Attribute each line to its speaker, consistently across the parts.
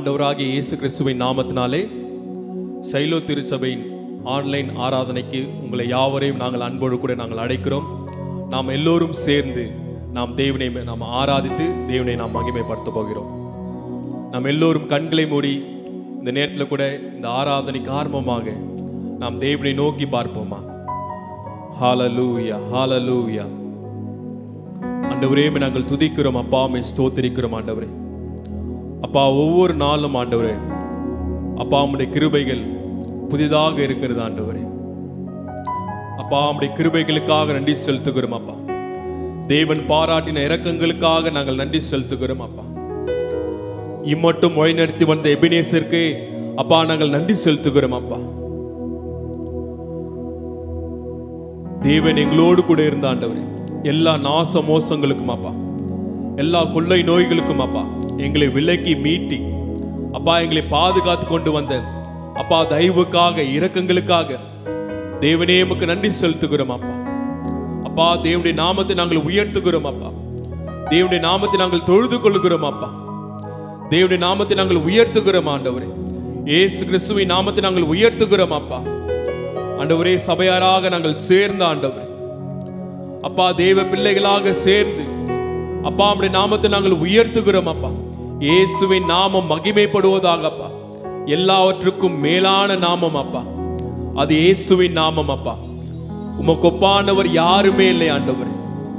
Speaker 1: ஆண்டவராகிய இயேசு கிறிஸ்துவின் நாமத்தினாலே சைலோ திருச்சபையின் ஆன்லைன் ஆராதனைக்கு உங்களை யாவரையும் நாங்கள் அன்போடு கூட நாங்கள் அழைக்கிறோம் நாம் எல்லோரும் சேர்ந்து நாம் தேவனை நாம் ஆராதித்து தேவனை நாம் மகிமைப்படுத்த போகிறோம் நாம் எல்லோரும் கண்களை மூடி இந்த நேரத்தில் கூட இந்த ஆராதனைக்கு ஆரம்பமாக நாம் தேவனை நோக்கி பார்ப்போமா ஹாலலூயா ஹாலலூயா ஆண்டவரே உம்மை நாங்கள் துதிக்கிறோம் அப்பா உம்மை ஸ்தோத்திரிக்கிறோம் ஆண்டவரே அப்பா ஒவ்வொரு நாளும் ஆண்டவரே அப்பா உம்முடைய கிருபைகள் புதிதாக இருக்கிறது ஆண்டவரே அப்பா உம்முடைய கிருபைகளுக்காக நன்றி செலுத்துகிறோம் அப்பா தேவன் பாராட்டின இரக்கங்களுக்காக நாங்கள் நன்றி செலுத்துகிறோம் அப்பா இம்மட்டும் வழிநடத்தி வந்த எபினேசருக்கு அப்பா நாங்கள் நன்றி செலுத்துகிறோம் அப்பா தேவன் எங்களோடு கூட இருந்த ஆண்டவரே எல்லா நாச மோசங்களுக்கும் அப்பா எல்லா கொள்ளை நோய்களுக்கும் அப்பா எங்களை விலக்கி மீட்டி அப்பா எங்களை பாதுகாத்து கொண்டு வந்த அப்பா தயவுக்காக இரக்கங்களுக்காக தேவனே உமக்கு நன்றி செலுத்துகிறோம் அப்பா அப்பா தேவனுடைய நாமத்தை நாங்கள் உயர்த்துகிறோம் அப்பா தேவனுடைய நாமத்தை நாங்கள் தொழுது கொள்கிறோம் அப்பா தேவனுடைய நாமத்தை நாங்கள் உயர்த்துகிறோம் ஆண்டவரே இயேசு கிறிஸ்துவின் நாமத்தை நாங்கள் உயர்த்துகிறோம் அப்பா ஆண்டவரே சபையாராக நாங்கள் சேர்ந்த ஆண்டவரே அப்பா தேவ பிள்ளைகளாக சேர்ந்து அப்பா நம்முடைய நாமத்தை நாங்கள் உயர்த்துகிறோம் அப்பா இயேசுவின் நாமம் மகிமைப்படுவதாக அப்பா எல்லாவற்றுக்கும் மேலான நாமம் அப்பா அது இயேசுவின் நாமம் அப்பா உமக்கு ஒப்பானவர் யாருமே இல்லை ஆண்டவரே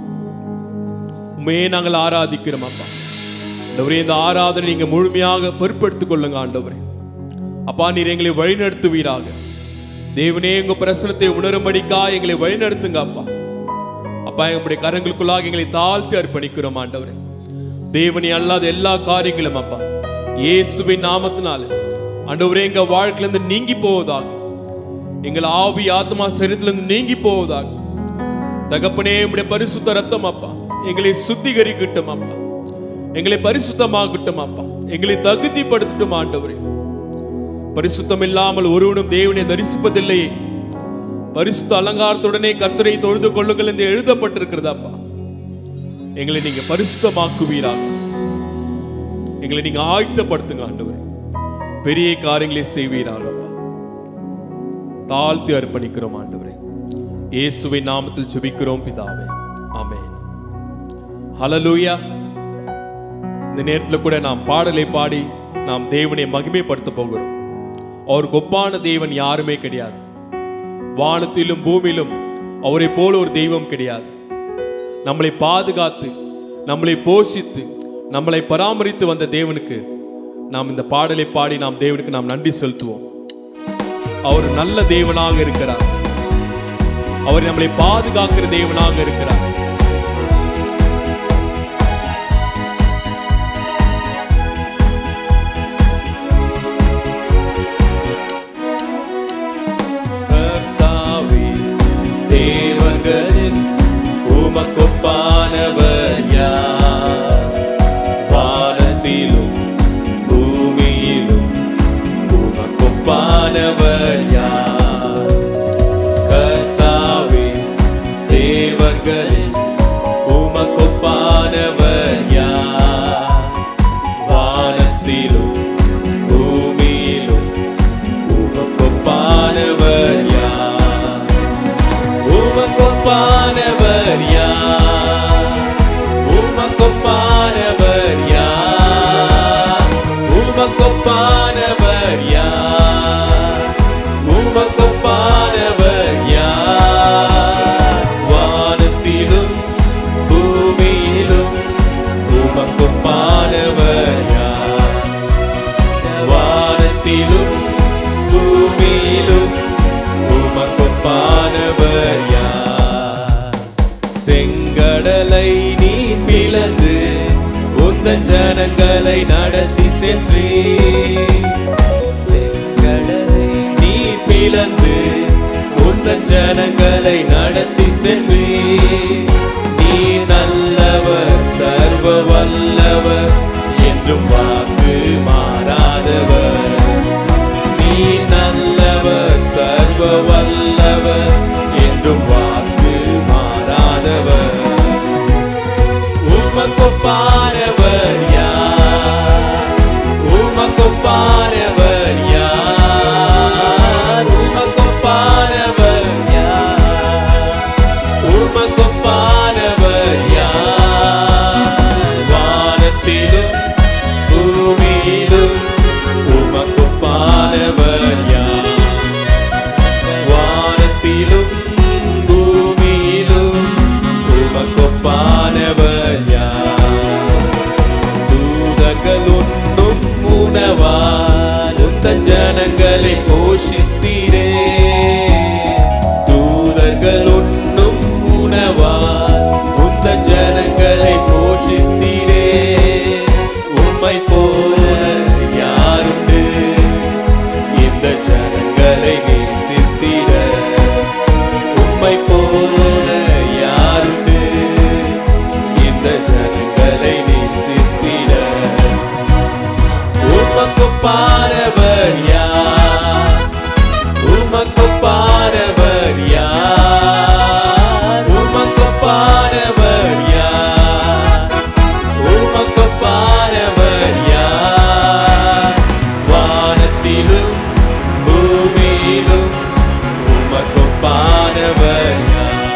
Speaker 1: உண்மையே நாங்கள் ஆராதிக்கிறோம் அப்பா ஆண்டவரே இந்த ஆராதனை நீங்க முழுமையாக பொறுப்படுத்திக் கொள்ளுங்க ஆண்டவரே அப்பா நீர் எங்களை வழிநடத்துவீராக தேவனே உங்க பிரசனத்தை உணரும்படிக்கா எங்களை வழிநடத்துங்க அப்பா அப்பா எங்களுடைய கரங்களுக்குள்ளாக எங்களை தாழ்த்தி அர்ப்பணிக்கிறோம் ஆண்டவரே தேவனி அல்லாத எல்லா காரியங்களும் அப்பா இயேசுவின் நாமத்தினால ஆண்டவரே எங்க வாழ்க்கையிலிருந்து நீங்கி போவதாக எங்கள் ஆவி ஆத்மா சரீரத்திலிருந்து நீங்கி போவதாக தகப்பனே உம்முடைய பரிசுத்த ரத்தம் அப்பா எங்களை சுத்திகரிக்கட்டும் அப்பா எங்களை பரிசுத்தமாகட்டும் அப்பா எங்களை தகுதிப்படுத்தட்டும் ஆண்டவரே பரிசுத்தம் இல்லாமல் ஒருவனும் தேவனை தரிசிப்பதில்லையே பரிசுத்த அலங்காரத்துடனே கர்த்தரை தொழுது கொள்ளுங்கள் என்று எழுதப்பட்டிருக்கிறது அப்பா எங்களை நீங்க பரிசுத்தமாக்குவீராக எங்களை நீங்க ஆயத்தப்படுத்துங்க ஆண்டவரே பெரிய காரியங்களை செய்வீராக அப்பா தாழ்த்தி அர்ப்பணிக்கிறோம் ஆண்டவரே இயேசுவின் நாமத்தில் ஜெபிக்கிறோம் பிதாவே ஆமென் ஹalleluya இந்த நேரத்தில் கூட நாம் பாடலை பாடி நாம் தேவனை மகிமைப்படுத்த போகிறோம் அவருக்கு ஒப்பான தேவன் யாருமே கிடையாது வானத்திலும் பூமியிலும் அவரை போல ஒரு தெய்வம் கிடையாது நம்மளை பாதுகாத்து நம்மளை போஷித்து நம்மளை பராமரித்து வந்த தேவனுக்கு நாம் இந்த பாடலை பாடி நாம் தேவனுக்கு நாம் நன்றி செலுத்துவோம் அவர் நல்ல தேவனாக இருக்கிறார் அவர் நம்மளை பாதுகாக்கிற தேவனாக இருக்கிறார் கர்த்தாவே தேவர்களில் உமக்கொப்பானவர் யார் வானத்திலும் பூமியிலும் உமக்கொப்பானவர் யார் கர்த்தாவே தேவர்களில் உமக்கொப்பானவர் யார் வானத்திலும் பூமியிலும் உமக்கொப்பானவர் யார் உமக்கொப்பானவர் யார் உமக்கொப்பானவர் யார் உமக்கொப்பானவர் யார் உமக்கொப்பானவர் யார் வானத்திலும் பூமியிலும் உமக்கொப்பானவர் யார் வானத்திலும் பூமியிலும் உமக்கொப்பானவர் யார் செங்கடலை நீ பிளந்து உந்தன் ஜனங்களை நடத்தி சென்றே செங்கடலை நீ பிளந்து உந்தன் ஜனங்களை நடத்தி சென்றே நீ நல்லவர் சர்வ வல்லவர் என்றும் வாக்கு மாறாதவர் நீ நல்லவர் சர்வ வல்லவர் என்றும் வாக்கு மாறாதவர் உமக்கொப்பானவர் யார் உமக்கொப்பானவர் உந்த ஜனங்களை போஷித்தீரே தூதர்கள் உண்ணும் உணவாய் உந்த ஜனங்களை போஷித்தீரே உம்மை போல யாருண்டு இந்த ஜனங்களை நேசித்திட உம்மை போல யாருண்டு இந்த ஜனங்களை நேசித்திட உமக்கு பாரவர் யார் உமக்கு பாரவர் யார் உமக்கு பாரவர் யார் உமக்கு பாரவர் யார் வானத்திலும் பூமியிலும் உமக்கு பாரவர் யார்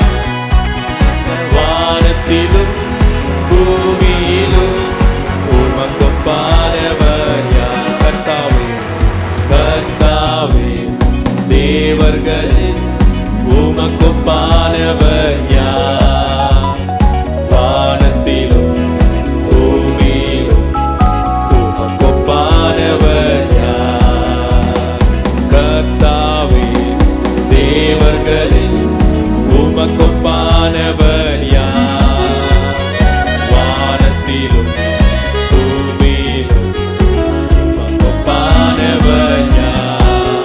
Speaker 1: வானத்திலும் பூமியிலும் உமக்கு பாரவர் யார் கர்த்தாவே கர்த்தாவே தேவர்களில் உமக்கு பாரவர் யார் வானத்திலும் பூமியிலும் உமக்கு பாரவர் யார் கர்த்தாவே தேவர்களில் உமக்கு பாரவர் யார் வானத்திலும் பூமியிலும் உமக்கு பாரவர் யார்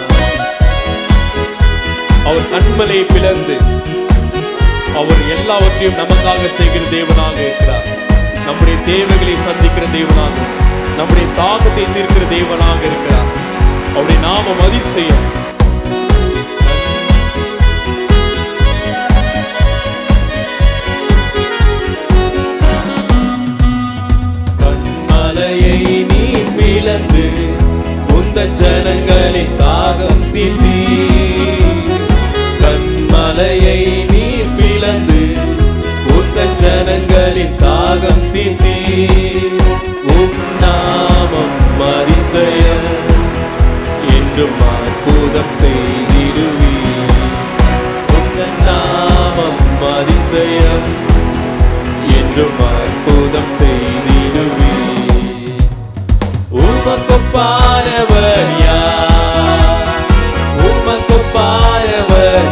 Speaker 1: அவர் கண்மலை பிளந்து அவர் எல்லாவற்றையும் நமக்காக செய்கிற தேவனாக இருக்கிறார் நம்முடைய தேவைகளை சந்திக்கிற தேவனாக நம்முடைய தாகத்தை தீர்க்கிற தேவனாக இருக்கிறார் அவருடைய நாமம் அதிசயம் கண்மலையை நீ பிளந்து உந்த ஜனங்களின் தாகம் தீர்த்தி கண்மலையை நீ பிளந்து உந்த ஜனங்களின் தாகம் தீர்த்தி உம் நாமம் அதிசயம் என்றும் அற்புதம் செய்திடுவீ உங்கள் நாமம் அதிசயம் என்றும் அற்புதம் செய்திடுவே உமக்கு பாரவர் யார் உமக்கு பாரவர்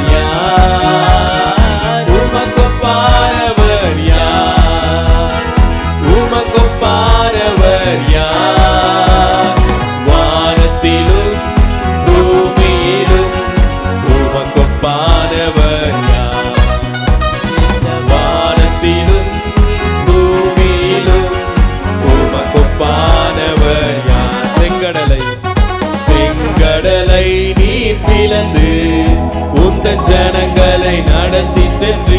Speaker 1: யார் உமக்கு பாரவர் யார் உமக்கு பாரவர் யார் வானத்திலும் பூமியிலும் உமக்கு பாரவர் யார் வானத்திலும் பூமியிலும் உமக்கு பானவர் யார் செங்கடலை செங்கடலை நீ பிளந்து உந்த ஜனங்களை நடத்தி சென்றீ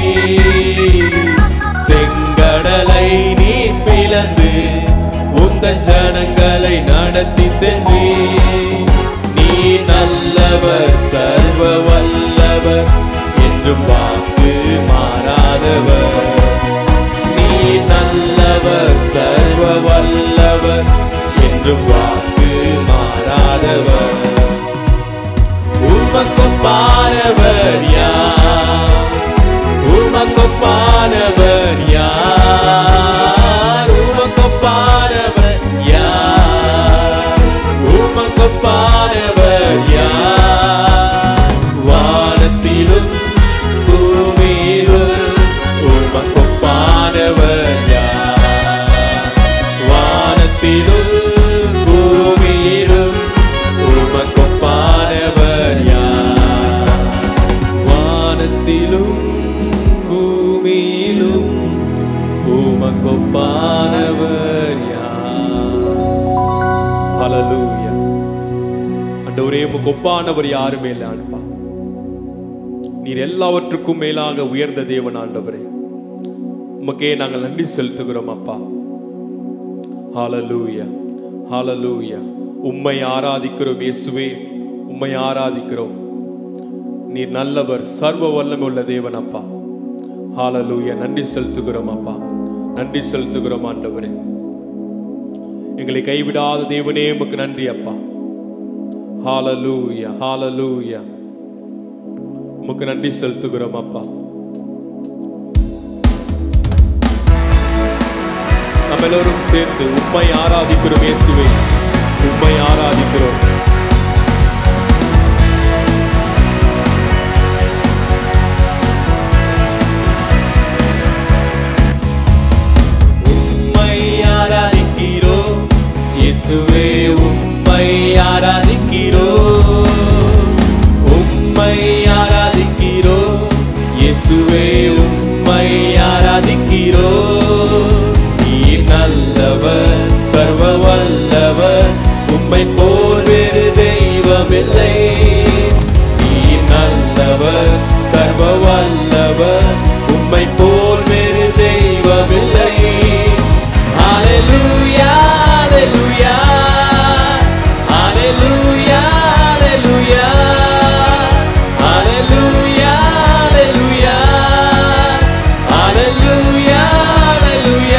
Speaker 1: செங்கடலை நீ பிளந்து உந்த ஜனங்களை நடத்தி சென்றீ நீ நல்லவர் சர்வ வல்லவர் என்றும் வாக்கு மாறாதவர் நீ நல்லவர் சர்வ வல்லவர் என்றும் வாக்கு மாறாதவர் உமக்கு பாரவர் யார் உமக்கு பாரவர் யார் உமக்கு பாரவர் யார் உமக்கு பாரவர் யார் வானத்திலும் பூமியிலும் உமக்கு பாரவர் யார் வானத்திலும் பூமியிலும் உமக்கு பாரவர் யார் வானத்திலும் பூமியிலும் உமக்கு பாரவர் யார் ஹalleluya ஆண்டவரே உமக்கு ஒப்பானவர் யாருமே இல்லை ஆண்டப்பா நீர் எல்லாவற்றுக்கும் மேலாக உயர்ந்த தேவன் ஆண்டவரே உமக்கே நாங்கள் நன்றி செலுத்துகிறோம் அப்பா ஹalleluya ஹalleluya உம்மை ஆராதிக்கிறோம் இயேசுவே உம்மை ஆராதிக்கிறோம் நீர் நல்லவர் சர்வ வல்லமை உள்ள தேவன் அப்பா ஹalleluya நன்றி செலுத்துகிறோம் அப்பா நன்றி செலுத்துகிறோம் ஆண்டவரே எங்களை கைவிடாத தேவனே உமக்கு நன்றி அப்பா ஹalleluya ஹalleluya உமக்கு நன்றி செலுத்துகிறோம் அப்பா நம்ம எல்லோரும் சேர்ந்து உம்மை ஆராதிக்கிறோம் இயேசுவே உம்மை ஆராதிக்கிறோம் ஆராதிக்கிறோம் உம்மை ஆராதிக்கிறோம் இயேசுவே உம்மை ஆராதிக்கிறோம் நீர் நல்லவர் சர்வ வல்லவர் உம்மை போல் வேறு தெய்வமில்லை நீர் நல்லவர் சர்வ வல்லவர் உம்மை போல் வேறு தெய்வமில்லை ஹalleluya ஹalleluya ஹalleluya ஹalleluya ஹalleluya ஹalleluya ஹalleluya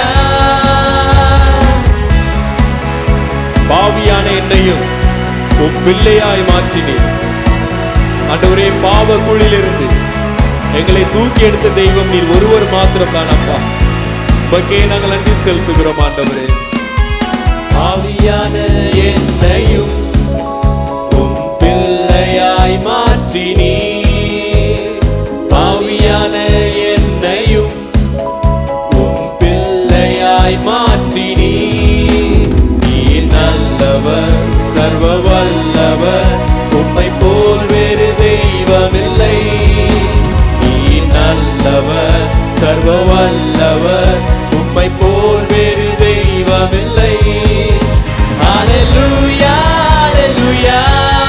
Speaker 1: பாவியான என்னையும் உம் பிள்ளையாய் மாற்றினீர் ஆண்டவரே பாவ குழிலிருந்து எங்களை தூக்கி எடுத்த தெய்வம் நீர் ஒருவர் மாத்திரம் தான் அப்பா உமக்கே நாங்கள் நன்றி செலுத்துகிறோம் ஆண்டவரே பாவியான என்னையும் உம் பிள்ளையாய் மாற்றினீர் பாவியான என்னையும் உம் பிள்ளையாய் மாற்றினீர் நீர் நல்லவர் சர்வ வல்லவர் உம்மை போல் வேறு தெய்வமில்லை நீர் நல்லவர் சர்வ வல்லவர் உம்மை போல் வேறு தெய்வமில்லை ஹalleluya ஹalleluya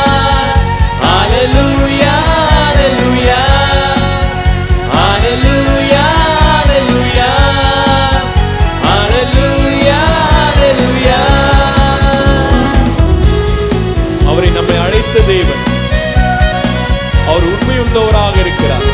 Speaker 1: ஹalleluya ஹalleluya ஹalleluya ஹalleluya ஹalleluya அவரை நம்மை அழைத்த தேவன் அவர் உண்மையுள்ளவராக இருக்கிறார்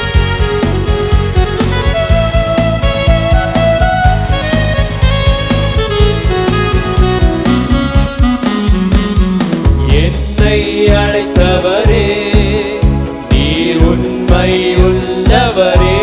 Speaker 1: என்னை அழைத்தவரே நீர் உண்மை உள்ளவரே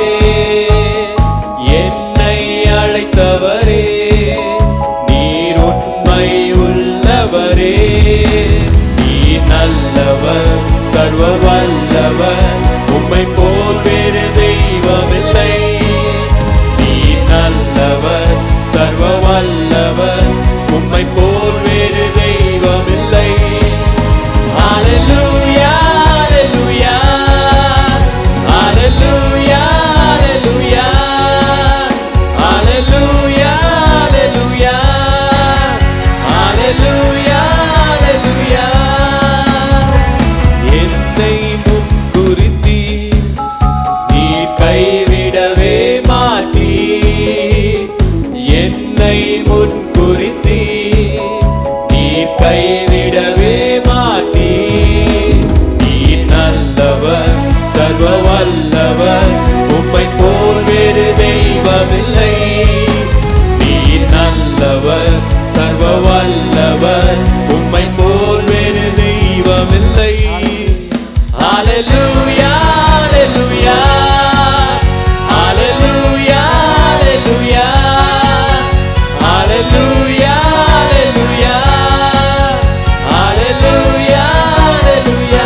Speaker 1: என்னை அழைத்தவரே நீர் உண்மை உள்ளவரே நீர் நல்லவர் சர்வ வல்லவர் உம்மை போல் வேறு தெய்வமில்லை நீர் நல்லவர் சர்வ வல்லவர் உம்மை போல் வேறு தெய்வமில்லை Hallelujah, hallelujah, hallelujah, hallelujah, hallelujah, hallelujah, hallelujah, hallelujah. என்னை முன்குறித்தீர், நீர் கைவிடவே மாட்டீர். என்னை முன்குறித்தீர், நீர் கைவிடவே மாட்டீர். நீர் நல்லவர், சர்வ வல்லவர், உம்மை போல் வேறு தெய்வமில்லை நீர் நல்லவர் சர்வ வல்லவர் உம்மை போல் வேறு தெய்வமில்லை ஹalleluya ஹalleluya ஹalleluya ஹalleluya ஹalleluya ஹalleluya ஹalleluya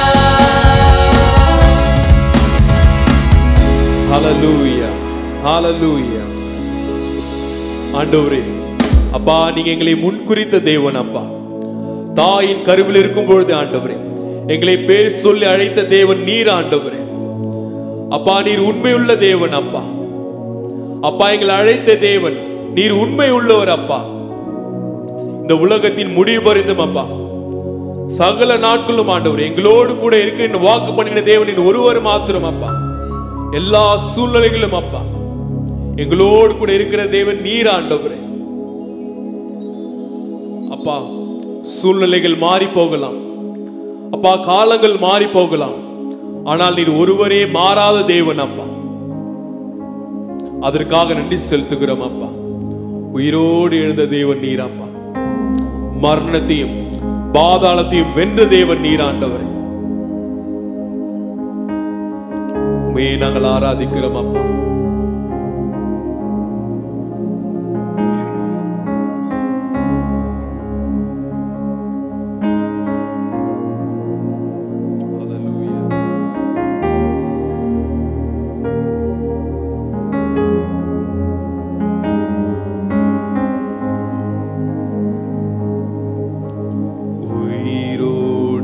Speaker 1: ஹalleluya ஹalleluya ஆண்டவரே அப்பா நீங்க எங்களை முன்குறித்த தேவன் அப்பா தாயின் கருவில் இருக்கும் பொழுது ஆண்டவரே எங்களை பேர் சொல்லி அழைத்த தேவன் நீர் ஆண்டவரே அப்பா நீர் உண்மையுள்ள தேவன் அப்பா அப்பா எங்களை அழைத்த தேவன் நீர் உண்மை உள்ளவர் அப்பா இந்த உலகத்தின் முடிவு பரிந்தும் அப்பா சகல நாட்களும் ஆண்டவர் எங்களோடு கூட இருக்க வாக்கு பண்ணின தேவனின் ஒருவர் மாத்திரம் அப்பா எல்லா சூழ்நிலைகளும் அப்பா எங்களோடு கூட இருக்கிற தேவன் நீர் ஆண்டவரே அப்பா சூழ்நிலைகள் மாறி போகலாம் அப்பா காலங்கள் மாறி போகலாம் ஆனால் நீர் ஒருவரே மாறாத தேவன் அப்பா அதற்காக நன்றி செலுத்துகிறோம் அப்பா உயிரோடு எழுந்த தேவன் நீர் அப்பா மரணத்தையும் பாதாளத்தையும் வென்ற தேவன் நீர் ஆண்டவரே உண்மையை நாங்கள் ஆராதிக்கிறோம் அப்பா Hallelujah. உயிரோடு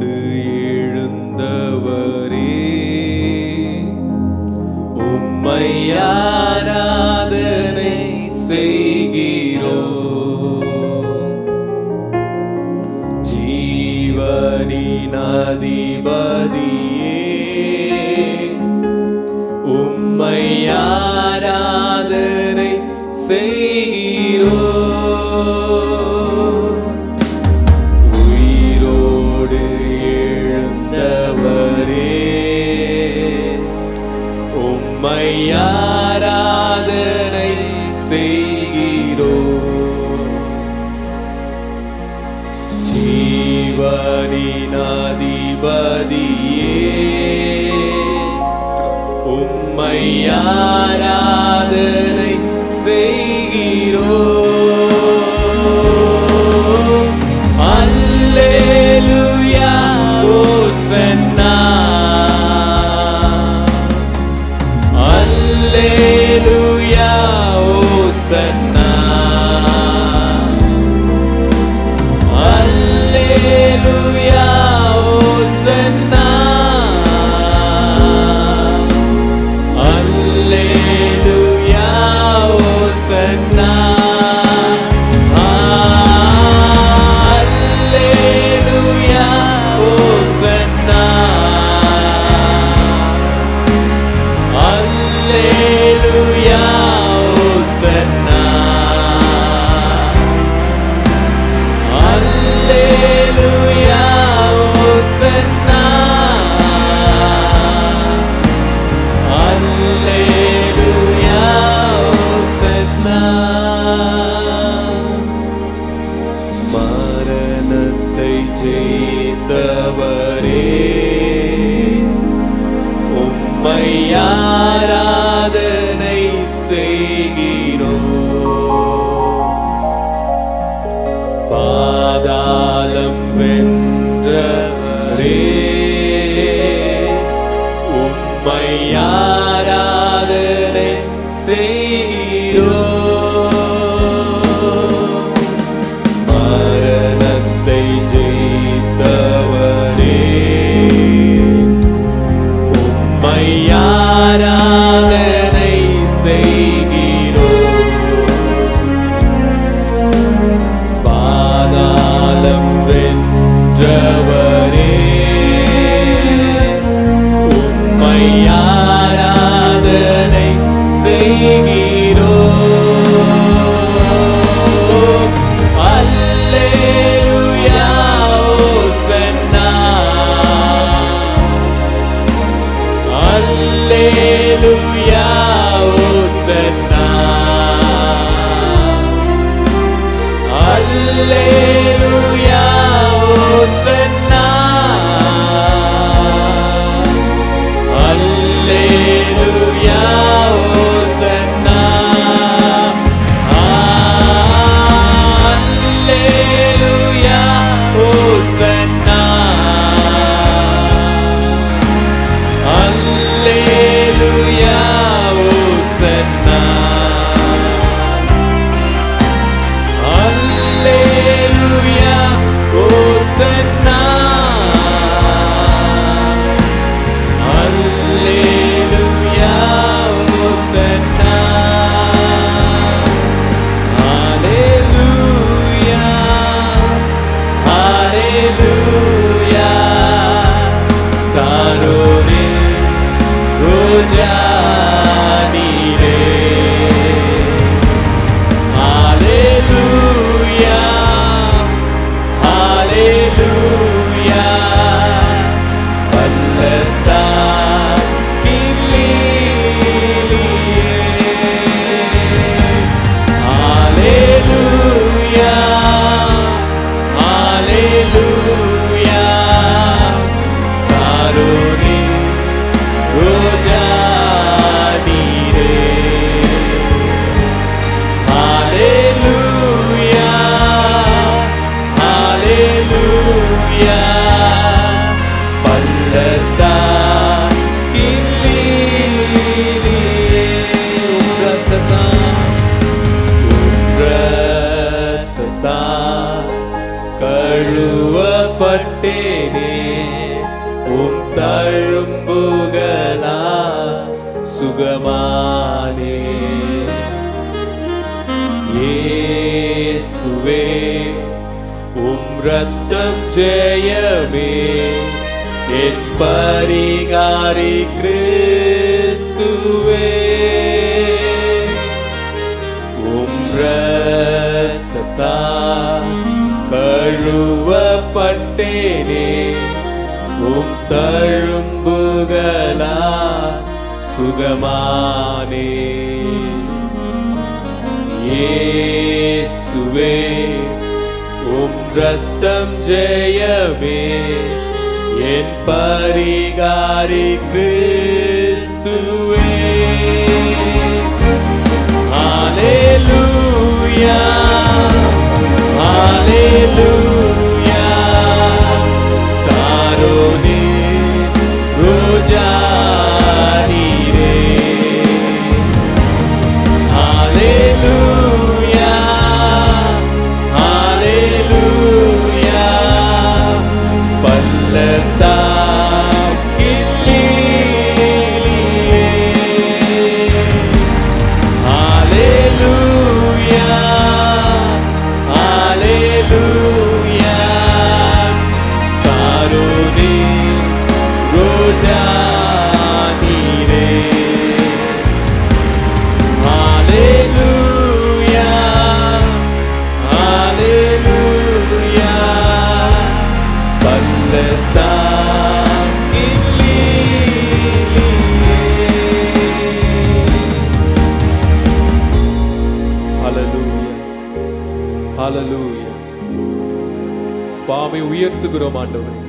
Speaker 1: உம்மை ஆராதனை செய்கிறோ உயிரோடு எழுந்தவரே உம்மை ஆராதனை செய்கிறோ ஜீவனின் அதிபதியே உம்மை ஆராதனை செய்கிறோ அல்லேலூயா ஓசன்னா அல்லேலூயா ஓசன்னா அல்லேலூயா ஓசன்னா அல்லேலூயா ஓசன்னா அல்லேலூயா ஓசன்னா அல்லேலூயா ஓசன்னா அல்லேலூயா ஓசன்னா அல்லேலூயா ஓசன்னா மரணத்தை ஜெயித்தவரே உம்மை ஆராதனை செய்கிறோம் பாதாளம் வென்றவரே உம்மை ஆராதனை செய்கிறோ மரணத்தை ஜெயித்தவரே உம்மை ஆராதனை செய்கிறோ பாதாளம் வென்றவரே உம்மை ஆராதனை செய்கிறோ அல்லேலூயா ஓசன்னா அல்லேலூயா ஓசன்னா அல்லேலூயா ஓசன்னா அல்லேலூயா ஓசன்னா அல்லேலூயா ஓசன்னா அல்லேலூயா ஓசன்னா அல்லேலூயா ஓசன்னா அல்லேலூயா ஓசன்னா ஹalleluya ஹalleluya சாரோனே ரோஜா நீரே Hallelujah, Hallelujah. பல்லத்தா Hallelujah, Hallelujah. சாரோனே ரோஜா நீரே Hallelujah, Hallelujah. பல்லத்தா கிள்ளிலே உம்ரத்தத்தா உம்ரத்தத்தா கழுவப்பட்டேனே உம் தழும்புகளா சுகமானே இயேசுவே உம் ரத்தம் ஜெயமே என் பரிகாரி கிறிஸ்துவே உம் ரத்தத்தால் கழுவப்பட்டேனே உம் தழும்புகளா சுகமானே இயேசுவே உம் ரத்தம் ஜெயமே என் பரிகாரி கிறிஸ்துவே ஹalleluya ஹalleluya சாரோனே ரோஜா நீரே ஹalleluya ஹalleluya பல்லத்தாக்கிலே Hallelujah, Hallelujah. சாரோனே ரோஜா நீரே. Hallelujah, Hallelujah. பள்ளத்தாக்கிலே ஹalleluya ஹalleluya பாமை உயர்த்துகிறோம் ஆண்டவரே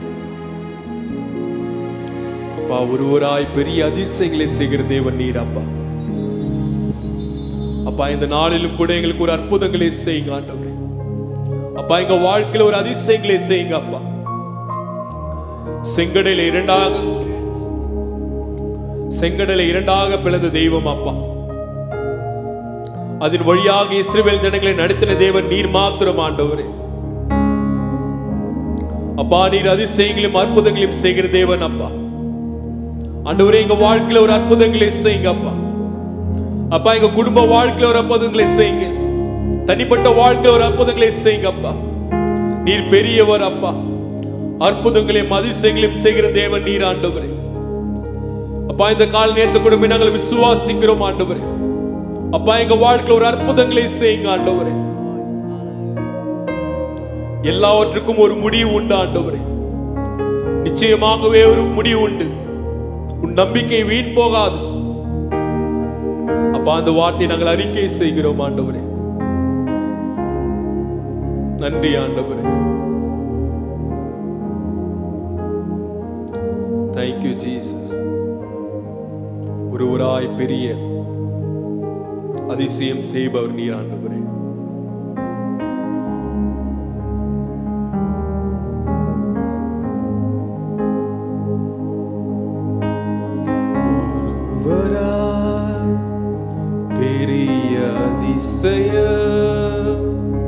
Speaker 1: அப்பா ஒருவராய் பெரிய அதிசயங்களை செய்கிற தேவன் நீர் அப்பா அப்பா இந்த நாளிலும் கூட எங்களுக்கு ஒரு அற்புதங்களை செய்யுங்க ஆண்டவரே அப்பா எங்க வாழ்க்கையில ஒரு அதிசயங்களை செய்யுங்க அப்பா செங்கடலை இரண்டாக செங்கடலை இரண்டாக பிளந்த தெய்வம் அப்பா அதன் வழியாக இஸ்ரவேல் ஜனங்களை நடத்தின தேவன் நீர் மாத்திரம் ஆண்டவரே அப்பா நீர் அதிசயங்களையும் அற்புதங்களையும் செய்கிற தேவன் அப்பா ஆண்டவரே எங்க வாழ்க்கையில ஒரு அற்புதங்களை செய்யுங்க அப்பா அப்பா எங்க குடும்ப வாழ்க்கையில ஒரு அற்புதங்களை செய்யுங்க தனிப்பட்ட வாழ்க்கையில ஒரு அற்புதங்களை செய்யுங்க அப்பா நீர் பெரியவர் அப்பா அற்புதங்களையும் அதிசயங்களையும் செய்கிற தேவன் நீர் ஆண்டவரே அப்பா இந்த கால நேரத்தை கூட நாங்கள் விசுவாசிக்கிறோம் ஆண்டவரே அப்பா எங்க வாழ்க்கையில ஒரு அற்புதங்களை செய்யுங்க ஆண்டவரே எல்லாவற்றுக்கும் ஒரு முடிவு உண்டு ஆண்டவரே நிச்சயமாகவே ஒரு முடிவு உண்டு உன் நம்பிக்கை வீண் போகாது அப்பா அந்த வார்த்தையை நாங்கள் அறிக்கை செய்கிறோம் ஆண்டவரே நன்றி ஆண்டவரே தேங்க்யூ ஜீசஸ் ஒருவராய் பெரிய அதிசயம் செய்பவர் நீர் ஆண்டவரே ஒருவராய் பெரிய அதிசயம்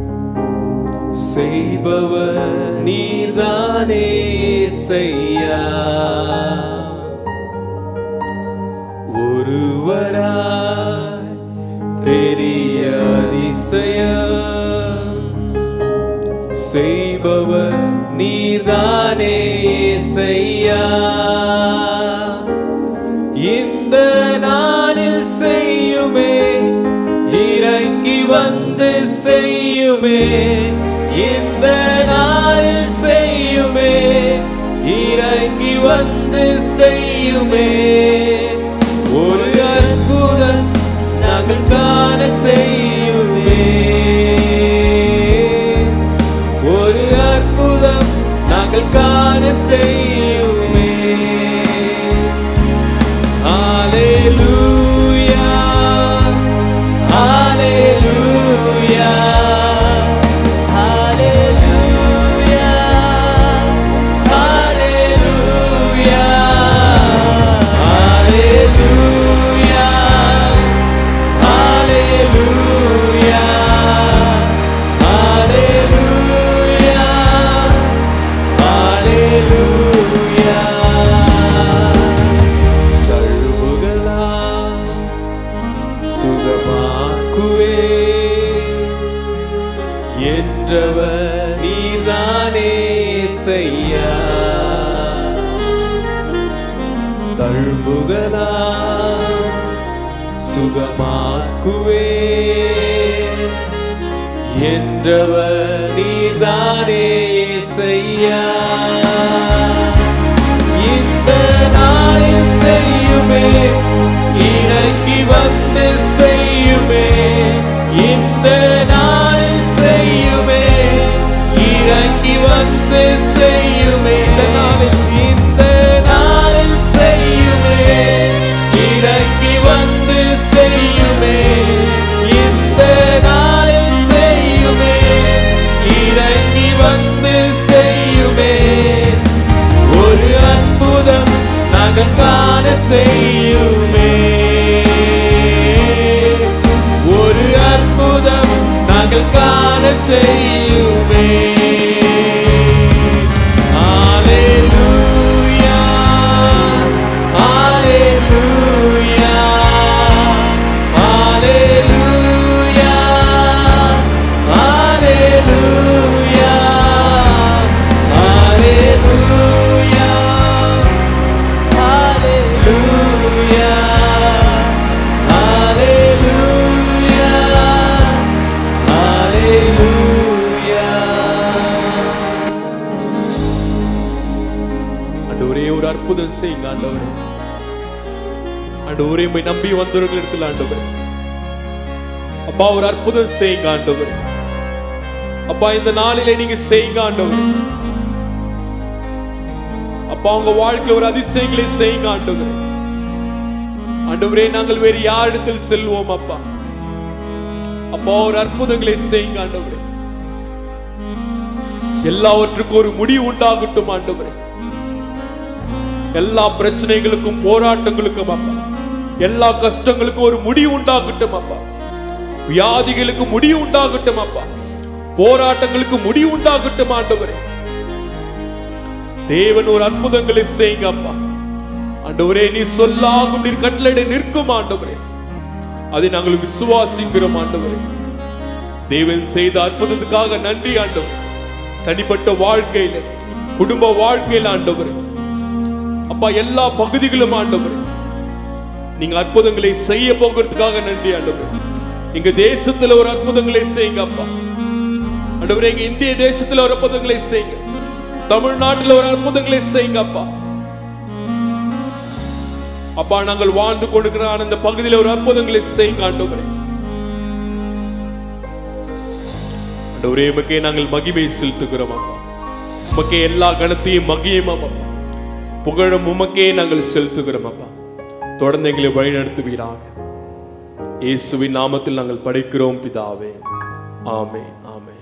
Speaker 1: செய்பவர் நீர்தானே செய்யா ஒருவராய் பெரிய அதிசயம் செய்பவர் நீர்தானே செய்யா இந்த நாளில் செய்யுமே இறங்கி வந்து செய்யுமே இந்த நாளில் செய்யுமே இறங்கி வந்து செய்யுமே ஒரு அற்புதம் நாங்கள் காண செய்யுமே ஒரு அற்புதம் நாங்கள் காண செய்யுமே Hallelujah. Hallelujah. Hallelujah. Hallelujah. Hallelujah. Hallelujah. Hallelujah. Hallelujah. தழும்புகளா சுகமாக்குவே என்றவர் நீதானே செய்யா இந்த நாளில் செய்யுமே இறங்கி வந்து செய்யுமே இந்த நாளில் செய்யுமே இறங்கி வந்து செய்யுமே இந்த நாளில் இந்த நாளில் செய்யுமே இறங்கி வந்து செய்யுமே இந்த நாளில் செய்யுமே இறங்கி வந்து செய்யுமே ஒரு அற்புதம் நாங்கள் காண செய்யுமே ஒரு அற்புதம் நாங்கள் காண செய்யுமே Alleluia, Alleluia, Alleluia, Alleluia, Alleluia, Alleluia, Alleluia, Alleluia. ஆண்டவரே ஒரு அற்புதம் செய்யுங்க ஆண்டவரே ஆண்டவரே உம்மை நம்பி வந்தவர்கள் இடத்துல ஆண்டவரே அப்பா ஒரு அற்புதம் செய்யுங்க ஆண்டவரே அப்பா இந்த நாளிலே நீங்க செய்யுங்க ஆண்டவரே அப்பா உங்க வாழ்க்கையில ஒரு அதிசயங்களை செய்யுங்க ஆண்டவரே ஆண்டவரே நாங்கள் வேறு யார் இடத்தில் செல்வோம் அப்பா அப்பா ஒரு அற்புதங்களை செய்யுங்க ஆண்டவரே எல்லாவற்றுக்கும் ஒரு முடிவு உண்டாகட்டும் ஆண்டவரே எல்லா பிரச்சனைகளுக்கும் போராட்டங்களுக்கும் அப்பா எல்லா கஷ்டங்களுக்கும் ஒரு முடிவு உண்டாகட்டும் அப்பா வியாதிகளுக்கு முடிவு உண்டாகட்டும் அப்பா போராட்டங்களுக்கு முடிவு உண்டாகட்டும் ஆண்டவரே தேவன் ஒரு அற்புதங்களை செய்யுங்க அப்பா ஆண்டவரே நீ சொல்லாகும் நீர் கட்டளையிட நிற்கும் ஆண்டவரே அதை நாங்கள் விசுவாசிக்கிறோம் ஆண்டவரே தேவன் செய்த அற்புதத்துக்காக நன்றி ஆண்டவர் தனிப்பட்ட வாழ்க்கையில குடும்ப வாழ்க்கையில ஆண்டவரே அப்பா எல்லா பகுதிகளும் ஆண்டவரே நீங்க அற்புதங்களை செய்ய போகிறதுக்காக நன்றி ஆண்டவரே எங்க தேசத்துல ஒரு அற்புதங்களை செய்யுங்க அப்பா ஆண்டவரே எங்க இந்திய தேசத்துல ஒரு அற்புதங்களை செய்யுங்க தமிழ்நாட்டுல ஒரு அற்புதங்களை செய்யுங்க அப்பா அப்பா நாங்கள் வாழ்ந்து கொண்டிருக்கிற அந்த பகுதியில ஒரு அற்புதங்களை செய்யுங்க ஆண்டவரே ஆண்டவரே உமக்கே நாங்கள் மகிமை செலுத்துகிறோம் அப்பா உமக்கே எல்லா கணத்தையும் மகியும் அப்பா புகழும் உமக்கே நாங்கள் செலுத்துகிறோம் அப்பா தொடர்ந்து எங்களை வழிநடத்துவீராக இயேசுவின் நாமத்தில் நாங்கள் படைக்கிறோம் பிதாவே ஆமே ஆமே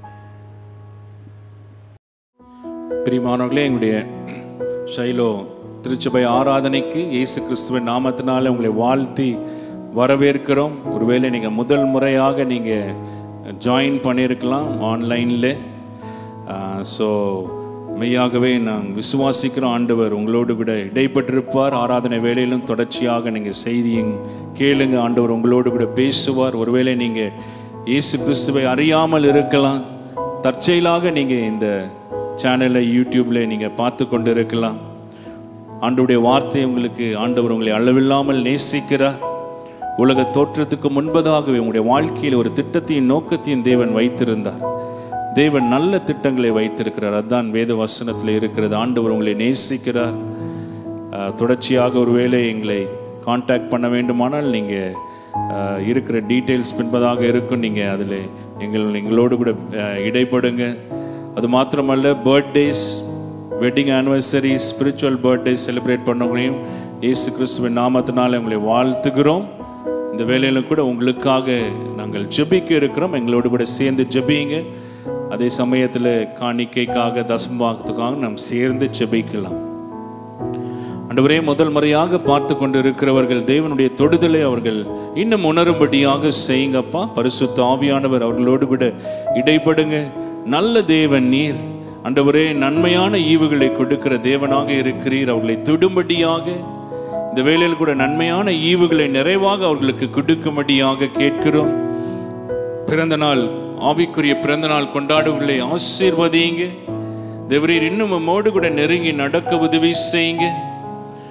Speaker 2: பிரியமானவர்களே எங்களுடைய ஷைலோ திருச்சபை ஆராதனைக்கு இயேசு கிறிஸ்துவின் நாமத்தினால உங்களை வாழ்த்தி வரவேற்கிறோம் ஒருவேளை நீங்கள் முதல் முறையாக நீங்கள் ஜாயின் பண்ணியிருக்கலாம் ஆன்லைனில் ஸோ மெய்யாகவே நான் விசுவாசிக்கிறோம் ஆண்டவர் உங்களோடு கூட இடைப்பட்டிருப்பார் ஆராதனை வேலையிலும் தொடர்ச்சியாக நீங்கள் செய்தியும் கேளுங்க ஆண்டவர் உங்களோடு கூட பேசுவார் ஒருவேளை நீங்கள் இயேசு கிறிஸ்துவை அறியாமல் இருக்கலாம் தற்செயலாக நீங்கள் இந்த சேனலில் யூடியூப்பில் நீங்கள் பார்த்து கொண்டு இருக்கலாம் ஆண்டவருடைய வார்த்தை உங்களுக்கு ஆண்டவர் உங்களை அளவில்லாமல் நேசிக்கிறார் உலக தோற்றத்துக்கு முன்பதாகவே உங்களுடைய வாழ்க்கையில் ஒரு திட்டத்தையும் நோக்கத்தையும் தேவன் வைத்திருந்தார் தேவன் நல்ல திட்டங்களை வைத்திருக்கிறார் அதுதான் வேத வசனத்தில் இருக்கிறது ஆண்டவர் உங்களை நேசிக்கிறார் அஹ், தொடர்ச்சியாக ஒருவேளை எங்களை காண்டாக்ட் பண்ண வேண்டுமானால் நீங்கள் இருக்கிற டீட்டெயில்ஸ் பின்பதாக இருக்கும் நீங்கள் அதில் எங்கள் எங்களோடு கூட அஹ், இடைப்படுங்க அது மாத்திரமல்ல birthdays wedding anniversary spiritual birthday celebrate பண்ணவங்களையும் இயேசு கிறிஸ்துவின் நாமத்தினால உங்களை வாழ்த்துகிறோம் இந்த வேலையில கூட உங்களுக்காக நாங்கள் ஜெபிக்க இருக்கிறோம் எங்களோடு கூட சேர்ந்து ஜெபிங்க அதே சமயத்தில் காணிக்கைக்காக தசம்பாகத்துக்காக நாம் சேர்ந்து ஜெபிக்கலாம் ஆண்டவரே முதல் முறையாக பார்த்து கொண்டு இருக்கிறவர்கள் தேவனுடைய தொடுதலை அவர்கள் இன்னும் உணரும்படியாக செய்யுங்கப்பா பரிசுத்த ஆவியானவர் அவர்களோடு கூட இடைப்படுங்க நல்ல தேவன் நீர் ஆண்டவரே நன்மையான ஈவுகளை கொடுக்கிற தேவனாக இருக்கிறீர் அவர்களை தொடும்படியாக இந்த வேளையில் கூட நன்மையான ஈவுகளை நிறைவாக அவர்களுக்கு கொடுக்கும்படியாக கேட்கிறோம் பிறந்த நாள் ஆவிக்குரிய பிறந்த நாள் கொண்டாடுகளை ஆசீர்வதிங்க தேவரீர் இன்னும் உம்மோடு கூட நெருங்கி நடக்க உதவி செய்யுங்க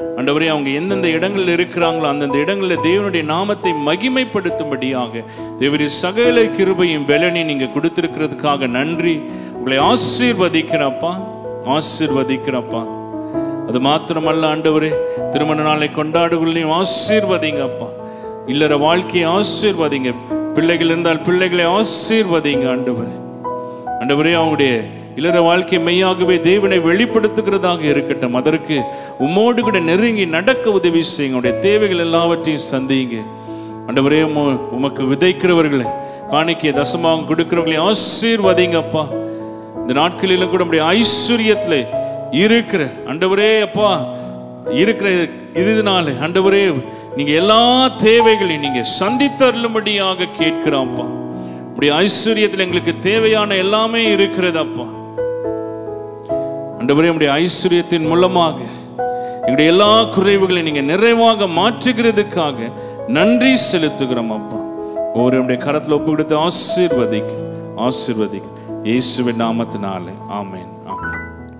Speaker 2: ஆண்டவரே அவங்க எந்தெந்த இடங்களில் இருக்கிறாங்களோ அந்தந்த இடங்களில் தேவனுடைய நாமத்தை மகிமைப்படுத்தும்படியாக தேவரி சகல கிருபையும் பலனை நீங்க கொடுத்திருக்கிறதுக்காக நன்றி உங்களை ஆசீர்வதிக்கிறப்பா ஆசீர்வதிக்கிறப்பா அது மாத்திரமல்ல ஆண்டவரே திருமண நாளை கொண்டாடுகளையும் ஆசீர்வதிங்கப்பா இல்லற வாழ்க்கையை ஆசீர்வதிங்க பிள்ளைகள் இருந்தால் பிள்ளைகளை ஆசீர்வதிங்க ஆண்டவரே ஆண்டவரே அவங்களுடைய இல்லற வாழ்க்கை மெய்யாகவே தேவனை வெளிப்படுத்துகிறதாக இருக்கட்டும் அதற்கு உம்மோடு கூட நெருங்கி நடக்க உதவி செய்யுங்க உடைய தேவைகள் எல்லாவற்றையும் சந்திங்க ஆண்டவரே உம்ம- உமக்கு விதைக்கிறவர்களை காணிக்கை தசமாக கொடுக்கிறவர்களை ஆசீர்வதிங்கப்பா இந்த நாட்களிலும் கூட நம்முடைய ஐஸ்வர்யத்தில் இருக்கிற ஆண்டவரே அப்பா இருக்கிற இதனால ஆண்டவரே நீங்க எல்லா தேவைகளையும் நீங்க சந்தித்தருளும்படியாக கேட்கிறோம்ப்பா உடைய ஐஸ்வர்யத்தில் எங்களுக்கு தேவையான எல்லாமே இருக்கிறதப்பா ஆண்டவரே உடைய ஐஸ்வர்யத்தின் மூலமாக எங்களுடைய எல்லா குறைவுகளையும் நீங்க நிறைவாக மாற்றுகிறதுக்காக நன்றி செலுத்துகிறோம் அப்பா ஒவ்வொருடைய கரத்தில் ஒப்பு கொடுத்து ஆசீர்வதிக்கு ஆசீர்வதிக்கு இயேசுவின் நாமத்தினாலே ஆமென் ஆமென்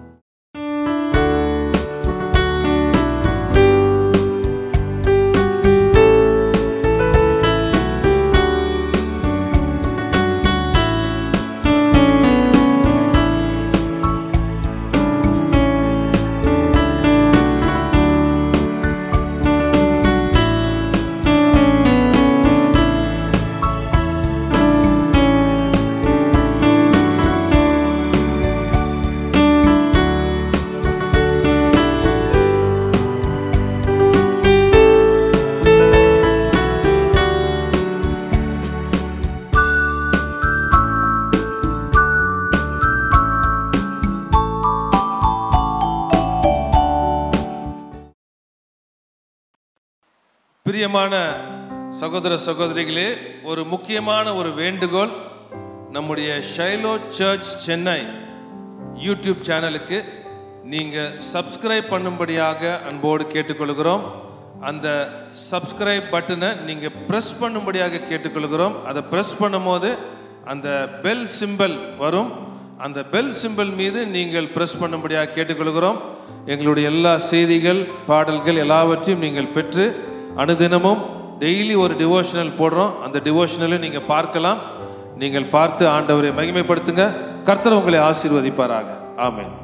Speaker 3: பிரியமான சகோதர சகோதரிகளே ஒரு முக்கியமான ஒரு வேண்டுகோள் நம்முடைய ஷைலோ சர்ச் சென்னை யூடியூப் சேனலுக்கு நீங்கள் சப்ஸ்கிரைப் பண்ணும்படியாக அன்போடு கேட்டுக்கொள்கிறோம் அந்த சப்ஸ்கிரைப் பட்டனை நீங்கள் ப்ரெஸ் பண்ணும்படியாக கேட்டுக்கொள்கிறோம் அதை ப்ரெஸ் பண்ணும்போது அந்த பெல் சிம்பல் வரும் அந்த பெல் சிம்பல் மீது நீங்கள் ப்ரெஸ் பண்ணும்படியாக கேட்டுக்கொள்கிறோம் எங்களுடைய எல்லா செய்திகள் பாடல்கள் எல்லாவற்றையும் நீங்கள் பெற்று அனுதினமும் டெய்லி ஒரு டிவோஷனல் போடுறோம் அந்த டிவோஷனலும் நீங்கள் பார்க்கலாம் நீங்கள் பார்த்து ஆண்டவரை மகிமைப்படுத்துங்க கர்த்தர் உங்களை ஆசீர்வதிப்பாராக ஆமென்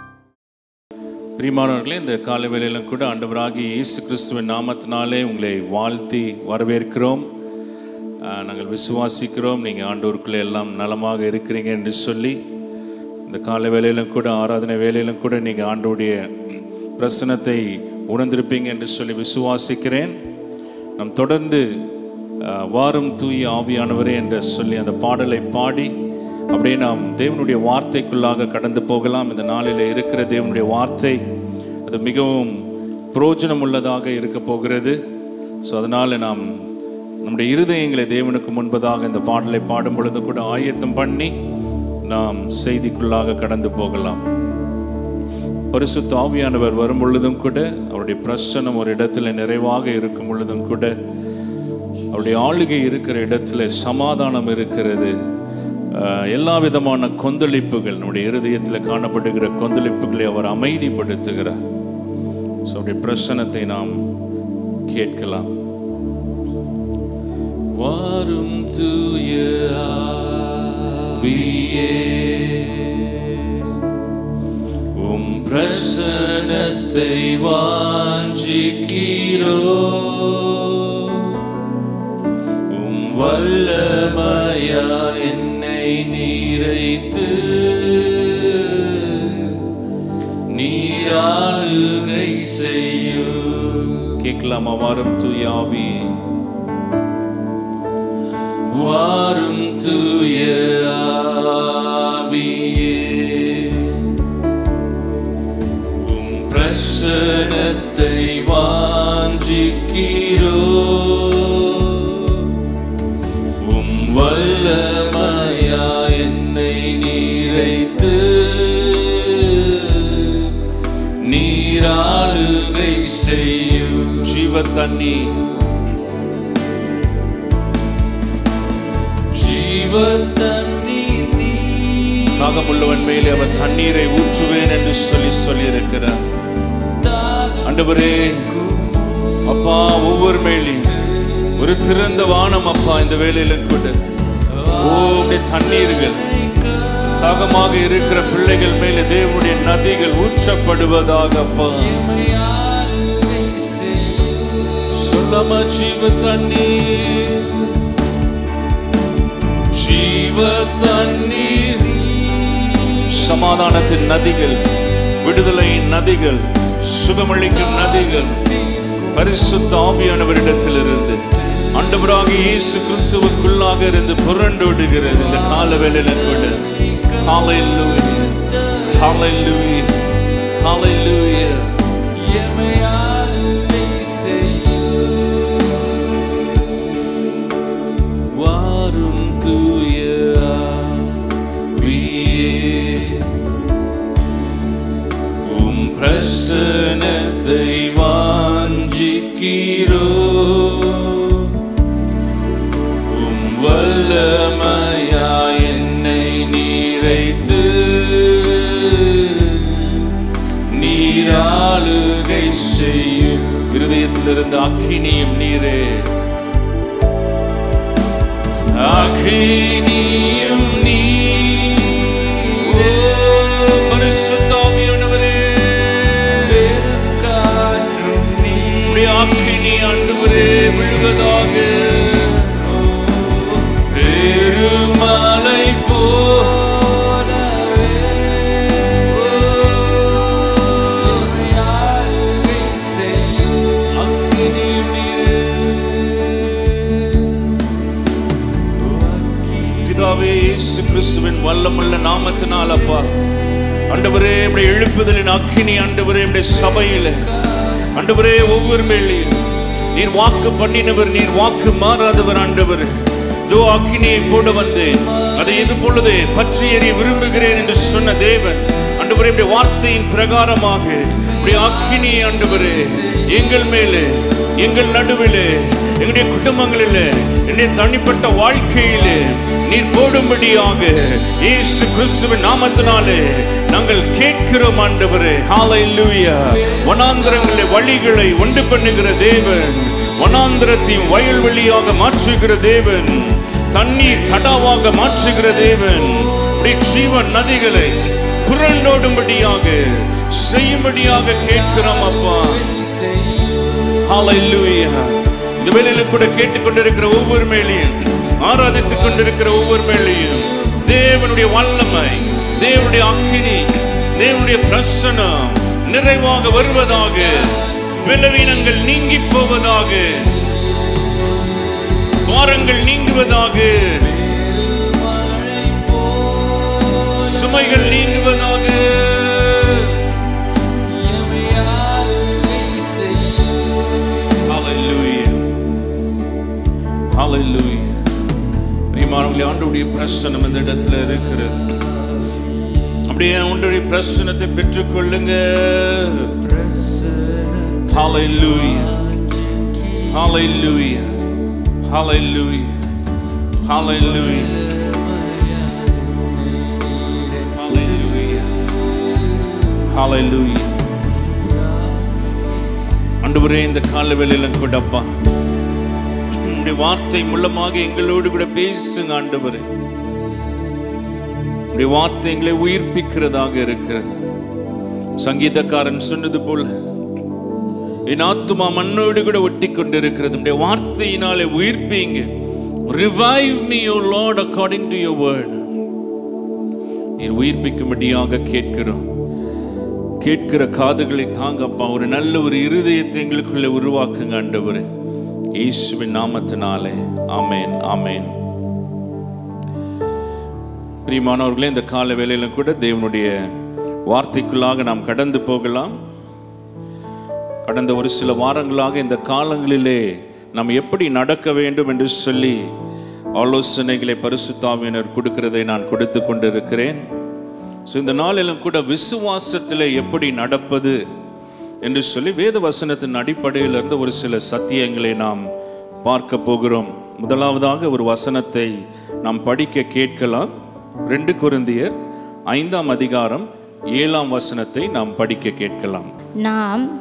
Speaker 2: பிரியமானவர்களே இந்த காலை வேளையிலும் கூட ஆண்டவராகிய இயேசு கிறிஸ்துவின் நாமத்தினாலே உங்களை வாழ்த்தி வரவேற்கிறோம் ஆஹ், நாங்கள் விசுவாசிக்கிறோம் நீங்கள் ஆண்டவருக்குள்ளே எல்லாம் நலமாக இருக்கிறீங்க என்று சொல்லி இந்த காலை வேளையிலும் கூட ஆராதனை வேளையிலும் கூட நீங்கள் ஆண்டோடைய பிரசனத்தை உணர்ந்திருப்பீங்க என்று சொல்லி விசுவாசிக்கிறேன் நாம் தொடர்ந்து ஆஹ், வாரும் தூய ஆவியானவரே என்று சொல்லி அந்த பாடலை பாடி அப்படியே நாம் தேவனுடைய வார்த்தைக்குள்ளாக கடந்து போகலாம் இந்த நாளில் இருக்கிற தேவனுடைய வார்த்தை அது மிகவும் பிரயோஜனம் உள்ளதாக இருக்க போகிறது ஸோ அதனால் நாம் நம்முடைய இருதயங்களை தேவனுக்கு முன்பதாக இந்த பாடலை பாடும் பொழுது கூட ஆயத்தம் பண்ணி நாம் செய்திக்குள்ளாக கடந்து போகலாம் பரிசுத்த ஆவியானவர் வரும் பொழுதும் கூட அவருடைய பிரசனம் ஒரு இடத்துல நிறைவாக இருக்கும் பொழுதும் கூட அவருடைய ஆளுகை இருக்கிற இடத்துல சமாதானம் இருக்கிறது அஹ், எல்லா விதமான கொந்தளிப்புகள் நம்முடைய இருதயத்தில் காணப்படுகிற கொந்தளிப்புகளை அவர் அமைதிப்படுத்துகிறார் ஸோ அவருடைய பிரசனத்தை நாம் கேட்கலாம் வாரும் தூய ஆவியே உம் பிரசனத்தை வாஞ்சிக்கிறோ உம் வல்லமையா என்னை நீரைத்து நீராளுகை செய்யும் கேட்கலாமா வாரும் தூயாவி வாரும் தூய ஆவியே உம் பிரசனத்தை வாஞ்சிக்கிறோ உம் வல்லமையா என்னை நீரைத்து நீராளுகை செய்யும் ஜீவ தண்ணீர் ஜீவ தண்ணீர் நீ தாகமுள்ளவன் மேலே அவர் தண்ணீரை ஊற்றுவேன் என்று சொல்லி சொல்லியிருக்கிறார் ஆண்டவரே அப்பா ஒவ்வொரு மேலையும் ஒரு திறந்த வானம் அப்பா இந்த வேலையில கூட ஓ உம்முடைய தண்ணீர்கள் தாகமாக இருக்கிற பிள்ளைகள் மேலே தேவனுடைய நதிகள் ஊற்றப்படுவதாக அப்பா சொல்லாம ஜீவ தண்ணீர் ஜீவ தண்ணீர் சமாதானத்தின் நதிகள் விடுதலையின் நதிகள் சுகமளிக்கும் நதிகள் பரிசுத்த ஆவியானவரிடத்திலிருந்து ஆண்டவராக இயேசு கிறிஸ்துவுக்குள்ளாக இருந்து புரண்டோடுகிறது இந்த கால வேளையில கூட ஹalleluya ஹalleluya ஹalleluya வாரும் தூய ஆவியே உம் பிரசனத்தை வாஞ்சிக்கிறோ உம் வல்லமையா என்னை நீரைத்து நீராளுகை செய்யும் இருதயத்திலிருந்து அக்கினியும் நீரே அக்கினியும் நீரே பரிசுத்த ஆவியானவரே உம்முடைய அக்கினி ஆண்டவரே விழுவதாக பெருமலை பிதாவே இயேசு கிறிஸ்துவின் வல்லமுள்ள நாமத்தினால் அப்பா ஆண்டவரே இப்படி எழுப்புதலின் அக்கினி ஆண்டவரே இப்படி சபையில ஆண்டவரே ஒவ்வொரு மேலையும் நீர் வாக்கு பண்ணினவர் நீர் வாக்கு மாறாதவர் ஆண்டவர் இதோ அக்கினியை போட வந்தேன் அதை இது பொழுது பற்றி எறிய விரும்புகிறேன் என்று சொன்ன தேவன் ஆண்டவரே இப்படி வார்த்தையின் பிரகாரமாக இப்படி அக்கினி ஆண்டவரே எங்கள் மேலே எங்கள் நடுவிலே எங்களுடைய குடும்பங்களிலே என்னுடைய தனிப்பட்ட வாழ்க்கையிலே நீர் போடும்படியாக இயேசு கிறிஸ்துவின் நாமத்தினாலே நாங்கள் கேட்கிறோம் ஆண்டவரே ஹalleluya வனாந்தரங்களிலே வழிகளை உண்டு பண்ணுகிற தேவன் வனாந்தரத்தையும் வயல்வெளியாக மாற்றுகிற தேவன் தண்ணீர் தடாவாக மாற்றுகிற தேவன் இப்படி ஜீவன் நதிகளை புரண்டோடும்படியாக செய்யும்படியாக கேட்கிறோம் அப்பா ஹalleluya இந்த வேளையில கூட கேட்டுக்கொண்டிருக்கிற ஒவ்வொரு மேலையும் ஆராதித்துக் கொண்டிருக்கிற ஒவ்வொரு மேலையும் தேவனுடைய வல்லமை தேவனுடைய அக்கினி தேவனுடைய பிரசனம் நிறைவாக வருவதாக பலவீனங்கள் நீங்கி போவதாக வாரங்கள் நீங்குவதாக சுமைகள் நீங்குவதாக Hallelujah. Hallelujah. பிரியமானவர்களே ஆண்டவருடைய பிரசனம் இந்த இடத்துல இருக்கிறது அப்படியே ஆண்டவருடைய பிரசனத்தை பெற்றுக்கொள்ளுங்க Hallelujah. Hallelujah. Hallelujah. Hallelujah. Hallelujah. Hallelujah. ஆண்டவரே இந்த கால வேளையில கூட அப்பா உங்களுடைய வார்த்தை மூலமாக எங்களோடு கூட பேசுங்க ஆண்டவரே உங்களுடைய வார்த்தை எங்களை உயிர்ப்பிக்கிறதாக இருக்கிறது சங்கீதக்காரன் சொன்னது போல என் ஆத்துமா மண்ணோடு கூட ஒட்டி கொண்டிருக்கிறது உடைய வார்த்தையினாலே உயிர்ப்பீங்க revive me O Lord according to your word நீர் உயிர்ப்பிக்கும்படியாக கேட்கிறோம் கேட்கிற காதுகளை தாங்கப்பா ஒரு நல்ல ஒரு இருதயத்தை எங்களுக்குள்ள உருவாக்குங்க ஆண்டவரே இயேசுவின் நாமத்தினாலே ஆமென் ஆமென் பிரியமானவர்களே இந்த கால வேளையிலும் கூட தேவனுடைய வார்த்தைக்குள்ளாக நாம் கடந்து போகலாம் கடந்த ஒரு சில வாரங்களாக இந்த காலங்களிலே நாம் எப்படி நடக்க வேண்டும் என்று சொல்லி ஆலோசனைகளை பரிசுத்தாவினர் கொடுக்கிறதை நான் கொடுத்து கொண்டிருக்கிறேன் ஸோ இந்த நாளிலும் கூட விசுவாசத்தில் எப்படி நடப்பது என்று சொல்லி வேத வசனத்தின் அடிப்படையில் இருந்து ஒரு சில சத்தியங்களை நாம் பார்க்க போகிறோம் முதலாவதாக ஒரு வசனத்தை நாம் படிக்க கேட்கலாம் ரெண்டு குருந்தியர் ஐந்தாம் அதிகாரம் ஏழாம் வசனத்தை நாம் படிக்க கேட்கலாம்
Speaker 4: நாம்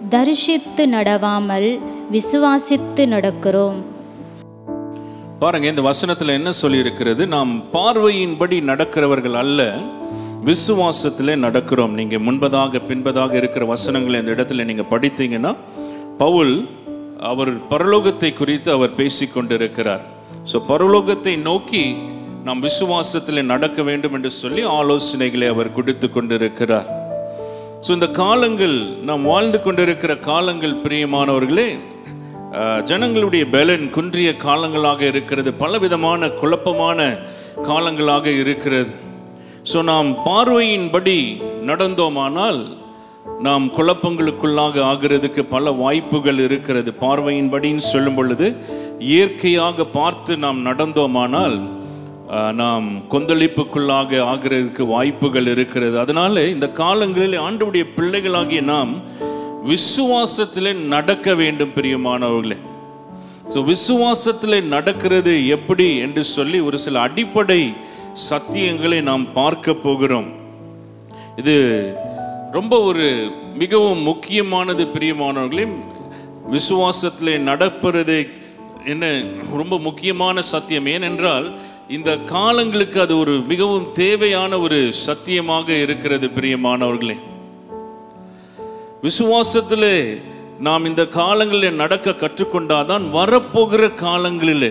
Speaker 4: தரிசித்து நடவாமல் விசுவாசித்து நடக்கிறோம்
Speaker 2: பாருங்க இந்த வசனத்துல என்ன சொல்லி இருக்கிறது நாம் பார்வையின்படி நடக்கிறவர்கள் அல்ல விசுவாசத்திலே நடக்கிறோம் நீங்க முன்பதாக பின்பதாக இருக்கிற வசனங்களை இந்த இடத்துல நீங்க படித்தீங்கன்னா பவுல் அவர் பரலோகத்தை குறித்து அவர் பேசிக் கொண்டிருக்கிறார் ஸோ பரலோகத்தை நோக்கி நாம் விசுவாசத்தில் நடக்க வேண்டும் என்று சொல்லி ஆலோசனைகளை அவர் கொடுத்து கொண்டிருக்கிறார் ஸோ இந்த காலங்கள் நாம் வாழ்ந்து கொண்டிருக்கிற காலங்கள் பிரியமானவர்களே அஹ், ஜனங்களுடைய பலன் குன்றிய காலங்களாக இருக்கிறது பலவிதமான குழப்பமான காலங்களாக இருக்கிறது ஸோ நாம் பார்வையின்படி நடந்தோமானால் நாம் குழப்பங்களுக்குள்ளாக ஆகிறதுக்கு பல வாய்ப்புகள் இருக்கிறது பார்வையின்படின்னு சொல்லும் பொழுது இயற்கையாக பார்த்து நாம் நடந்தோமானால் ஆஹ், நாம் கொந்தளிப்புக்குள்ளாக ஆகிறதுக்கு வாய்ப்புகள் இருக்கிறது அதனால இந்த காலங்களில் ஆண்டவுடைய பிள்ளைகளாகிய நாம் விசுவாசத்திலே நடக்க வேண்டும் பிரியமானவர்களே ஸோ விசுவாசத்தில் நடக்கிறது எப்படி என்று சொல்லி ஒரு சில அடிப்படை சத்தியங்களை நாம் பார்க்க போகிறோம் இது ரொம்ப ஒரு மிகவும் முக்கியமானது பிரியமானவர்களே விசுவாசத்திலே நடப்பது என்ன ரொம்ப முக்கியமான சத்தியம் ஏனென்றால் இந்த காலங்களுக்கு அது ஒரு மிகவும் தேவையான ஒரு சத்தியமாக இருக்கிறது பிரியமானவர்களே விசுவாசத்திலே நாம் இந்த காலங்களில் நடக்க கற்றுக்கொண்டாதான் வரப்போகிற காலங்களிலே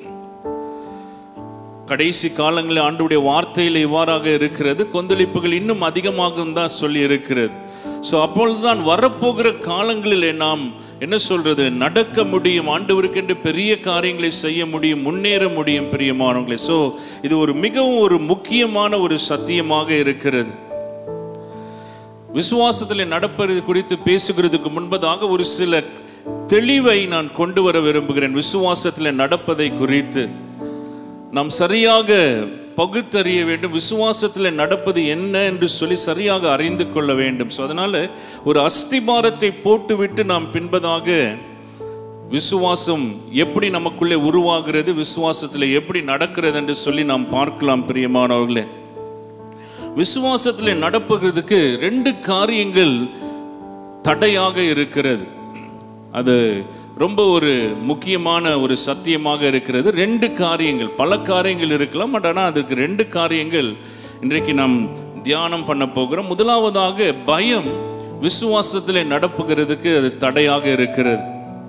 Speaker 2: கடைசி காலங்களில் ஆண்டுடைய வார்த்தையில் இவ்வாறாக இருக்கிறது கொந்தளிப்புகள் இன்னும் அதிகமாகும் தான் சொல்லி இருக்கிறது ஸோ அப்பொழுதுதான் வரப்போகிற காலங்களிலே நாம் என்ன சொல்றது நடக்க முடியும் ஆண்டவருக்கென்று பெரிய காரியங்களை செய்ய முடியும் முன்னேற முடியும் பிரியமானவங்களே ஸோ இது ஒரு மிகவும் ஒரு முக்கியமான ஒரு சத்தியமாக இருக்கிறது விசுவாசத்தில் நடப்பது குறித்து பேசுகிறதுக்கு முன்பதாக ஒரு சில தெளிவை நான் கொண்டு வர விரும்புகிறேன் விசுவாசத்தில் நடப்பதை குறித்து நாம் சரியாக பகுத்தறிய வேண்டும் விசுவாசத்தில் நடப்பது என்ன என்று சொல்லி சரியாக அறிந்து கொள்ள வேண்டும் ஸோ அதனால ஒரு அஸ்திபாரத்தை போட்டுவிட்டு நாம் பின்பதாக விசுவாசம் எப்படி நமக்குள்ளே உருவாகிறது விசுவாசத்தில் எப்படி நடக்கிறது என்று சொல்லி நாம் பார்க்கலாம் பிரியமானவர்களே விசுவாசத்தில் நடப்புகிறதுக்கு ரெண்டு காரியங்கள் தடையாக இருக்கிறது அது ரொம்ப ஒரு முக்கியமான ஒரு சத்தியமாக இருக்கிறது ரெண்டு காரியங்கள் பல காரியங்கள் இருக்கலாம் பட் ஆனால் அதுக்கு ரெண்டு காரியங்கள் இன்றைக்கு நாம் தியானம் பண்ண போகிறோம் முதலாவதாக பயம் விசுவாசத்தில் நடப்புகிறதுக்கு அது தடையாக இருக்கிறது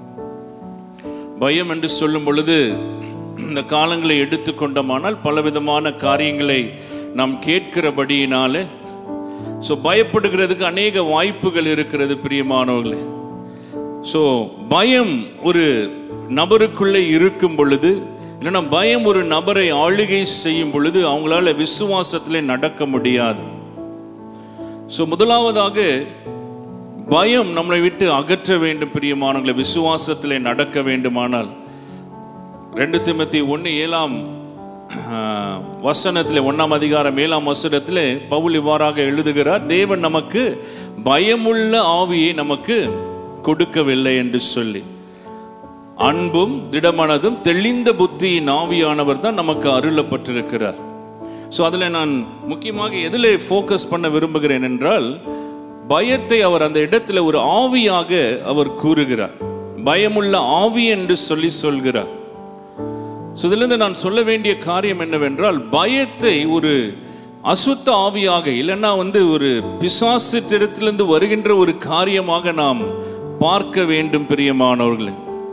Speaker 2: பயம் என்று சொல்லும் பொழுது இந்த காலங்களை எடுத்துக்கொண்டோமானால் பலவிதமான காரியங்களை நாம் கேட்கிறபடியினாலே ஸோ பயப்படுகிறதுக்கு அநேக வாய்ப்புகள் இருக்கிறது பிரியமானவர்களே ஸோ பயம் ஒரு நபருக்குள்ளே இருக்கும் பொழுது இல்லைன்னா பயம் ஒரு நபரை ஆளுகை செய்யும் பொழுது அவங்களால விசுவாசத்திலே நடக்க முடியாது ஸோ முதலாவதாக பயம் நம்மளை விட்டு அகற்ற வேண்டும் பிரியமானவர்களை விசுவாசத்திலே நடக்க வேண்டுமானால் ரெண்டு திமத்தி ஒன்று ஏழாம் ஆஹ், வசனத்திலே ஒன்றாம் அதிகாரம் ஏழாம் வசனத்திலே பவுல் இவ்வாறாக எழுதுகிறார் தேவன் நமக்கு பயமுள்ள ஆவியை நமக்கு கொடுக்கவில்லை என்று சொல்லி அன்பும் திடமனதும் தெளிந்த புத்தியின் ஆவியானவர் தான் நமக்கு அருளப்பட்டிருக்கிறார் ஸோ அதில் நான் முக்கியமாக எதில் ஃபோக்கஸ் பண்ண விரும்புகிறேன் என்றால் பயத்தை அவர் அந்த இடத்துல ஒரு ஆவியாக அவர் கூறுகிறார் பயமுள்ள ஆவி என்று சொல்லி சொல்கிறார் ஸோ இதிலிருந்து நான் சொல்ல வேண்டிய காரியம் என்னவென்றால் பயத்தை ஒரு அசுத்த ஆவியாக இல்லைன்னா வந்து ஒரு பிசாசிட்டிடத்திலிருந்து வருகின்ற ஒரு காரியமாக நாம் பார்க்க வேண்டும் பிரியமானவர்களே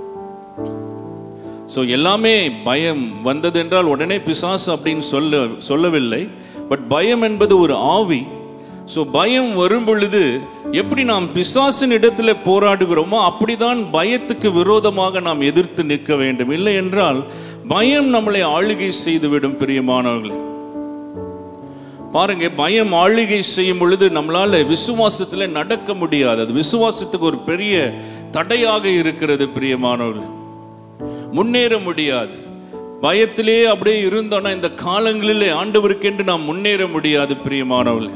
Speaker 2: ஸோ எல்லாமே பயம் வந்தது என்றால் உடனே பிசாசு அப்படின்னு சொல்ல சொல்லவில்லை பட் பயம் என்பது ஒரு ஆவி ஸோ பயம் வரும் பொழுது எப்படி நாம் பிசாசின் இடத்துல போராடுகிறோமோ அப்படிதான் பயத்துக்கு விரோதமாக நாம் எதிர்த்து நிற்க வேண்டும் இல்லை என்றால் பயம் நம்மளை ஆளுகை செய்துவிடும் பிரியமானவர்களே பாருங்க பயம் ஆளுகை செய்யும் பொழுது நம்மளால விசுவாசத்துல நடக்க முடியாது அது விசுவாசத்துக்கு ஒரு பெரிய தடையாக இருக்கிறது பிரியமானவர்களே முன்னேற முடியாது பயத்திலே அப்படியே இருந்தோம்னா இந்த காலங்களிலே ஆண்டவருக்கென்று நாம் முன்னேற முடியாது பிரியமானவர்களே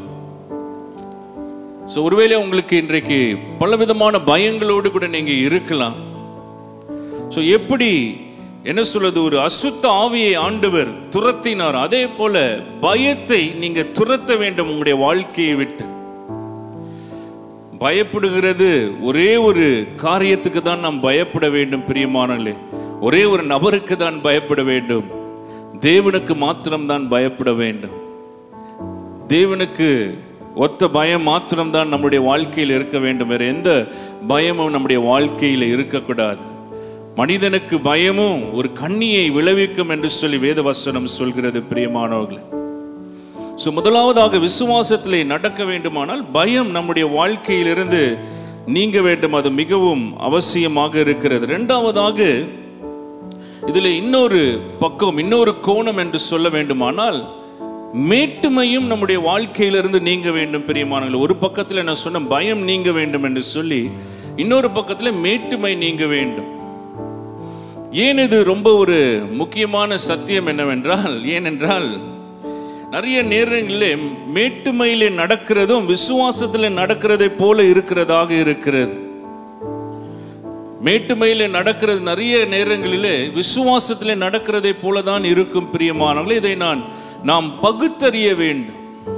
Speaker 2: ஸோ ஒருவேளை உங்களுக்கு இன்றைக்கு பலவிதமான பயங்களோடு கூட நீங்க இருக்கலாம் ஸோ எப்படி என்ன சொல்றது ஒரு அசுத்த ஆவியை ஆண்டவர் துரத்தினார் அதே போல பயத்தை நீங்க துரத்த வேண்டும் உங்களுடைய வாழ்க்கையை விட்டு பயப்படுகிறது ஒரே ஒரு காரியத்துக்கு தான் நாம் பயப்பட வேண்டும் பிரியமானங்களே ஒரே ஒரு நபருக்கு தான் பயப்பட வேண்டும் தேவனுக்கு மாத்திரம்தான் பயப்பட வேண்டும் தேவனுக்கு ஒத்த பயம் மாத்திரம்தான் நம்முடைய வாழ்க்கையில் இருக்க வேண்டும் வேற எந்த பயமும் நம்முடைய வாழ்க்கையில் இருக்கக்கூடாது மனிதனுக்கு பயமும் ஒரு கண்ணியை விளைவிக்கும் என்று சொல்லி வேதவசனம் சொல்கிறது பிரியமானவர்களே ஸோ முதலாவதாக விசுவாசத்திலே நடக்க வேண்டுமானால் பயம் நம்முடைய வாழ்க்கையிலிருந்து நீங்க வேண்டும் அது மிகவும் அவசியமாக இருக்கிறது இரண்டாவதாக இதில் இன்னொரு பக்கம் இன்னொரு கோணம் என்று சொல்ல வேண்டுமானால் மேட்டுமையும் நம்முடைய வாழ்க்கையிலிருந்து நீங்க வேண்டும் பெரியமானங்கள் ஒரு பக்கத்தில் நான் சொன்ன பயம் நீங்க வேண்டும் என்று சொல்லி இன்னொரு பக்கத்தில் மேட்டுமை நீங்க வேண்டும் ஏன் இது ரொம்ப ஒரு முக்கியமான சத்தியம் என்னவென்றால் ஏனென்றால் நிறைய நேரங்களிலே மேட்டுமையிலே நடக்கிறதும் விசுவாசத்தில் நடக்கிறதை போல இருக்கிறதாக இருக்கிறது மேட்டுமையிலே நடக்கிறது நிறைய நேரங்களிலே விசுவாசத்திலே நடக்கிறதை போல தான் இருக்கும் பிரியமானவர்களே இதை நான் நாம் பகுத்தறிய வேண்டும்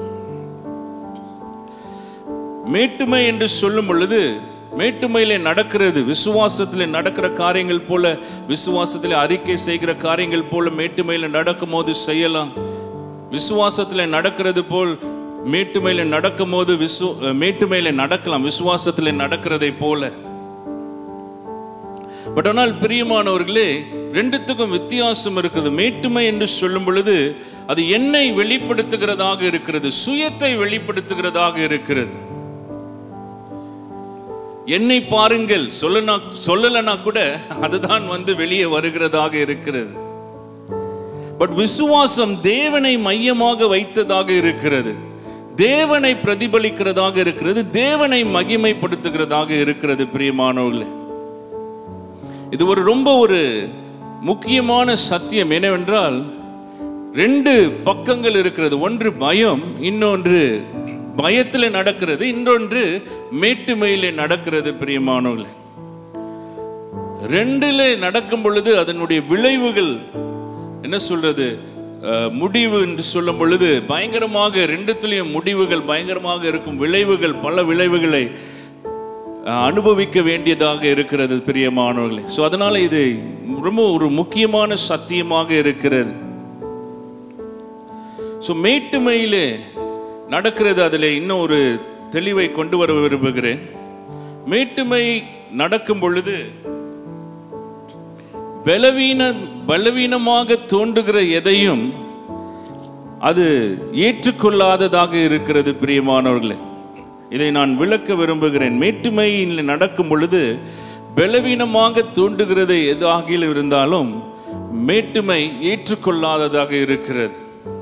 Speaker 2: மேட்டுமை என்று சொல்லும் பொழுது மேட்டுமையிலே நடக்கிறது விசுவாசத்திலே நடக்கிற காரியங்கள் போல விசுவாசத்திலே அறிக்கை செய்கிற காரியங்கள் போல மேட்டுமையில நடக்கும் போது செய்யலாம் விசுவாசத்திலே நடக்கிறது போல் மேட்டுமையில நடக்கும் போது விசு மேட்டுமையில நடக்கலாம் விசுவாசத்திலே நடக்கிறதை போல பட் ஆனால் பிரியமானவர்களே ரெண்டுத்துக்கும் வித்தியாசம் இருக்குது மேட்டுமை என்று சொல்லும் பொழுது அது என்னை வெளிப்படுத்துகிறதாக இருக்கிறது சுயத்தை வெளிப்படுத்துகிறதாக இருக்கிறது என்னை பாருங்கள் சொல்லனா சொல்லலைன்னா கூட அதுதான் வந்து வெளியே வருகிறதாக இருக்கிறது பட் விசுவாசம் தேவனை மையமாக வைத்ததாக இருக்கிறது தேவனை பிரதிபலிக்கிறதாக இருக்கிறது தேவனை மகிமைப்படுத்துகிறதாக இருக்கிறது பிரியமானவர்களே இது ஒரு ரொம்ப ஒரு முக்கியமான சத்தியம் என்னவென்றால் ரெண்டு பக்கங்கள் இருக்கிறது ஒன்று பயம் இன்னொன்று பயத்தில் நடக்கிறது இன்னொன்று மேட்டுமையிலே நடக்கிறது பிரியமானவர்களே ரெண்டிலே நடக்கும் பொழுது அதனுடைய விளைவுகள் என்ன சொல்றது அஹ், முடிவு என்று சொல்லும் பொழுது பயங்கரமாக ரெண்டுத்துலேயும் முடிவுகள் பயங்கரமாக இருக்கும் விளைவுகள் பல விளைவுகளை அஹ், அனுபவிக்க வேண்டியதாக இருக்கிறது பிரியமானவர்களே ஸோ அதனால இது ரொம்ப ஒரு முக்கியமான சத்தியமாக இருக்கிறது ஸோ மேட்டுமையிலே நடக்கிறது அதில் இன்னும் ஒரு தெளிவை கொண்டு வர விரும்புகிறேன் மேட்டுமை நடக்கும் பொழுது பலவீன பலவீனமாக தோன்றுகிற எதையும் அது ஏற்றுக்கொள்ளாததாக இருக்கிறது பிரியமானவர்களே இதை நான் விளக்க விரும்புகிறேன் மேட்டுமையில் நடக்கும் பொழுது பலவீனமாக தோன்றுகிறது எதாக இருந்தாலும் மேட்டுமை ஏற்றுக்கொள்ளாததாக இருக்கிறது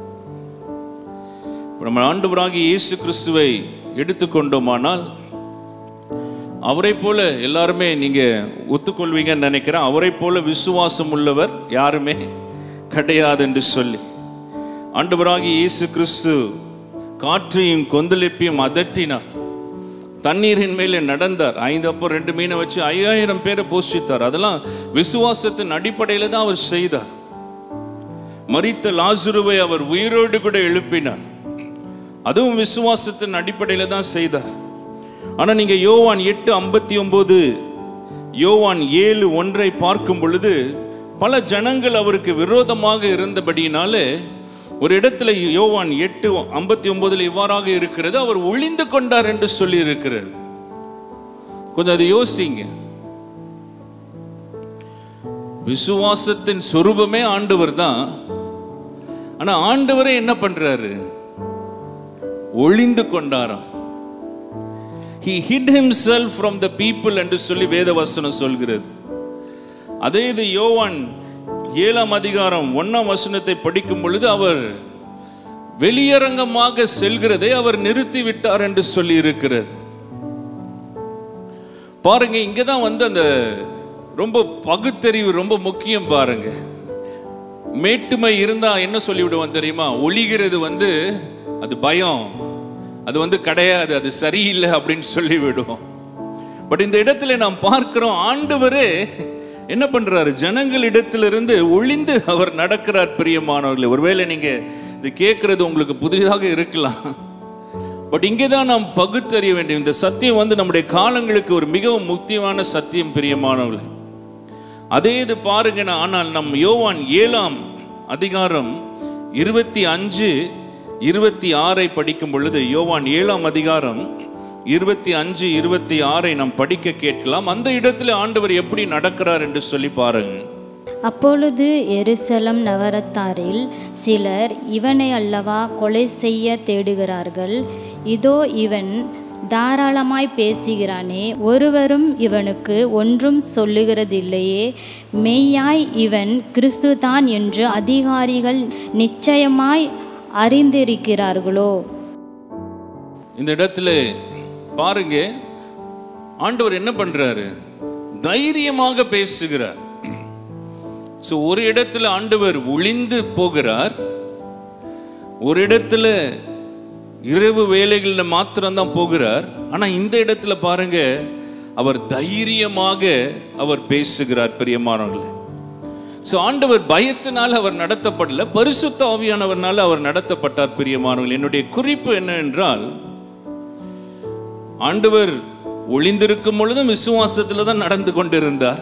Speaker 2: இப்ப நம்ம ஆண்டவராகிய இயேசு கிறிஸ்துவை எடுத்துக்கொண்டோமானால் அவரை போல எல்லாருமே நீங்க ஒத்துக்கொள்வீங்கன்னு நினைக்கிறேன் அவரை போல விசுவாசம் உள்ளவர் யாருமே கிடையாது என்று சொல்லி ஆண்டவராகிய இயேசு கிறிஸ்து காற்றையும் கொந்தளிப்பையும் அதட்டினார் தண்ணீரின் மேலே நடந்தார் ஐந்து அப்போ ரெண்டு மீனை வச்சு ஐயாயிரம் பேரை போஷித்தார் அதெல்லாம் விசுவாசத்தின் அடிப்படையில் தான் அவர் செய்தார் மரித்த லாசுருவை அவர் உயிரோடு கூட எழுப்பினார் அதுவும் விசுவாசத்தின் அடிப்படையில் தான் செய்தார் ஆனா நீங்க யோவான் எட்டு ஐம்பத்தி ஒன்பது யோவான் ஏழு ஒன்றை பார்க்கும் பொழுது பல ஜனங்கள் அவருக்கு விரோதமாக இருந்தபடியினாலே ஒரு இடத்துல யோவான் எட்டு ஐம்பத்தி ஒன்பதுல இவ்வாறாக இருக்கிறது அவர் ஒளிந்து கொண்டார் என்று சொல்லி இருக்கிறது கொஞ்சம் அதை யோசிங்க விசுவாசத்தின் சொரூபமே ஆண்டவர் தான் ஆனா ஆண்டவரே என்ன பண்றாரு ஒளிந்து கொண்டாராம் he hid himself from the people என்று சொல்லி வேதவசனம் சொல்கிறது அதே இது யோவான் ஏழாம் அதிகாரம் ஒன்னாம் வசனத்தை படிக்கும் பொழுது அவர் வெளியரங்கமாக செல்கிறதை அவர் நிறுத்தி விட்டார் என்று சொல்லி இருக்கிறது பாருங்க இங்க தான் வந்து அந்த ரொம்ப பகுத்தறிவு ரொம்ப முக்கியம் பாருங்க மேட்டுமை இருந்தா என்ன சொல்லிவிடுவோம் தெரியுமா ஒளிகிறது வந்து அது பயம் அது வந்து கிடையாது அது சரியில்லை அப்படின்னு சொல்லி விடுவோம் பட் இந்த இடத்துல நாம் பார்க்கிறோம் ஆண்டவரே என்ன பண்றாரு ஜனங்களிடத்திலிருந்து ஒளிந்து அவர் நடக்கிறார் பிரியமானவர்களே ஒருவேளை நீங்க இது கேட்கறது உங்களுக்கு புதிதாக இருக்கலாம் பட் இங்கே தான் நாம் பகுத்தறிய வேண்டிய இந்த சத்தியம் வந்து நம்முடைய காலங்களுக்கு ஒரு மிகவும் முக்கியமான சத்தியம் பிரியமானவர்களே அதே இது பாருங்க நான் ஆனால் நம் யோவான் ஏழாம் அதிகாரம் இருபத்தி அஞ்சு இருபத்தி ஆறை படிக்கும் பொழுது யோவான் ஏழாம் அதிகாரம் இருபத்தி அஞ்சு இருபத்தி ஆறை நாம் படிக்க கேட்கலாம் அந்த இடத்துல ஆண்டவர் எப்படி நடக்கிறார் என்று சொல்லி பாருங்க
Speaker 4: அப்பொழுது எருசலம் நகரத்தாரில் சிலர் இவனை அல்லவா கொலை செய்ய தேடுகிறார்கள் இதோ இவன் தாராளமாய் பேசுகிறானே ஒருவரும் இவனுக்கு ஒன்றும் சொல்லுகிறதில்லையே மெய்யாய் இவன் கிறிஸ்துதான் என்று அதிகாரிகள் நிச்சயமாய் அறிந்திருக்கிறார்களோ
Speaker 2: இந்த இடத்துல பாருங்க ஆண்டவர் என்ன பண்றாரு தைரியமாக பேசுகிறார் ஸோ ஒரு இடத்துல ஆண்டவர் ஒளிந்து போகிறார் ஒரு இடத்துல இரவு வேலைகளில் மாத்திரம்தான் போகிறார் ஆனா இந்த இடத்துல பாருங்க அவர் தைரியமாக அவர் பேசுகிறார் பிரியமானவர்களே ஸோ ஆண்டவர் பயத்தினால் அவர் நடத்தப்படல பரிசுத்த ஆவியானவர்னால அவர் நடத்தப்பட்டார் பிரியமானவர்கள் என்னுடைய குறிப்பு என்ன என்றால் ஆண்டவர் ஒளிந்திருக்கும் பொழுதும் விசுவாசத்தில் தான் நடந்து கொண்டிருந்தார்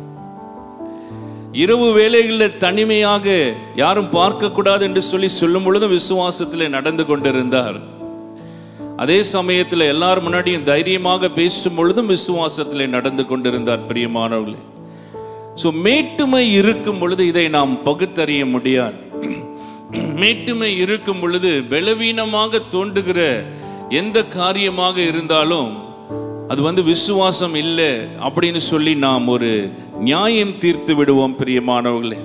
Speaker 2: இரவு வேலைகளில் தனிமையாக யாரும் பார்க்கக்கூடாது என்று சொல்லி சொல்லும் பொழுதும் விசுவாசத்தில் நடந்து கொண்டிருந்தார் அதே சமயத்தில் எல்லார் முன்னாடியும் தைரியமாக பேசும் பொழுதும் விசுவாசத்தில் நடந்து கொண்டிருந்தார் பிரியமானவர்களே ஸோ மேட்டுமை இருக்கும் பொழுது இதை நாம் பகுத்தறிய முடியாது மேட்டுமை இருக்கும் பொழுது பலவீனமாக தோன்றுகிற எந்த காரியமாக இருந்தாலும் அது வந்து விசுவாசம் இல்லை அப்படின்னு சொல்லி நாம் ஒரு நியாயம் தீர்த்து விடுவோம் பிரியமானவர்களே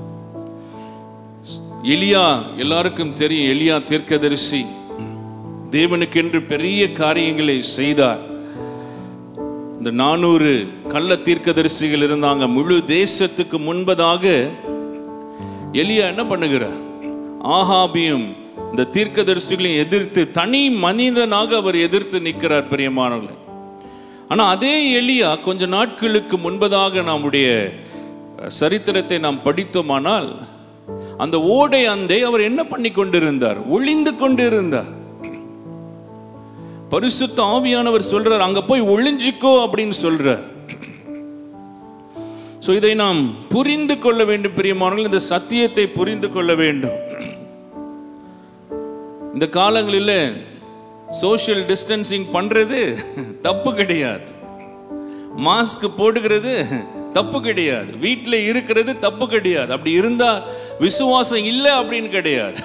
Speaker 2: எலியா எல்லாருக்கும் தெரியும் எலியா தீர்க்கதரிசி தேவனுக்கென்று பெரிய காரியங்களை செய்தார் இந்த நானூறு கள்ள தீர்க்கதரிசிகள் இருந்தாங்க முழு தேசத்துக்கு முன்பதாக எலியா என்ன பண்ணுகிறார் ஆகாபியும் இந்த தீர்க்கதரிசிகளையும் எதிர்த்து தனி மனிதனாக அவர் எதிர்த்து நிற்கிறார் பிரியமானவர்களே ஆனா அதே எலியா கொஞ்ச நாட்களுக்கு முன்பதாக நம்முடைய சரித்திரத்தை நாம் படித்தோமானால் அந்த ஓடை அந்தை அவர் என்ன பண்ணி கொண்டிருந்தார் ஒளிந்து கொண்டிருந்தார் பரிசுத்த ஆவியானவர் சொல்றார் அங்க போய் ஒளிஞ்சிக்கோ அப்படின்னு சொல்றார் ஸோ இதை நாம் புரிந்து கொள்ள வேண்டும் பிரியமானவர்கள் இந்த சத்தியத்தை புரிந்து கொள்ள வேண்டும் இந்த காலங்களில் சோஷியல் டிஸ்டன்சிங் பண்றது தப்பு கிடையாது மாஸ்க் போடுகிறது தப்பு கிடையாது வீட்டில் இருக்கிறது தப்பு கிடையாது அப்படி இருந்தா விசுவாசம் இல்லை அப்படின்னு கிடையாது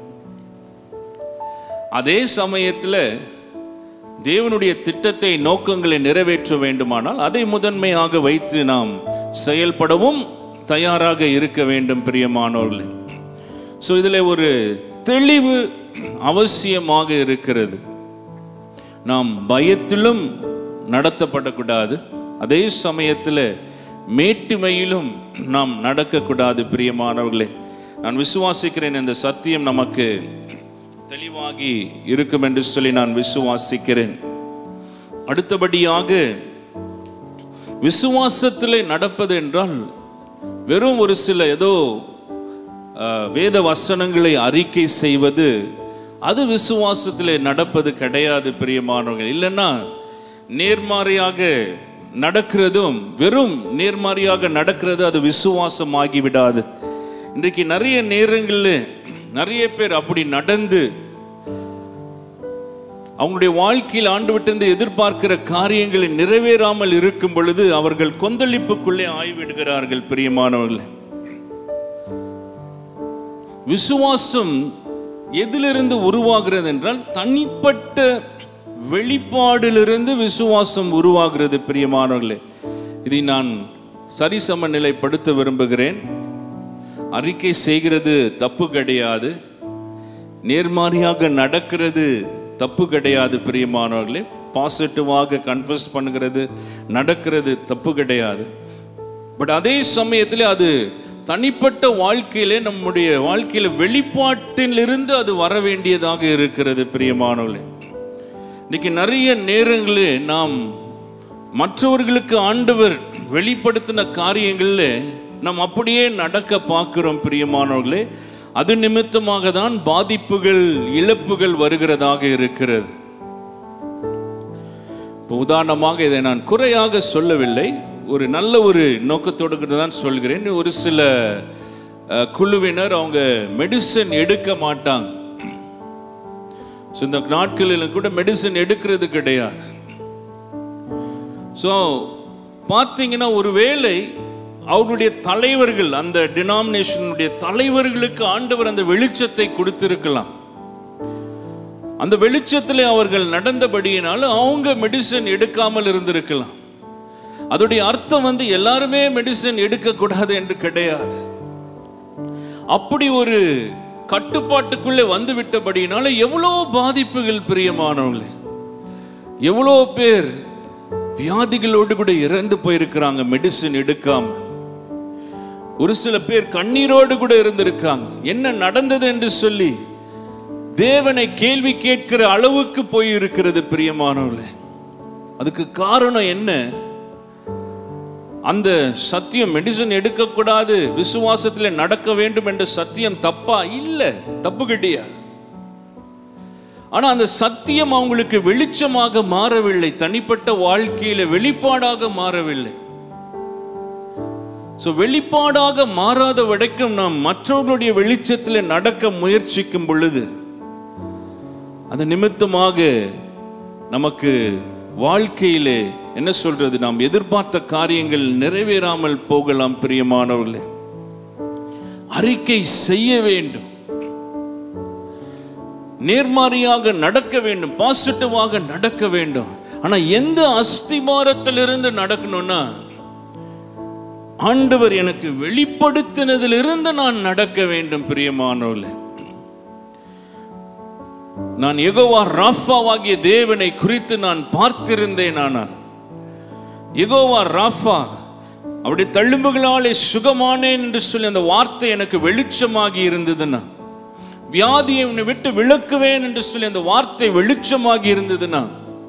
Speaker 2: அதே சமயத்தில் தேவனுடைய திட்டத்தை நோக்கங்களை நிறைவேற்ற வேண்டுமானால் அதை முதன்மையாக வைத்து நாம் செயல்படவும் தயாராக இருக்க வேண்டும் பிரியமானவர்களே ஸோ இதில் ஒரு தெளிவு அவசியமாக இருக்கிறது நாம் பயத்திலும் நடத்தப்படக்கூடாது அதே சமயத்தில் மேட்டுமையிலும் நாம் நடக்கக்கூடாது பிரியமானவர்களே நான் விசுவாசிக்கிறேன் இந்த சத்தியம் நமக்கு தெளிவாகி இருக்கும் என்று சொல்லி நான் விசுவாசிக்கிறேன் அடுத்தபடியாக விசுவாசத்தில் நடப்பது என்றால் வெறும் ஒரு சில ஏதோ அஹ், வேத வசனங்களை அறிக்கை செய்வது அது விசுவாசத்தில் நடப்பது கிடையாது பிரியமானவர்கள் இல்லைன்னா நேர்மாறையாக நடக்கிறதும் வெறும் நேர்மாறையாக நடக்கிறது அது விசுவாசம் ஆகிவிடாது இன்றைக்கு நிறைய நேரங்களில் நிறைய பேர் அப்படி நடந்து அவங்களுடைய வாழ்க்கையில் ஆண்டு விட்டிருந்து எதிர்பார்க்கிற காரியங்களை நிறைவேறாமல் இருக்கும் பொழுது அவர்கள் கொந்தளிப்புக்குள்ளே ஆய்விடுகிறார்கள் பிரியமானவர்களே விசுவாசம் எதிலிருந்து உருவாகிறது என்றால் தனிப்பட்ட வெளிப்பாடிலிருந்து விசுவாசம் உருவாகிறது பிரியமானவர்களே இதை நான் சரிசமநிலைப்படுத்த விரும்புகிறேன் அறிக்கை செய்கிறது தப்பு கிடையாது நேர்மாறியாக நடக்கிறது தப்பு கிடையாது பிரியமானவர்களே பாசிட்டிவாக கன்ஃபஸ் பண்ணுகிறது நடக்கிறது தப்பு கிடையாது பட் அதே சமயத்தில் அது தனிப்பட்ட வாழ்க்கையிலே நம்முடைய வாழ்க்கையில வெளிப்பாட்டிலிருந்து அது வர வேண்டியதாக இருக்கிறது பிரியமானவர்களே இன்னைக்கு நிறைய நேரங்களில் நாம் மற்றவர்களுக்கு ஆண்டவர் வெளிப்படுத்தின காரியங்களில் நாம் அப்படியே நடக்க பார்க்கிறோம் பிரியமானவர்களே அது நிமித்தமாக தான் பாதிப்புகள் இழப்புகள் வருகிறதாக இருக்கிறது இப்போ உதாரணமாக இதை நான் குறையாக சொல்லவில்லை ஒரு நல்ல ஒரு நோக்கத்தோடு கூட தான் சொல்கிறேன் ஒரு சில அஹ், குழுவினர் அவங்க மெடிசன் எடுக்க மாட்டாங்க ஸோ இந்த நாட்களில் கூட மெடிசன் எடுக்கிறது கிடையாது ஸோ பார்த்தீங்கன்னா ஒருவேளை அவருடைய தலைவர்கள் அந்த டினாமினேஷனுடைய தலைவர்களுக்கு ஆண்டவர் அந்த வெளிச்சத்தை கொடுத்திருக்கலாம் அந்த வெளிச்சத்தில் அவர்கள் நடந்தபடியினால அவங்க மெடிசன் எடுக்காமல் இருந்திருக்கலாம் அதோடைய அர்த்தம் வந்து எல்லாருமே மெடிசன் எடுக்கக்கூடாது என்று கிடையாது அப்படி ஒரு கட்டுப்பாட்டுக்குள்ளே வந்து விட்டபடியினால எவ்வளோ பாதிப்புகள் பிரியமானவங்களே எவ்வளோ பேர் வியாதிகளோடு கூட இறந்து போயிருக்கிறாங்க மெடிசின் எடுக்காம ஒரு சில பேர் கண்ணீரோடு கூட இருந்திருக்காங்க என்ன நடந்தது என்று சொல்லி தேவனை கேள்வி கேட்கிற அளவுக்கு போய் இருக்கிறது பிரியமானவர்களே அதுக்கு காரணம் என்ன அந்த சத்தியம் மெடிசன் எடுக்கக்கூடாது விசுவாசத்தில் நடக்க வேண்டும் என்ற சத்தியம் தப்பா இல்ல தப்பு கிடையாது ஆனா அந்த சத்தியம் அவங்களுக்கு வெளிச்சமாக மாறவில்லை தனிப்பட்ட வாழ்க்கையில வெளிப்பாடாக மாறவில்லை சோ வெளிப்பாடாக மாறாத வரைக்கும் நாம் மற்றவர்களுடைய வெளிச்சத்தில் நடக்க முயற்சிக்கும் பொழுது அந்த நிமித்தமாக நமக்கு வாழ்க்கையிலே என்ன சொல்றது நாம் எதிர்பார்த்த காரியங்கள் நிறைவேறாமல் போகலாம் பிரியமானவர்களே அறிக்கை செய்ய வேண்டும் நேர்மாறியாக நடக்க வேண்டும் பாசிட்டிவாக நடக்க வேண்டும் ஆனா எந்த அஸ்திபாரத்திலிருந்து நடக்கணும்னா ஆண்டவர் எனக்கு வெளிப்படுத்தினதிலிருந்து நான் நடக்க வேண்டும் பிரியமானவர்களே நான் எகோவா ராஃபாவாகிய தேவனை குறித்து நான் பார்த்திருந்தேன் ஆனால் எகோவா ராஃபா அவருடைய தழும்புகளாலே சுகமானேன் என்று சொல்லி அந்த வார்த்தை எனக்கு வெளிச்சமாகி இருந்ததுன்னா வியாதியை உன்னை விட்டு விளக்குவேன் என்று சொல்லி அந்த வார்த்தை வெளிச்சமாகி இருந்ததுன்னா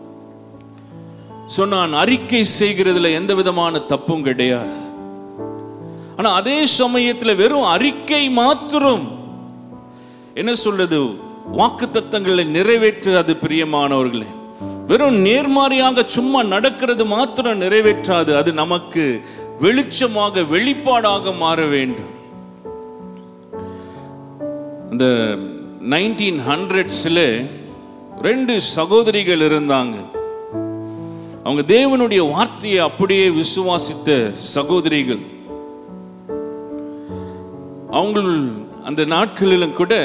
Speaker 2: சோ நான் அறிக்கை செய்கிறதுல எந்த விதமான தப்பும் கிடையாது ஆனா அதே சமயத்துல வெறும் அறிக்கை மாத்திரம் என்ன சொல்றது வாக்கு தத்தங்களை நிறைவேற்றாது பிரியமானவர்களே வெறும் நேர்மாறியாக சும்மா நடக்கிறது மாத்திரம் நிறைவேற்றாது அது நமக்கு வெளிச்சமாக வெளிப்பாடாக மாற வேண்டும் அந்த நைன்டீன் ஹண்ட்ரட்ஸில் ரெண்டு சகோதரிகள் இருந்தாங்க அவங்க தேவனுடைய வார்த்தையை அப்படியே விசுவாசித்த சகோதரிகள் அவங்க அந்த நாட்களிலும் கூட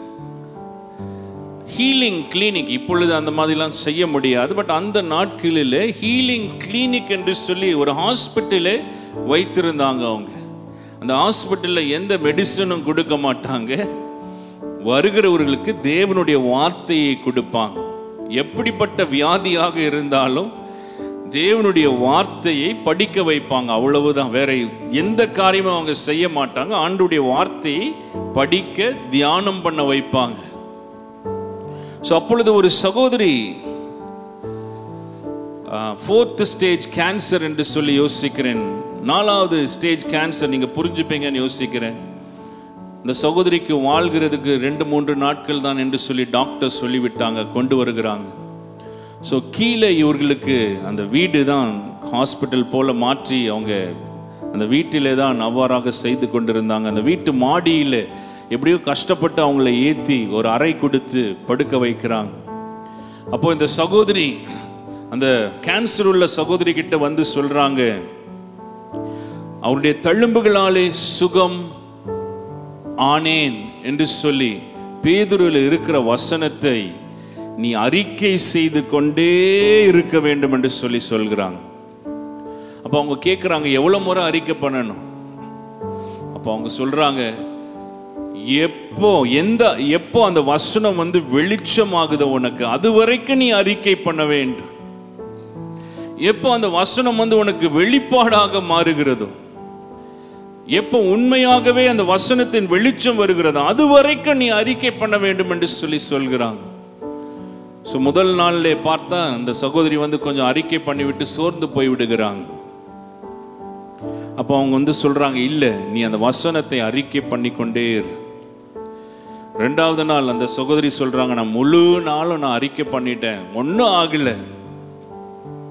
Speaker 2: ஹீலிங் கிளினிக் இப்பொழுது அந்த மாதிரிலாம் செய்ய முடியாது பட் அந்த நாட்களில் ஹீலிங் கிளினிக் என்று சொல்லி ஒரு ஹாஸ்பிட்டலே வைத்திருந்தாங்க அவங்க அந்த ஹாஸ்பிட்டலில் எந்த மெடிசனும் கொடுக்க மாட்டாங்க வருகிறவர்களுக்கு தேவனுடைய வார்த்தையை கொடுப்பாங்க எப்படிப்பட்ட வியாதியாக இருந்தாலும் தேவனுடைய வார்த்தையை படிக்க வைப்பாங்க அவ்வளவுதான் வேற எந்த காரியமும் அவங்க செய்ய மாட்டாங்க ஆண்டுடைய வார்த்தையை படிக்க தியானம் பண்ண வைப்பாங்க ஸோ அப்பொழுது ஒரு சகோதரி ஃபோர்த் ஸ்டேஜ் கேன்சர் என்று சொல்லி யோசிக்கிறேன் நாலாவது ஸ்டேஜ் கேன்சர் நீங்கள் புரிஞ்சுப்பீங்கன்னு யோசிக்கிறேன் இந்த சகோதரிக்கு வாழ்கிறதுக்கு ரெண்டு மூன்று நாட்கள் தான் என்று சொல்லி டாக்டர் சொல்லிவிட்டாங்க கொண்டு வருகிறாங்க ஸோ கீழே இவர்களுக்கு அந்த வீடு தான் ஹாஸ்பிட்டல் போல மாற்றி அவங்க அந்த வீட்டிலே தான் அவ்வாறாக செய்து கொண்டிருந்தாங்க அந்த வீட்டு மாடியில் எப்படியோ கஷ்டப்பட்டு அவங்கள ஏற்றி ஒரு அறை கொடுத்து படுக்க வைக்கிறாங்க அப்போ இந்த சகோதரி அந்த கேன்சர் உள்ள சகோதரி கிட்ட வந்து சொல்றாங்க அவருடைய தழும்புகளாலே சுகம் ஆனேன் என்று சொல்லி பேதுருவில் இருக்கிற வசனத்தை நீ அறிக்கை செய்து கொண்டே இருக்க வேண்டும் என்று சொல்லி சொல்கிறாங்க அப்போ அவங்க கேட்குறாங்க எவ்வளோ முறை அறிக்கை பண்ணணும் அப்போ அவங்க சொல்றாங்க எப்போ எந்த எப்போ அந்த வசனம் வந்து வெளிச்சமாகுதோ உனக்கு அது வரைக்கும் நீ அறிக்கை பண்ண வேண்டும் எப்போ அந்த வசனம் வந்து உனக்கு வெளிப்பாடாக மாறுகிறதோ எப்போ உண்மையாகவே அந்த வசனத்தின் வெளிச்சம் வருகிறதோ அது வரைக்கும் நீ அறிக்கை பண்ண வேண்டும் என்று சொல்லி சொல்கிறாங்க ஸோ முதல் நாள்ல பார்த்தா அந்த சகோதரி வந்து கொஞ்சம் அறிக்கை பண்ணிவிட்டு சோர்ந்து போய் விடுகிறாங்க அப்போ அவங்க வந்து சொல்றாங்க இல்லை நீ அந்த வசனத்தை அறிக்கை பண்ணிக்கொண்டே இரு ரெண்டாவது நாள் அந்த சகோதரி சொல்றாங்க நான் முழு நாளும் நான் அறிக்கை பண்ணிட்டேன் ஒன்றும் ஆகல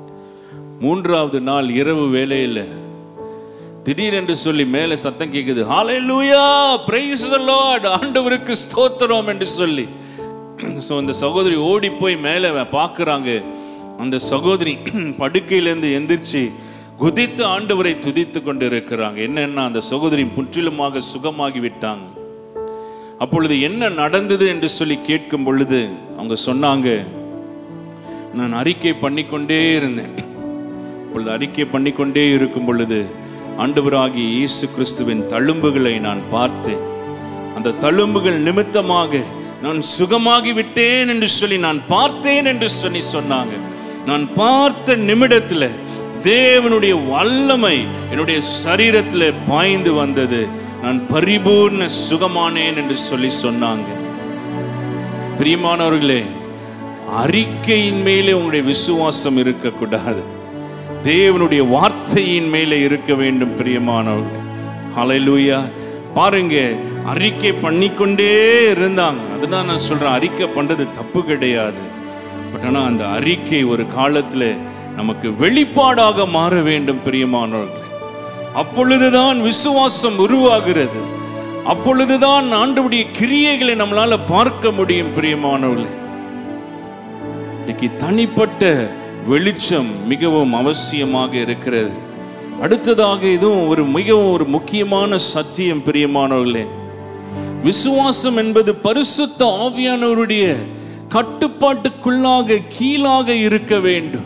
Speaker 2: மூன்றாவது நாள் இரவு வேளையில் திடீரென்று சொல்லி மேலே சத்தம் கேட்குது ஹalleluya praise the lord ஆண்டவருக்கு ஸ்தோத்திரம் என்று சொல்லி ஸோ அந்த சகோதரி ஓடி போய் மேலே பார்க்குறாங்க அந்த சகோதரி படுக்கையிலேருந்து எந்திரிச்சு குதித்து ஆண்டவரை துதித்து கொண்டு இருக்கிறாங்க என்னன்னா அந்த சகோதரி முற்றிலுமாக சுகமாகி விட்டாங்க அப்பொழுது என்ன நடந்தது என்று சொல்லி கேட்கும் பொழுது அவங்க சொன்னாங்க நான் அறிக்கை பண்ணிக்கொண்டே இருந்தேன் இப்பொழுது அறிக்கை பண்ணிக்கொண்டே இருக்கும் பொழுது ஆண்டவராகிய இயேசு கிறிஸ்துவின் தழும்புகளை நான் பார்த்தேன் அந்த தழும்புகள் நிமித்தமாக நான் சுகமாகி விட்டேன் என்று சொல்லி நான் பார்த்தேன் என்று சொல்லி சொன்னாங்க நான் பார்த்த நிமிடத்துல தேவனுடைய வல்லமை என்னுடைய சரீரத்தில் பாய்ந்து வந்தது நான் பரிபூர்ண சுகமானேன் என்று சொல்லி சொன்னாங்க பிரியமானவர்களே அறிக்கையின் மேலே உங்களுடைய விசுவாசம் இருக்கக்கூடாது தேவனுடைய வார்த்தையின் மேலே இருக்க வேண்டும் பிரியமானவர்களே ஹalleluya பாருங்க அறிக்கை பண்ணிக்கொண்டே இருந்தாங்க அதுதான் நான் சொல்றேன் அறிக்கை பண்றது தப்பு கிடையாது பட் ஆனால் அந்த அறிக்கை ஒரு காலத்துல நமக்கு வெளிப்பாடாக மாற வேண்டும் பிரியமானவர்களே அப்பொழுதுதான் விசுவாசம் உருவாகிறது அப்பொழுதுதான் ஆண்டவுடைய கிரியைகளை நம்மளால பார்க்க முடியும் பிரியமானவர்களே இன்னைக்கு தனிப்பட்ட வெளிச்சம் மிகவும் அவசியமாக இருக்கிறது அடுத்ததாக இதுவும் ஒரு மிகவும் ஒரு முக்கியமான சத்தியம் பிரியமானவர்களே விசுவாசம் என்பது பரிசுத்த ஆவியானவருடைய கட்டுப்பாட்டுக்குள்ளாக கீழாக இருக்க வேண்டும்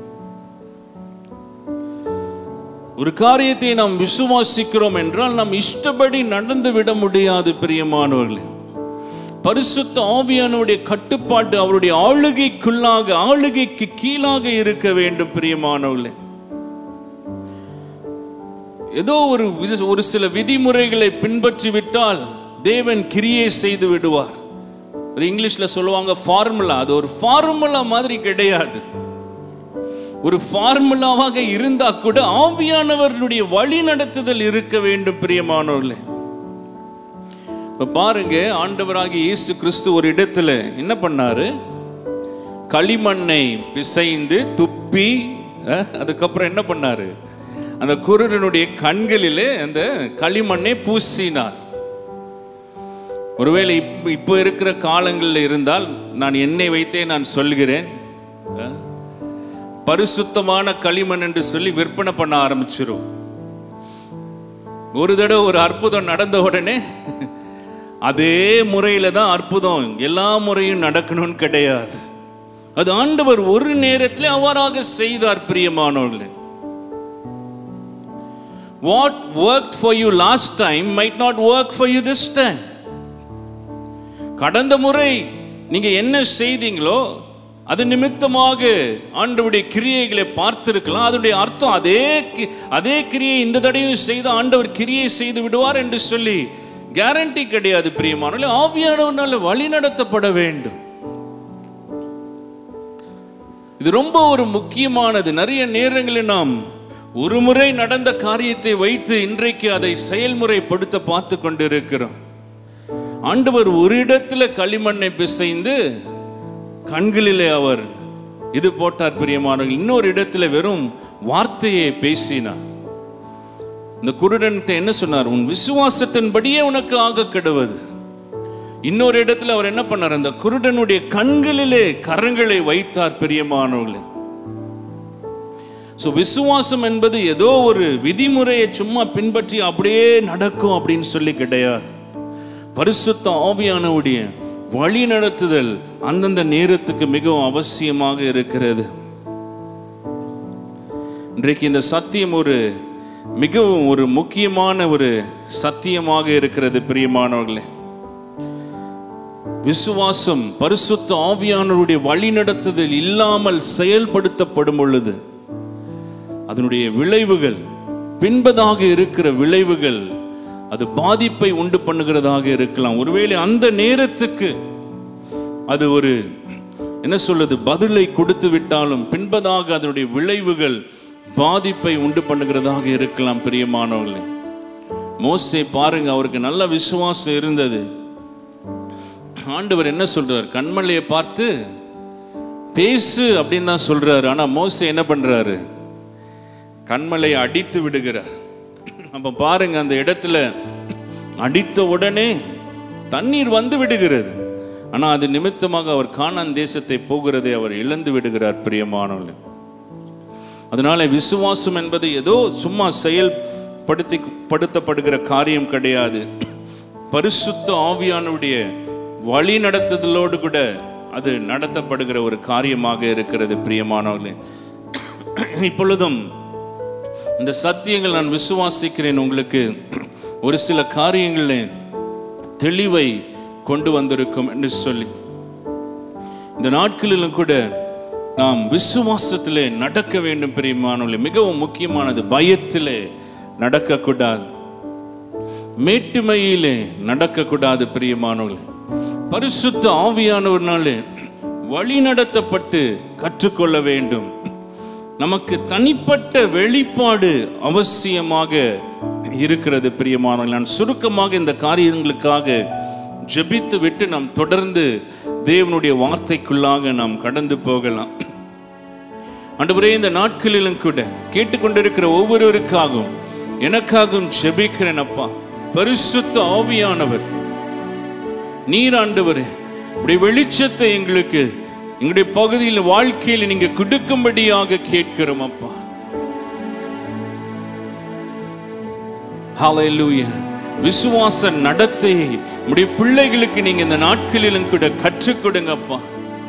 Speaker 2: ஒரு காரியத்தை நாம் விசுவாசிக்கிறோம் என்றால் நாம் இஷ்டப்படி நடந்து விட முடியாது பிரியமானவர்களே பரிசுத்த ஆவியானுடைய கட்டுப்பாட்டு அவருடைய ஆளுகைக்குள்ளாக ஆளுகைக்கு கீழாக இருக்க வேண்டும் பிரியமானவர்களே ஏதோ ஒரு விதி- ஒரு சில விதிமுறைகளை பின்பற்றி விட்டால் தேவன் கிரியை செய்து விடுவார் ஒரு இங்கிலீஷ்ல சொல்லுவாங்க ஃபார்முலா அது ஒரு ஃபார்முலா மாதிரி கிடையாது ஒரு ஃபார்முலாவாக இருந்தா கூட ஆவியானவர்களுடைய வழி நடத்துதல் இருக்க வேண்டும் பிரியமானவர்களே இப்ப பாருங்க ஆண்டவராகிய இயேசு கிறிஸ்து ஒரு இடத்துல என்ன பண்ணாரு களிமண்ணை பிசைந்து துப்பி அஹ், அதுக்கப்புறம் என்ன பண்ணாரு அந்த குருடனுடைய கண்களிலே அந்த களிமண்ணை பூசினார் ஒருவேளை இப்ப இப்போ இருக்கிற காலங்களில் இருந்தால் நான் என்னை வைத்தே நான் சொல்கிறேன் அஹ், பரிசுத்தமான களிமண் என்று சொல்லி விற்பனை பண்ண ஆரம்பிச்சிரும் ஒரு தடவை ஒரு அற்புதம் நடந்த உடனே அதே முறையில தான் அற்புதம் எல்லா முறையும் நடக்கணும்னு கிடையாது அது ஆண்டவர் ஒரு நேரத்தில் அவ்வாறாக செய்தார் பிரியமானவர்களே what work for you last time might not work for you this time கடந்த முறை நீங்க என்ன செய்தீங்களோ அது நிமித்தமாக ஆண்டவருடைய கிரியைகளை பார்த்திருக்கலாம் அதனுடைய அர்த்தம் அதே கி- அதே கிரியை இந்த தடையும் செய்து ஆண்டவர் கிரியை செய்து விடுவார் என்று சொல்லி கேரண்டி கிடையாது பிரியமானவர்களே ஆவியானவர்னால வழி நடத்தப்பட வேண்டும் இது ரொம்ப ஒரு முக்கியமானது நிறைய நேரங்களில் நாம் ஒரு முறை நடந்த காரியத்தை வைத்து இன்றைக்கு அதை செயல்முறைப்படுத்த பார்த்து கொண்டிருக்கிறோம் ஆண்டவர் ஒரு இடத்துல களிமண்ணை பிசைந்து கண்களிலே அவர் இது போட்டார் பிரியமானவர்கள் இன்னொரு இடத்துல வெறும் வார்த்தையை பேசினார் இந்த குருடன்கிட்ட என்ன சொன்னார் உன் விசுவாசத்தின்படியே உனக்கு ஆக கெடுவது இன்னொரு இடத்துல அவர் என்ன பண்ணார் அந்த குருடனுடைய கண்களிலே கரங்களை வைத்தார் பிரியமானவர்களே ஸோ விசுவாசம் என்பது ஏதோ ஒரு விதிமுறையை சும்மா பின்பற்றி அப்படியே நடக்கும் அப்படின்னு சொல்லி கிடையாது பரிசுத்த ஆவியானவுடைய வழி நடத்துதல் அந்தந்த நேரத்துக்கு மிகவும் அவசியமாக இருக்கிறது இன்றைக்கு இந்த சத்தியம் ஒரு மிகவும் ஒரு முக்கியமான ஒரு சத்தியமாக இருக்கிறது பிரியமானவர்களே விசுவாசம் பரிசுத்த ஆவியானவருடைய வழிநடத்துதல் இல்லாமல் செயல்படுத்தப்படும் பொழுது அதனுடைய விளைவுகள் பின்பதாக இருக்கிற விளைவுகள் அது பாதிப்பை உண்டு பண்ணுகிறதாக இருக்கலாம் ஒருவேளை அந்த நேரத்துக்கு அது ஒரு என்ன சொல்லுது பதிலை கொடுத்து விட்டாலும் பின்பதாக அதனுடைய விளைவுகள் பாதிப்பை உண்டு பண்ணுகிறதாக இருக்கலாம் பிரியமானவர்களே மோசே பாருங்க அவருக்கு நல்ல விசுவாசம் இருந்தது ஆண்டவர் என்ன சொல்றார் கண்மலையை பார்த்து பேசு அப்படின்னு தான் சொல்றாரு ஆனா மோசே என்ன பண்றாரு கண்மலை அடித்து விடுகிறார் அப்ப பாருங்க அந்த இடத்துல அடித்த உடனே தண்ணீர் வந்து விடுகிறது ஆனா அது நிமித்தமாக அவர் கானான் தேசத்தை போகிறதை அவர் இழந்து விடுகிறார் பிரியமானவர்கள் அதனால விசுவாசம் என்பது ஏதோ சும்மா செயல்படுத்தி படுத்தப்படுகிற காரியம் கிடையாது பரிசுத்த ஆவியானுடைய வழி நடத்துதலோடு கூட அது நடத்தப்படுகிற ஒரு காரியமாக இருக்கிறது பிரியமானவர்களே இப்பொழுதும் இந்த சத்தியங்கள் நான் விசுவாசிக்கிறேன் உங்களுக்கு ஒரு சில காரியங்களில் தெளிவை கொண்டு வந்திருக்கும் என்று சொல்லி இந்த நாட்களிலும் கூட நாம் விசுவாசத்திலே நடக்க வேண்டும் பிரியமானவர்களே மிகவும் முக்கியமானது பயத்திலே நடக்கக்கூடாது மேட்டுமையிலே நடக்கக்கூடாது பிரியமானவர்களே பரிசுத்த ஆவியானவர்னாலே வழி நடத்தப்பட்டு கற்றுக்கொள்ள வேண்டும் நமக்கு தனிப்பட்ட வெளிப்பாடு அவசியமாக இருக்கிறது பிரியமானவர்கள் நான் சுருக்கமாக இந்த காரியங்களுக்காக ஜெபித்து விட்டு நாம் தொடர்ந்து தேவனுடைய வார்த்தைக்குள்ளாக நாம் கடந்து போகலாம் ஆண்டவரே இந்த நாட்களிலும் கூட கேட்டுக்கொண்டிருக்கிற ஒவ்வொருவருக்காகவும் எனக்காகவும் ஜெபிக்கிறேன் அப்பா பரிசுத்த ஆவியானவர் நீர் ஆண்டவரே உடைய வெளிச்சத்தை எங்களுக்கு எங்களுடைய பகுதியில் வாழ்க்கையில் நீங்க கொடுக்கும்படியாக கேட்கிறோம் அப்பா ஹalleluya விசுவாச நடத்தையை உடைய பிள்ளைகளுக்கு நீங்க இந்த நாட்களிலும் கூட கற்றுக் கொடுங்கப்பா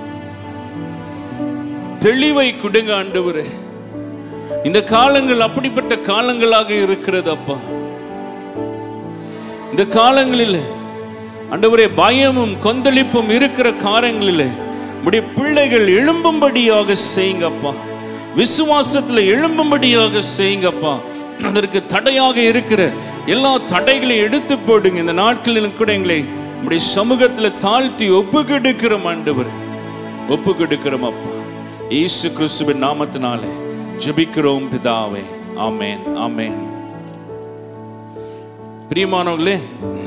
Speaker 2: தெளிவை கொடுங்க ஆண்டவரே இந்த காலங்கள் அப்படிப்பட்ட காலங்களாக இருக்கிறது அப்பா இந்த காலங்களில் ஆண்டவரே பயமும் கொந்தளிப்பும் இருக்கிற காலங்களில் உடைய பிள்ளைகள் எழும்பும்படியாக செய்யுங்கப்பா விசுவாசத்துல எழும்பும்படியாக செய்யுங்கப்பா அதற்கு தடையாக இருக்கிற எல்லா தடைகளையும் எடுத்து போடுங்க இந்த நாட்களிலும் கூட எங்களை உடைய சமூகத்துல தாழ்த்தி ஒப்பு கெடுக்கிறோம் ஆண்டவர் ஒப்பு கெடுக்கிறோம் அப்பா இயேசு கிறிஸ்துவின் நாமத்தினாலே ஜெபிக்கிறோம் பிதாவே ஆமென் ஆமென் பிரியமானவர்களே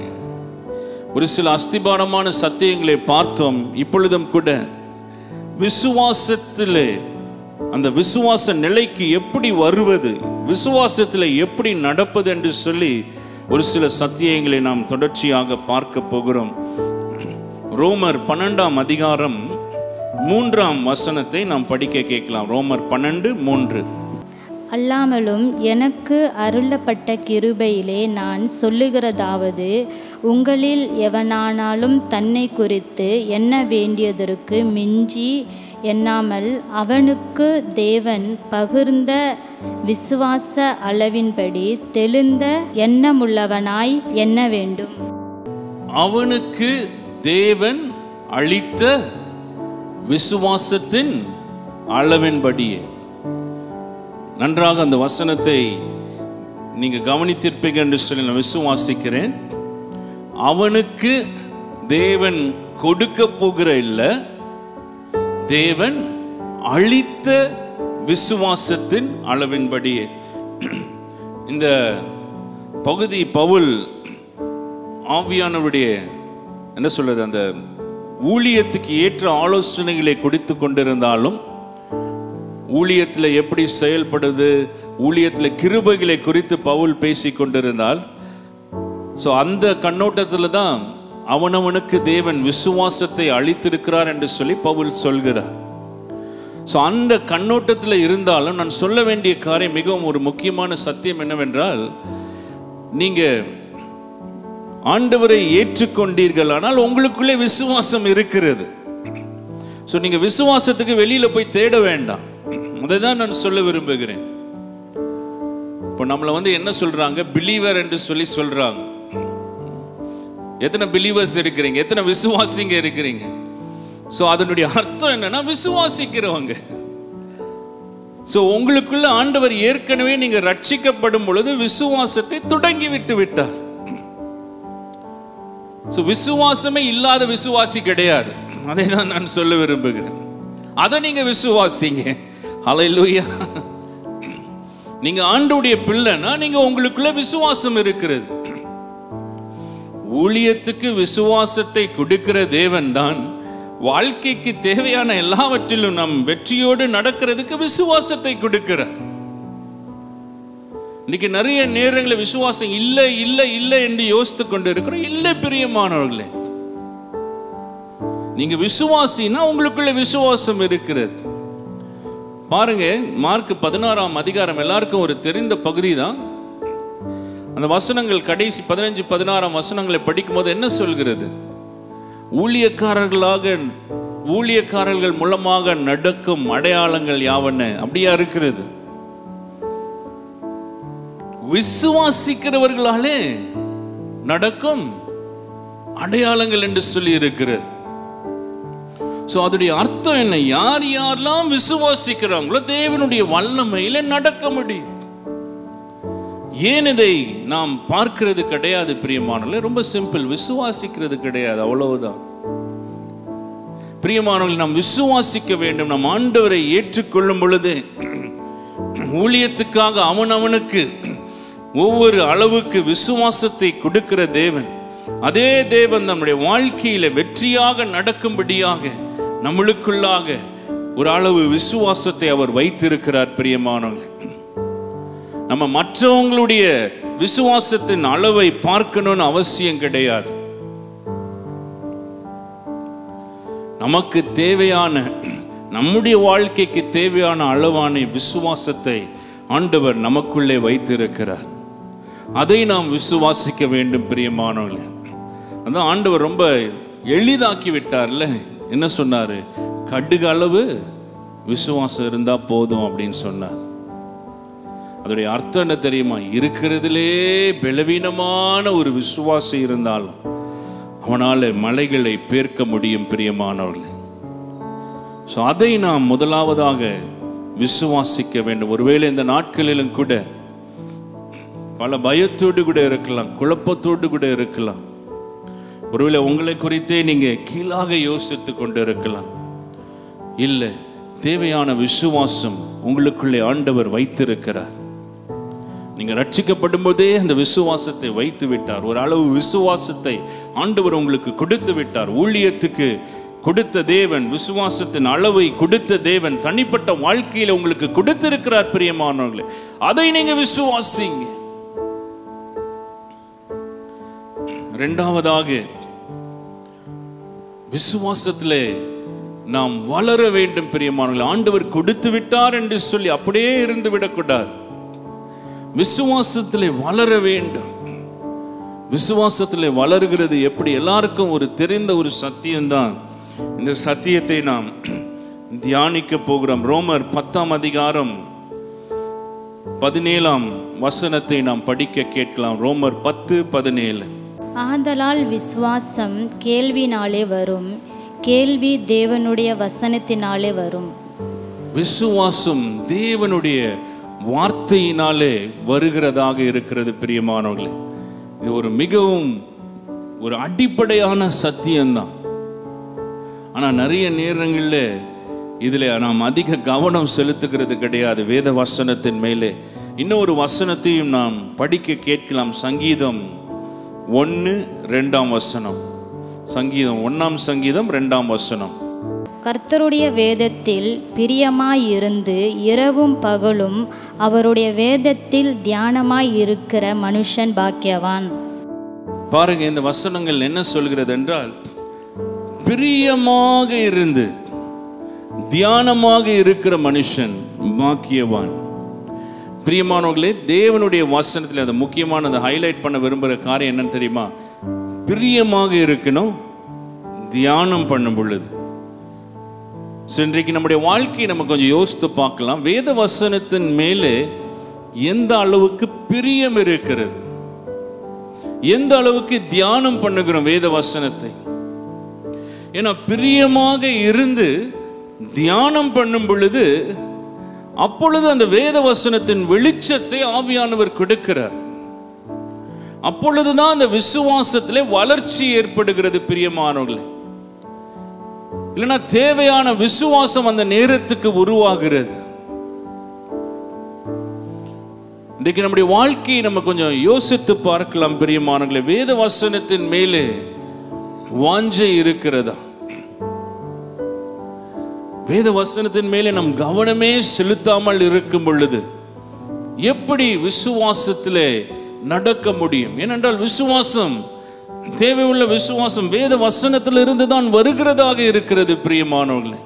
Speaker 2: ஒரு சில அஸ்திபாரமான சத்தியங்களை பார்த்தோம் இப்பொழுதும் கூட விசுவாசத்திலே அந்த விசுவாச நிலைக்கு எப்படி வருவது விசுவாசத்தில் எப்படி நடப்பது என்று சொல்லி ஒரு சில சத்தியங்களை நாம் தொடர்ச்சியாக பார்க்க போகிறோம் ரோமர் பன்னெண்டாம் அதிகாரம் மூன்றாம் வசனத்தை நாம் படிக்க கேட்கலாம் ரோமர் பன்னெண்டு மூன்று
Speaker 4: அல்லாமலும் எனக்கு அருளப்பட்ட கிருபையிலே நான் சொல்லுகிறதாவது உங்களில் எவனானாலும் தன்னை குறித்து எண்ண வேண்டியதற்கு மிஞ்சி எண்ணாமல் அவனுக்கு தேவன் பகிர்ந்த விசுவாச அளவின்படி தெளிந்த எண்ணமுள்ளவனாய் எண்ண வேண்டும்
Speaker 2: அவனுக்கு தேவன் அளித்த விசுவாசத்தின் அளவின்படியே நன்றாக அந்த வசனத்தை நீங்க கவனித்திருப்பீங்க என்று சொல்லி நான் விசுவாசிக்கிறேன் அவனுக்கு தேவன் கொடுக்க போகிற இல்ல தேவன் அளித்த விசுவாசத்தின் அளவின்படியே இந்த பகுதி பவுல் ஆவியானவருடைய என்ன சொல்றது அந்த ஊழியத்துக்கு ஏற்ற ஆலோசனைகளை கொடுத்து கொண்டிருந்தாலும் ஊழியத்தில் எப்படி செயல்படுது ஊழியத்தில் கிருபைகளை குறித்து பவுல் பேசி கொண்டிருந்தால் ஸோ அந்த கண்ணோட்டத்தில் தான் அவனவனுக்கு தேவன் விசுவாசத்தை அளித்திருக்கிறார் என்று சொல்லி பவுல் சொல்கிறார் ஸோ அந்த கண்ணோட்டத்தில் இருந்தாலும் நான் சொல்ல வேண்டிய காரியம் மிகவும் ஒரு முக்கியமான சத்தியம் என்னவென்றால் நீங்க ஆண்டவரை ஏற்றுக்கொண்டீர்கள் ஆனால் உங்களுக்குள்ளே விசுவாசம் இருக்கிறது ஸோ நீங்க விசுவாசத்துக்கு வெளியில போய் தேட வேண்டாம் அதை தான் நான் சொல்ல விரும்புகிறேன் இப்போ நம்மளை வந்து என்ன சொல்றாங்க பிலீவர் என்று சொல்லி சொல்றாங்க எத்தனை பிலீவர்ஸ் இருக்கிறீங்க எத்தனை விசுவாசிங்க இருக்கிறீங்க ஸோ அதனுடைய அர்த்தம் என்னன்னா விசுவாசிக்கிறவங்க ஸோ உங்களுக்குள்ள ஆண்டவர் ஏற்கனவே நீங்க ரட்சிக்கப்படும் பொழுது விசுவாசத்தை தொடங்கி விட்டு விட்டார் ஸோ விசுவாசமே இல்லாத விசுவாசி கிடையாது அதை தான் நான் சொல்ல விரும்புகிறேன் அதை நீங்க விசுவாசிங்க ஹalleluya நீங்க ஆண்டுடைய பிள்ளைனா நீங்க உங்களுக்குள்ள விசுவாசம் இருக்கிறது ஊழியத்துக்கு விசுவாசத்தை கொடுக்கிற தேவன் தான் வாழ்க்கைக்கு தேவையான எல்லாவற்றிலும் நம் வெற்றியோடு நடக்கிறதுக்கு விசுவாசத்தை கொடுக்கிறார் இன்னைக்கு நிறைய நேரங்களில் விசுவாசம் இல்லை இல்லை இல்லை என்று யோசித்து கொண்டு இருக்கிறோம் இல்லை பிரியமானவர்களே நீங்க விசுவாசினா உங்களுக்குள்ள விசுவாசம் இருக்கிறது பாருங்க மார்க் பதினாறாம் அதிகாரம் எல்லாருக்கும் ஒரு தெரிந்த பகுதி தான் அந்த வசனங்கள் கடைசி பதினஞ்சு பதினாறாம் வசனங்களை படிக்கும்போது என்ன சொல்கிறது ஊழியக்காரர்களாக ஊழியக்காரர்கள் மூலமாக நடக்கும் அடையாளங்கள் யாவன அப்படியா இருக்கிறது விசுவாசிக்கிறவர்களாலே நடக்கும் அடையாளங்கள் என்று சொல்லி இருக்கிறது சோ அதோடைய அர்த்தம் என்ன யார் யாரெல்லாம் விசுவாசிக்கிறாங்களோ தேவனுடைய வல்லமையில நடக்க முடியும் ஏன் இதை நாம் பார்க்கிறது கிடையாது பிரியமானவர்களே ரொம்ப சிம்பிள் விசுவாசிக்கிறது கிடையாது அவ்வளவுதான் பிரியமானவர்கள் நாம் விசுவாசிக்க வேண்டும் நம் ஆண்டவரை ஏற்றுக்கொள்ளும் பொழுது ஊழியத்துக்காக அவன் அவனுக்கு ஒவ்வொரு அளவுக்கு விசுவாசத்தை கொடுக்கிற தேவன் அதே தேவன் நம்முடைய வாழ்க்கையில வெற்றியாக நடக்கும்படியாக நம்மளுக்குள்ளாக ஒரு அளவு விசுவாசத்தை அவர் வைத்திருக்கிறார் பிரியமானவர்கள் நம்ம மற்றவங்களுடைய விசுவாசத்தின் அளவை பார்க்கணும்னு அவசியம் கிடையாது நமக்கு தேவையான நம்முடைய வாழ்க்கைக்கு தேவையான அளவான விசுவாசத்தை ஆண்டவர் நமக்குள்ளே வைத்திருக்கிறார் அதை நாம் விசுவாசிக்க வேண்டும் பிரியமானவர்களே அதான் ஆண்டவர் ரொம்ப எளிதாக்கி விட்டார்ல என்ன சொன்னாரு கடுகு அளவு விசுவாசம் இருந்தா போதும் அப்படின்னு சொன்னார் அதோடைய அர்த்தம் என்ன தெரியுமா இருக்கிறதுலே பலவீனமான ஒரு விசுவாசம் இருந்தாலும் அவனால மலைகளை பேர்க்க முடியும் பிரியமானவர்களே ஸோ அதை நாம் முதலாவதாக விசுவாசிக்க வேண்டும் ஒருவேளை இந்த நாட்களிலும் கூட பல பயத்தோடு கூட இருக்கலாம் குழப்பத்தோடு கூட இருக்கலாம் ஒருவேளை உங்களை குறித்தே நீங்க கீழாக யோசித்து கொண்டு இருக்கலாம் இல்லை தேவையான விசுவாசம் உங்களுக்குள்ளே ஆண்டவர் வைத்திருக்கிறார் நீங்க ரட்சிக்கப்படும் போதே அந்த விசுவாசத்தை வைத்து விட்டார் ஒரு அளவு விசுவாசத்தை ஆண்டவர் உங்களுக்கு கொடுத்து விட்டார் ஊழியத்துக்கு கொடுத்த தேவன் விசுவாசத்தின் அளவை கொடுத்த தேவன் தனிப்பட்ட வாழ்க்கையில உங்களுக்கு கொடுத்திருக்கிறார் பிரியமானவர்களே அதை நீங்க விசுவாசிங்க இரண்டாவதாக விசுவாசத்திலே நாம் வளர வேண்டும் பிரியமானவர்களே ஆண்டவர் கொடுத்து விட்டார் என்று சொல்லி அப்படியே இருந்து விடக்கூடாது விசுவாசத்திலே வளர வேண்டும் விசுவாசத்திலே வளருகிறது எப்படி எல்லாருக்கும் ஒரு தெரிந்த ஒரு சத்தியம்தான் இந்த சத்தியத்தை நாம் தியானிக்க போகிறோம் ரோமர் பத்தாம் அதிகாரம் பதினேழாம் வசனத்தை நாம் படிக்க கேட்கலாம் ரோமர் பத்து பதினேழு
Speaker 4: ஆதலால் விசுவாசம் கேள்வினாலே வரும் கேள்வி தேவனுடைய வசனத்தினாலே வரும்
Speaker 2: விசுவாசம் தேவனுடைய வார்த்தையினாலே வருகிறதாக இருக்கிறது பிரியமானவர்களே இது ஒரு மிகவும் ஒரு அடிப்படையான சத்தியம்தான் ஆனால் நிறைய நேரங்களில் இதில் நாம் அதிக கவனம் செலுத்துகிறது கிடையாது வேத வசனத்தின் மேலே இன்னொரு வசனத்தையும் நாம் படிக்க கேட்கலாம் சங்கீதம் ஒன்று ரெண்டாம் வசனம் சங்கீதம் ஒன்றாம் சங்கீதம் ரெண்டாம் வசனம்
Speaker 4: கர்த்தருடைய வேதத்தில் பிரியமாயிருந்து இரவும் பகலும் அவருடைய வேதத்தில் தியானமாய் இருக்கிற மனுஷன் பாக்கியவான்
Speaker 2: பாருங்க இந்த வசனங்கள் என்ன சொல்கிறது என்றால் பிரியமாக இருந்து தியானமாக இருக்கிற மனுஷன் பாக்கியவான் பிரியமானவர்களே தேவனுடைய வசனத்தில் அந்த முக்கியமான அந்த ஹைலைட் பண்ண விரும்புகிற காரியம் என்னன்னு தெரியுமா பிரியமாக இருக்கணும் தியானம் பண்ணும் பொழுது So, இன்றைக்கு நம்முடைய வாழ்க்கையை நம்ம கொஞ்சம் யோசித்து பார்க்கலாம் வேத வசனத்தின் மேலே எந்த அளவுக்கு பிரியம் இருக்கிறது எந்த அளவுக்கு தியானம் பண்ணுகிறோம் வேத வசனத்தை ஏன்னா பிரியமாக இருந்து தியானம் பண்ணும் பொழுது அப்பொழுது அந்த வேத வசனத்தின் வெளிச்சத்தை ஆவியானவர் கொடுக்கிறார் அப்பொழுதுதான் அந்த விசுவாசத்திலே வளர்ச்சி ஏற்படுகிறது பிரியமானவர்களே இல்லைன்னா தேவையான விசுவாசம் அந்த நேரத்துக்கு உருவாகிறது இன்றைக்கு நம்முடைய வாழ்க்கையை நம்ம கொஞ்சம் யோசித்து பார்க்கலாம் பிரியமானங்களே வேத வசனத்தின் மேலே வாஞ்சை இருக்கிறதா வேத வசனத்தின் மேலே நம் கவனமே செலுத்தாமல் இருக்கும் பொழுது எப்படி விசுவாசத்திலே நடக்க முடியும் ஏனென்றால் விசுவாசம் தேவையுள்ள விசுவாசம் வேத வசனத்திலிருந்து தான் வருகிறதாக இருக்கிறது பிரியமானவர்களே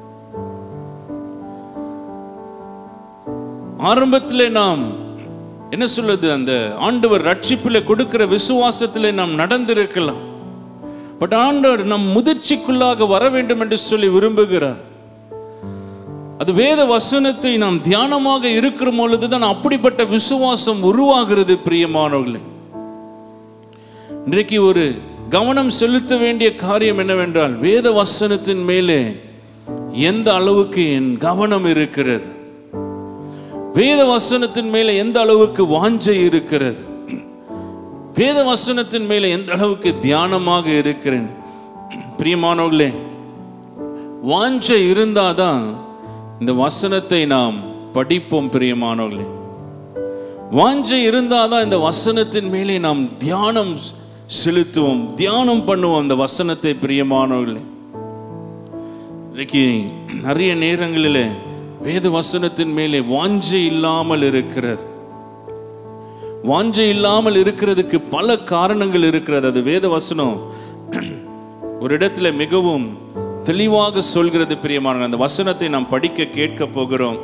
Speaker 2: ஆரம்பத்திலே நாம் என்ன சொல்லுது அந்த ஆண்டவர் ரட்சிப்பிலே கொடுக்கிற விசுவாசத்திலே நாம் நடந்திருக்கலாம் பட் ஆண்டவர் நம் முதிர்ச்சிக்குள்ளாக வர வேண்டும் என்று சொல்லி விரும்புகிறார் அது வேத வசனத்தை நாம் தியானமாக இருக்கிற பொழுதுதான் அப்படிப்பட்ட விசுவாசம் உருவாகிறது பிரியமானவர்களே இன்றைக்கு ஒரு கவனம் செலுத்த வேண்டிய காரியம் என்னவென்றால் வேத வசனத்தின் மேலே எந்த அளவுக்கு என் கவனம் இருக்கிறது வேத வசனத்தின் மேலே எந்த அளவுக்கு வாஞ்சை இருக்கிறது வேத வசனத்தின் மேலே எந்த அளவுக்கு தியானமாக இருக்கிறேன் பிரியமானவர்களே வாஞ்சை இருந்தாதான் இந்த வசனத்தை நாம் படிப்போம் பிரியமானவர்களே வாஞ்சை இருந்தாதான் இந்த வசனத்தின் மேலே நாம் தியானம் செலுத்துவோம் தியானம் பண்ணுவோம் அந்த வசனத்தை பிரியமானவர்களே இன்னைக்கு நிறைய நேரங்களில் வேத வசனத்தின் மேலே வாஞ்சை இல்லாமல் இருக்கிறது வாஞ்சை இல்லாமல் இருக்கிறதுக்கு பல காரணங்கள் இருக்கிறது அது வேத வசனம் ஒரு இடத்துல மிகவும் தெளிவாக சொல்கிறது பிரியமான அந்த வசனத்தை நாம் படிக்க கேட்க போகிறோம்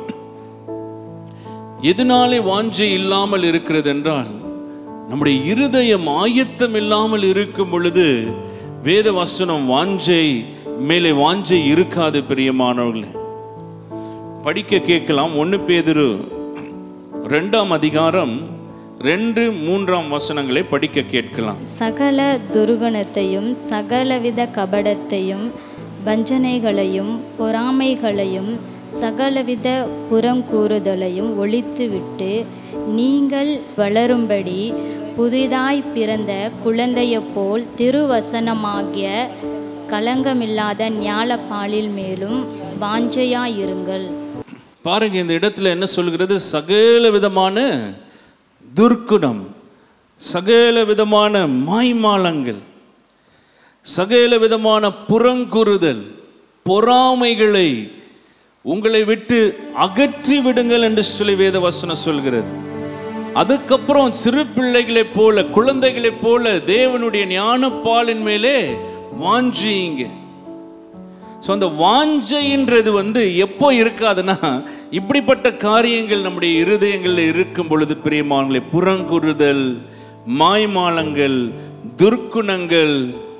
Speaker 2: எதனாலே வாஞ்சை இல்லாமல் இருக்கிறது என்றால் நம்முடைய இருதயம் ஆயத்தம் இல்லாமல் இருக்கும் பொழுது வேத வசனம் வாஞ்சை மேலே வாஞ்சை இருக்காது பிரியமானவர்களே படிக்க கேட்கலாம் ஒன்று பேதுரு ரெண்டாம் அதிகாரம் ரெண்டு மூன்றாம் வசனங்களை படிக்க கேட்கலாம்
Speaker 4: சகல துர்குணத்தையும் சகலவித கபடத்தையும் வஞ்சனைகளையும் பொறாமைகளையும் சகலவித புறங்கூறுதலையும் ஒழித்துவிட்டு நீங்கள் வளரும்படி புதிதாய் பிறந்த குழந்தையைப் போல் திருவசனமாகிய கலங்கமில்லாத ஞாலப்பாலில் மேலும் வாஞ்சையாயிருங்கள்
Speaker 2: பாருங்க இந்த இடத்துல என்ன சொல்கிறது சகல விதமான துர்க்குணம் சகல விதமான மாய்மாலங்கள் சகல விதமான புறங்குறுதல் பொறாமைகளை உங்களை விட்டு அகற்றி விடுங்கள் என்று சொல்லி வேத வசனம் சொல்கிறது அதுக்கப்புறம் சிறு பிள்ளைகளைப் போல குழந்தைகளைப் போல தேவனுடைய ஞானப்பாலின் மேலே வாஞ்சியுங்க ஸோ அந்த வாஞ்சைன்றது வந்து எப்போ இருக்காதுன்னா இப்படிப்பட்ட காரியங்கள் நம்முடைய இருதயங்களில் இருக்கும் பொழுது பிரியமானங்களே புறங்குறுதல் மாய்மாலங்கள் துர்க்குணங்கள்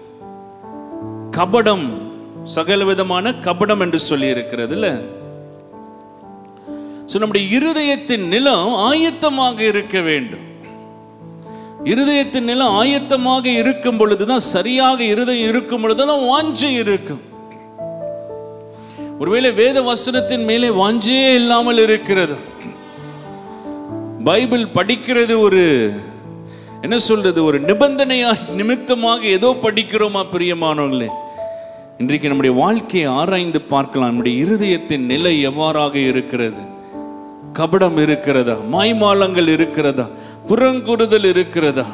Speaker 2: கபடம் சகல விதமான கபடம் என்று சொல்லி இருக்கிறதுல ஸோ நம்முடைய இருதயத்தின் நிலம் ஆயத்தமாக இருக்க வேண்டும் இருதயத்தின் நிலம் ஆயத்தமாக இருக்கும் பொழுதுதான் சரியாக இருதயம் இருக்கும் பொழுதுதான் வாஞ்சை இருக்கும் ஒருவேளை வேத வசனத்தின் மேலே வாஞ்சையே இல்லாமல் இருக்கிறது பைபிள் படிக்கிறது ஒரு என்ன சொல்றது ஒரு நிபந்தனையா நிமித்தமாக ஏதோ படிக்கிறோமா பிரியமானவங்களே இன்றைக்கு நம்முடைய வாழ்க்கையை ஆராய்ந்து பார்க்கலாம் நம்முடைய இருதயத்தின் நிலை எவ்வாறாக இருக்கிறது கபடம் இருக்கிறதா மாய்மாலங்கள் இருக்கிறதா புறங்குறுதல் இருக்கிறதா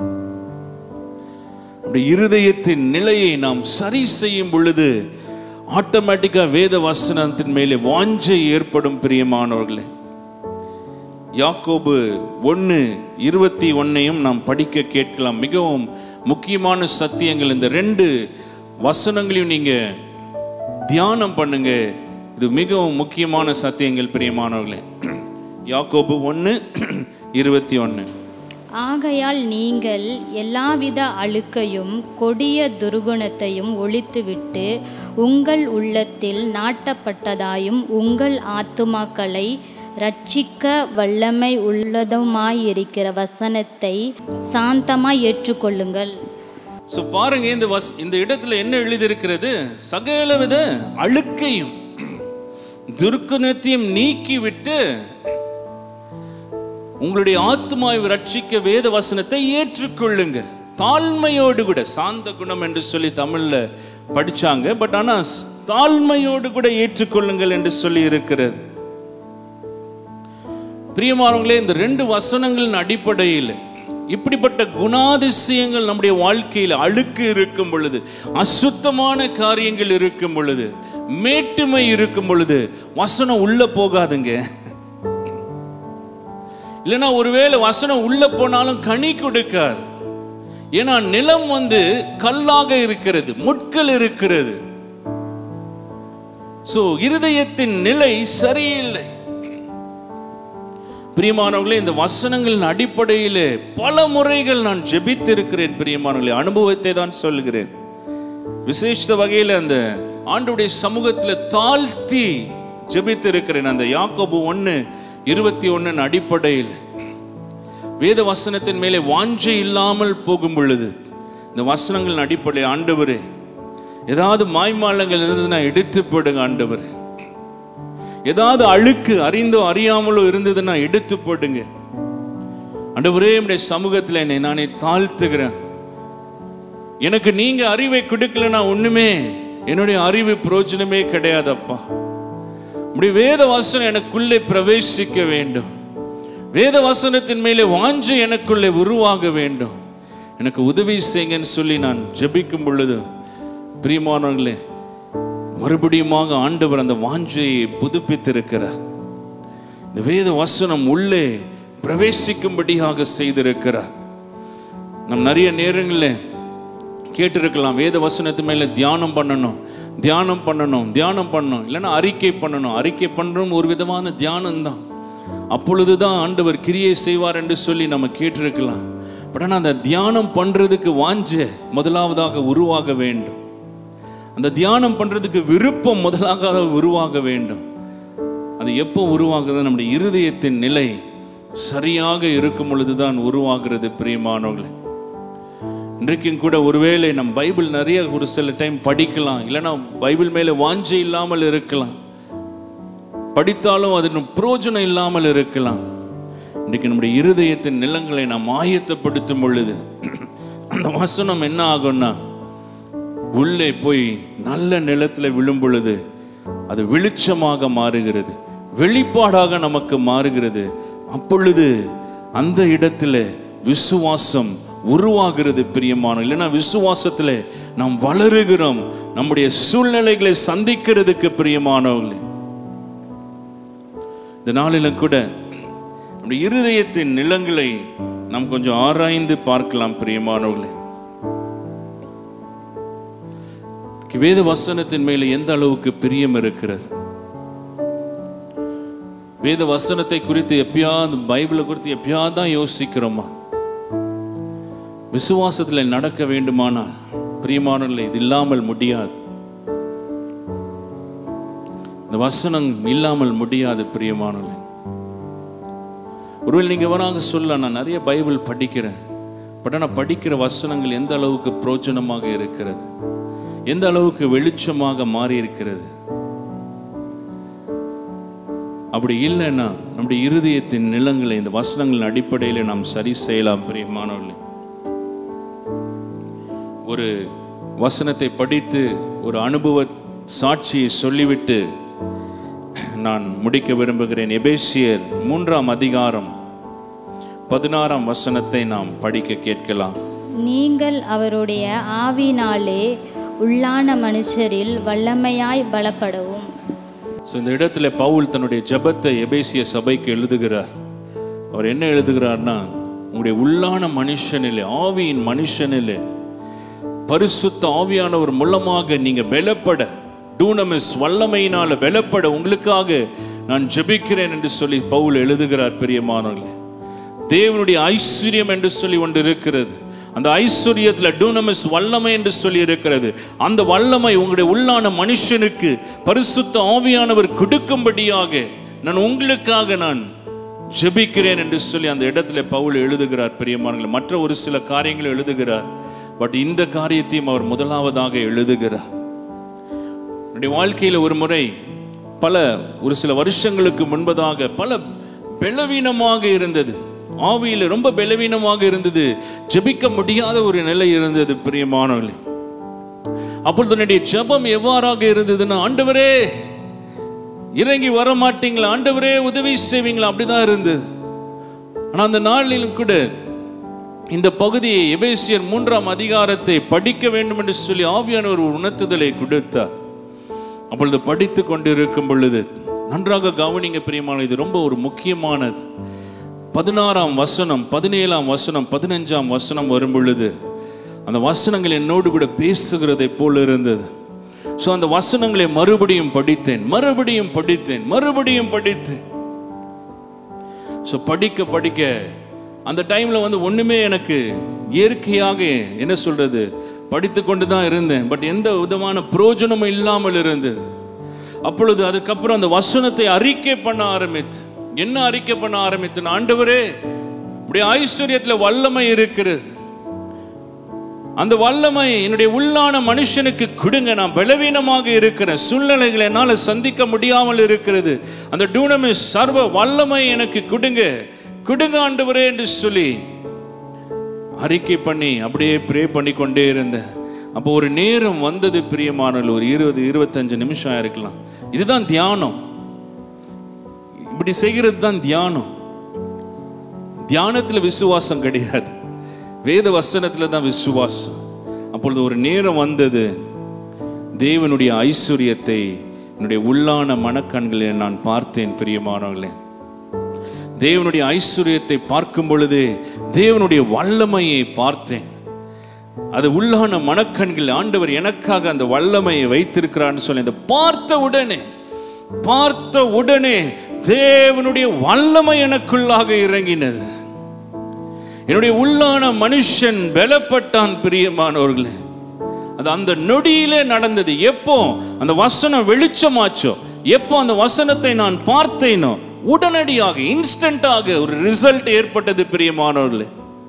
Speaker 2: நம்முடைய இருதயத்தின் நிலையை நாம் சரி செய்யும் பொழுது ஆட்டோமேட்டிக்கா வேத வசனத்தின் மேலே வாஞ்சை ஏற்படும் பிரியமானவர்களே யாக்கோபு ஒன்று இருபத்தி ஒன்னையும் நாம் படிக்க கேட்கலாம் மிகவும் முக்கியமான சத்தியங்கள் இந்த ரெண்டு வசனங்களையும் நீங்க தியானம் பண்ணுங்க இது மிகவும் முக்கியமான சத்தியங்கள் பிரியமானவர்களே யாக்கோபு ஒன்று இருபத்தி ஒன்று
Speaker 4: ஆகையால் நீங்கள் எல்லாவித அழுக்கையும் கொடிய துர்குணத்தையும் ஒழித்துவிட்டு உங்கள் உள்ளத்தில் நாட்டப்பட்டதாயும் உங்கள் ஆத்துமாக்களை ரட்சிக்க வல்லமை உள்ளதுமாயிருக்கிற வசனத்தை சாந்தமாய் ஏற்றுக்கொள்ளுங்கள்
Speaker 2: ஸோ பாருங்க இந்த வஸ் இந்த இடத்துல என்ன எழுதியிருக்கிறது சகலவித அழுக்கையும் துர்க்குணத்தையும் நீக்கிவிட்டு உங்களுடைய ஆத்மாவை ரட்சிக்க வேத வசனத்தை ஏற்றுக்கொள்ளுங்கள் தாழ்மையோடு கூட சாந்த குணம் என்று சொல்லி தமிழ்ல படிச்சாங்க பட் ஆனா தாழ்மையோடு கூட ஏற்றுக்கொள்ளுங்கள் என்று சொல்லி இருக்கிறது பிரியமானவங்களே இந்த ரெண்டு வசனங்களின் அடிப்படையில் இப்படிப்பட்ட குணாதிசயங்கள் நம்முடைய வாழ்க்கையில் அழுக்கு இருக்கும் பொழுது அசுத்தமான காரியங்கள் இருக்கும் பொழுது மேட்டுமை இருக்கும் பொழுது வசனம் உள்ள போகாதுங்க இல்லைன்னா ஒருவேளை வசனம் உள்ள போனாலும் கனி கொடுக்காது ஏன்னா நிலம் வந்து கல்லாக இருக்கிறது முட்கள் இருக்கிறது சோ இருதயத்தின் நிலை சரியில்லை பிரியமானவர்களே இந்த வசனங்களின் அடிப்படையிலே பல முறைகள் நான் ஜெபித்திருக்கிறேன் பிரியமானவர்களே அனுபவத்தை தான் சொல்கிறேன் விசேஷ வகையில் அந்த ஆண்டுடைய சமூகத்தில் தாழ்த்தி ஜெபித்திருக்கிறேன் அந்த யாக்கோபு ஒன்று இருபத்தி ஒன்றின் அடிப்படையில் வேத வசனத்தின் மேலே வாஞ்சை இல்லாமல் போகும் பொழுது இந்த வசனங்களின் அடிப்படையில் ஆண்டவரே ஏதாவது மாய்மாலங்கள் இருந்ததுன்னா எடுத்து போடுங்க ஆண்டவரே ஏதாவது அழுக்கு அறிந்தோ அறியாமலோ இருந்ததுன்னா எடுத்து போடுங்க ஆண்டவரே என்னுடைய சமூகத்தில் என்னை நானே தாழ்த்துகிறேன் எனக்கு நீங்க அறிவை கொடுக்கலன்னா ஒண்ணுமே என்னுடைய அறிவு பிரயோஜனமே கிடையாதப்பா உடைய வேத வசனம் எனக்குள்ளே பிரவேசிக்க வேண்டும் வேத வசனத்தின் மேலே வாஞ்சை எனக்குள்ளே உருவாக வேண்டும் எனக்கு உதவி செய்யுங்கன்னு சொல்லி நான் ஜெபிக்கும் பொழுது பிரியமானவர்களே மறுபடியுமாக ஆண்டவர் அந்த வாஞ்சையை புதுப்பித்திருக்கிறார் இந்த வேத வசனம் உள்ளே பிரவேசிக்கும்படியாக செய்திருக்கிறார் நம் நிறைய நேரங்களில் கேட்டிருக்கலாம் வேத வசனத்து மேலே தியானம் பண்ணணும் தியானம் பண்ணணும் தியானம் பண்ணணும் இல்லைன்னா அறிக்கை பண்ணணும் அறிக்கை பண்ணுறோம் ஒரு விதமான தியானம் தான் அப்பொழுதுதான் ஆண்டவர் கிரியை செய்வார் என்று சொல்லி நம்ம கேட்டிருக்கலாம் பட் ஆனால் அந்த தியானம் பண்ணுறதுக்கு வாஞ்ச முதலாவதாக உருவாக வேண்டும் அந்த தியானம் பண்ணுறதுக்கு விருப்பம் முதலாக உருவாக வேண்டும் அது எப்போ உருவாகுது நம்முடைய இருதயத்தின் நிலை சரியாக இருக்கும் பொழுதுதான் உருவாகிறது பிரியமானவர்களே இன்றைக்கும் கூட ஒருவேளை நம் பைபிள் நிறைய ஒரு சில டைம் படிக்கலாம் இல்லைன்னா பைபிள் மேலே வாஞ்சை இல்லாமல் இருக்கலாம் படித்தாலும் அதன் பிரயோஜனம் இல்லாமல் இருக்கலாம் இன்றைக்கு நம்முடைய இருதயத்தின் நிலங்களை நாம் ஆயத்தப்படுத்தும் பொழுது அந்த வசனம் என்ன ஆகும்னா உள்ளே போய் நல்ல நிலத்துல விழும் பொழுது அது வெளிச்சமாக மாறுகிறது வெளிப்பாடாக நமக்கு மாறுகிறது அப்பொழுது அந்த இடத்துல விசுவாசம் உருவாகிறது பிரியமான இல்லைன்னா விசுவாசத்துல நாம் வளருகிறோம் நம்முடைய சூழ்நிலைகளை சந்திக்கிறதுக்கு பிரியமானவர்களே இந்த நாளிலும் கூட நம்முடைய இருதயத்தின் நிலங்களை நாம் கொஞ்சம் ஆராய்ந்து பார்க்கலாம் பிரியமானவர்களே வேத வசனத்தின் மேல எந்த அளவுக்கு பிரியம் இருக்கிறது வேத வசனத்தை குறித்து எப்பயாவது பைபிளை குறித்து எப்பயாவது தான் யோசிக்கிறோமா விசுவாசத்தில் நடக்க வேண்டுமானால் பிரியமானவர்களே இது இல்லாமல் முடியாது இந்த வசனம் இல்லாமல் முடியாது பிரியமானவர்களே ஒருவேளை நீங்க வராங்க சொல்ல நான் நிறைய பைபிள் படிக்கிறேன் பட் ஆனால் படிக்கிற வசனங்கள் எந்த அளவுக்கு பிரோஜனமாக இருக்கிறது எந்த அளவுக்கு வெளிச்சமாக மாறி இருக்கிறது அப்படி இல்லைன்னா நம்முடைய இருதயத்தின் நிலங்களை இந்த வசனங்களின் அடிப்படையில் நாம் சரி செய்யலாம் பிரியமானவர்களே ஒரு வசனத்தை படித்து ஒரு அனுபவ சாட்சியை சொல்லிவிட்டு நான் முடிக்க விரும்புகிறேன் எபேசியர் மூன்றாம் அதிகாரம் பதினாறாம் வசனத்தை நாம் படிக்க கேட்கலாம்
Speaker 4: நீங்கள் அவருடைய ஆவினாலே உள்ளான மனுஷரில் வல்லமையாய் பலப்படவும்
Speaker 2: ஸோ இந்த இடத்துல பவுல் தன்னுடைய ஜெபத்தை எபேசிய சபைக்கு எழுதுகிறார் அவர் என்ன எழுதுகிறார்னா உங்களுடைய உள்ளான மனுஷனிலே ஆவியின் மனுஷனிலே பரிசுத்த ஆவியானவர் மூலமாக நீங்க பலப்பட டூனமிஸ் வல்லமையினால பலப்பட உங்களுக்காக நான் ஜெபிக்கிறேன் என்று சொல்லி பவுல் எழுதுகிறார் பிரியமானவர்களே தேவனுடைய ஐஸ்வர்யம் என்று சொல்லி ஒன்று இருக்கிறது அந்த ஐஸ்வர்யத்துல டூனமிஸ் வல்லமை என்று சொல்லி இருக்கிறது அந்த வல்லமை உங்களுடைய உள்ளான மனுஷனுக்கு பரிசுத்த ஆவியானவர் கொடுக்கும்படியாக நான் உங்களுக்காக நான் ஜெபிக்கிறேன் என்று சொல்லி அந்த இடத்துல பவுல் எழுதுகிறார் பிரியமானங்களே மற்ற ஒரு சில காரியங்களை எழுதுகிறார் பட் இந்த காரியத்தையும் அவர் முதலாவதாக எழுதுகிறார் என்னுடைய வாழ்க்கையில் ஒரு முறை பல ஒரு சில வருஷங்களுக்கு முன்பதாக பல பலவீனமாக இருந்தது ஆவியில் ரொம்ப பலவீனமாக இருந்தது ஜெபிக்க முடியாத ஒரு நிலை இருந்தது பிரியமானவர்களே அப்பொழுது என்னுடைய ஜெபம் எவ்வாறாக இருந்ததுன்னா ஆண்டவரே இறங்கி வர மாட்டீங்களா ஆண்டவரே உதவி செய்வீங்களா அப்படிதான் இருந்தது ஆனா அந்த நாளிலும் கூட இந்த பகுதியை எபேசியர் மூன்றாம் அதிகாரத்தை படிக்க வேண்டும் என்று சொல்லி ஆவியானவர் ஒரு உணர்த்துதலை கொடுத்தார் அப்பொழுது படித்து கொண்டு இருக்கும் பொழுது நன்றாக கவனிங்க பிரியமான இது ரொம்ப ஒரு முக்கியமானது பதினாறாம் வசனம் பதினேழாம் வசனம் பதினஞ்சாம் வசனம் வரும் பொழுது அந்த வசனங்கள் என்னோடு கூட பேசுகிறதை போல இருந்தது ஸோ அந்த வசனங்களை மறுபடியும் படித்தேன் மறுபடியும் படித்தேன் மறுபடியும் படித்தேன் ஸோ படிக்க படிக்க அந்த டைம்ல வந்து ஒண்ணுமே எனக்கு இயற்கையாக என்ன சொல்றது படித்து கொண்டு தான் இருந்தேன் பட் எந்த விதமான பிரயோஜனமும் இல்லாமல் இருந்தது அப்பொழுது அதுக்கப்புறம் அந்த வசனத்தை அறிக்கை பண்ண ஆரம்பித்து என்ன அறிக்கை பண்ண ஆரம்பித்தேன் ஆண்டவரே இப்படி ஐஸ்வர்யத்தில் வல்லமை இருக்கிறது அந்த வல்லமை என்னுடைய உள்ளான மனுஷனுக்கு கொடுங்க நான் பலவீனமாக இருக்கிறேன் சூழ்நிலைகளை என்னால் சந்திக்க முடியாமல் இருக்கிறது அந்த டூனமிஸ் சர்வ வல்லமை எனக்கு கொடுங்க கொடுங்க ஆண்டவரே என்று சொல்லி அறிக்கை பண்ணி அப்படியே ப்ரே பண்ணி கொண்டே இருந்தேன் அப்போ ஒரு நேரம் வந்தது பிரியமானல் ஒரு இருபது இருபத்தஞ்சு நிமிஷம் இருக்கலாம் இதுதான் தியானம் இப்படி செய்கிறது தான் தியானம் தியானத்தில் விசுவாசம் கிடையாது வேத வசனத்தில் தான் விசுவாசம் அப்பொழுது ஒரு நேரம் வந்தது தேவனுடைய ஐஸ்வர்யத்தை என்னுடைய உள்ளான மனக்கண்களில் நான் பார்த்தேன் பிரியமானவர்களே தேவனுடைய ஐஸ்வர்யத்தை பார்க்கும் பொழுது தேவனுடைய வல்லமையை பார்த்தேன் அது உள்ளான மனக்கண்கள் ஆண்டவர் எனக்காக அந்த வல்லமையை வைத்திருக்கிறான்னு சொல்லி அந்த பார்த்த உடனே பார்த்த உடனே தேவனுடைய வல்லமை எனக்குள்ளாக இறங்கினது என்னுடைய உள்ளான மனுஷன் பலப்பட்டான் பிரியமானவர்களே அது அந்த நொடியிலே நடந்தது எப்போ அந்த வசனம் வெளிச்சமாச்சோ எப்போ அந்த வசனத்தை நான் பார்த்தேனோ உடனடியாக இன்ஸ்டன்டாக ஒரு ரிசல்ட் ஏற்பட்டது பிரியமானவர்களே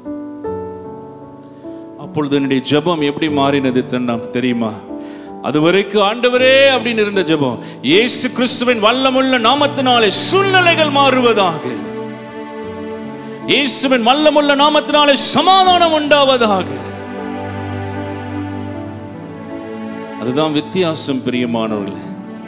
Speaker 2: அப்பொழுது என்னுடைய ஜெபம் எப்படி மாறினது தென்னா- தெரியுமா அது வரைக்கும் ஆண்டவரே அப்படின்னு இருந்த ஜெபம் இயேசு கிறிஸ்துவின் வல்லமுள்ள நாமத்தினாலே சூழ்நிலைகள் மாறுவதாக இயேசுவின் வல்லமுள்ள நாமத்தினாலே சமாதானம் உண்டாவதாக அதுதான் வித்தியாசம் பிரியமானவர்களே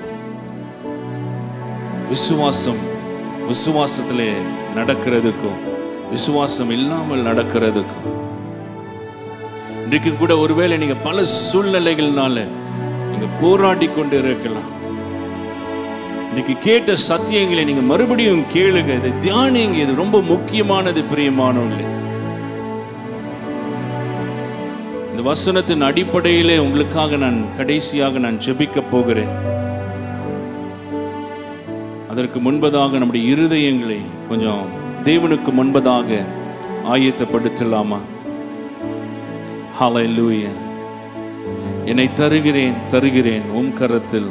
Speaker 2: விசுவாசம் விசுவாசத்திலே நடக்கிறதுக்கும் விசுவாசம் இல்லாமல் நடக்கிறதுக்கும் இன்றைக்கு கூட ஒருவேளை நீங்க பல சூழ்நிலைகள்னால நீங்க போராடி கொண்டு இருக்கலாம் இன்னைக்கு கேட்ட சத்தியங்களை நீங்க மறுபடியும் கேளுங்க இதை தியானிங்க இது ரொம்ப முக்கியமானது பிரியமானவர்களே இந்த வசனத்தின் அடிப்படையிலே உங்களுக்காக நான் கடைசியாக நான் ஜெபிக்க போகிறேன் அதற்கு முன்பதாக நம்முடைய இருதயங்களை கொஞ்சம் தேவனுக்கு முன்பதாக ஆயத்தப்படுத்தலாமா ஹalleluya என்னை தருகிறேன் தருகிறேன் உம் கரத்தில்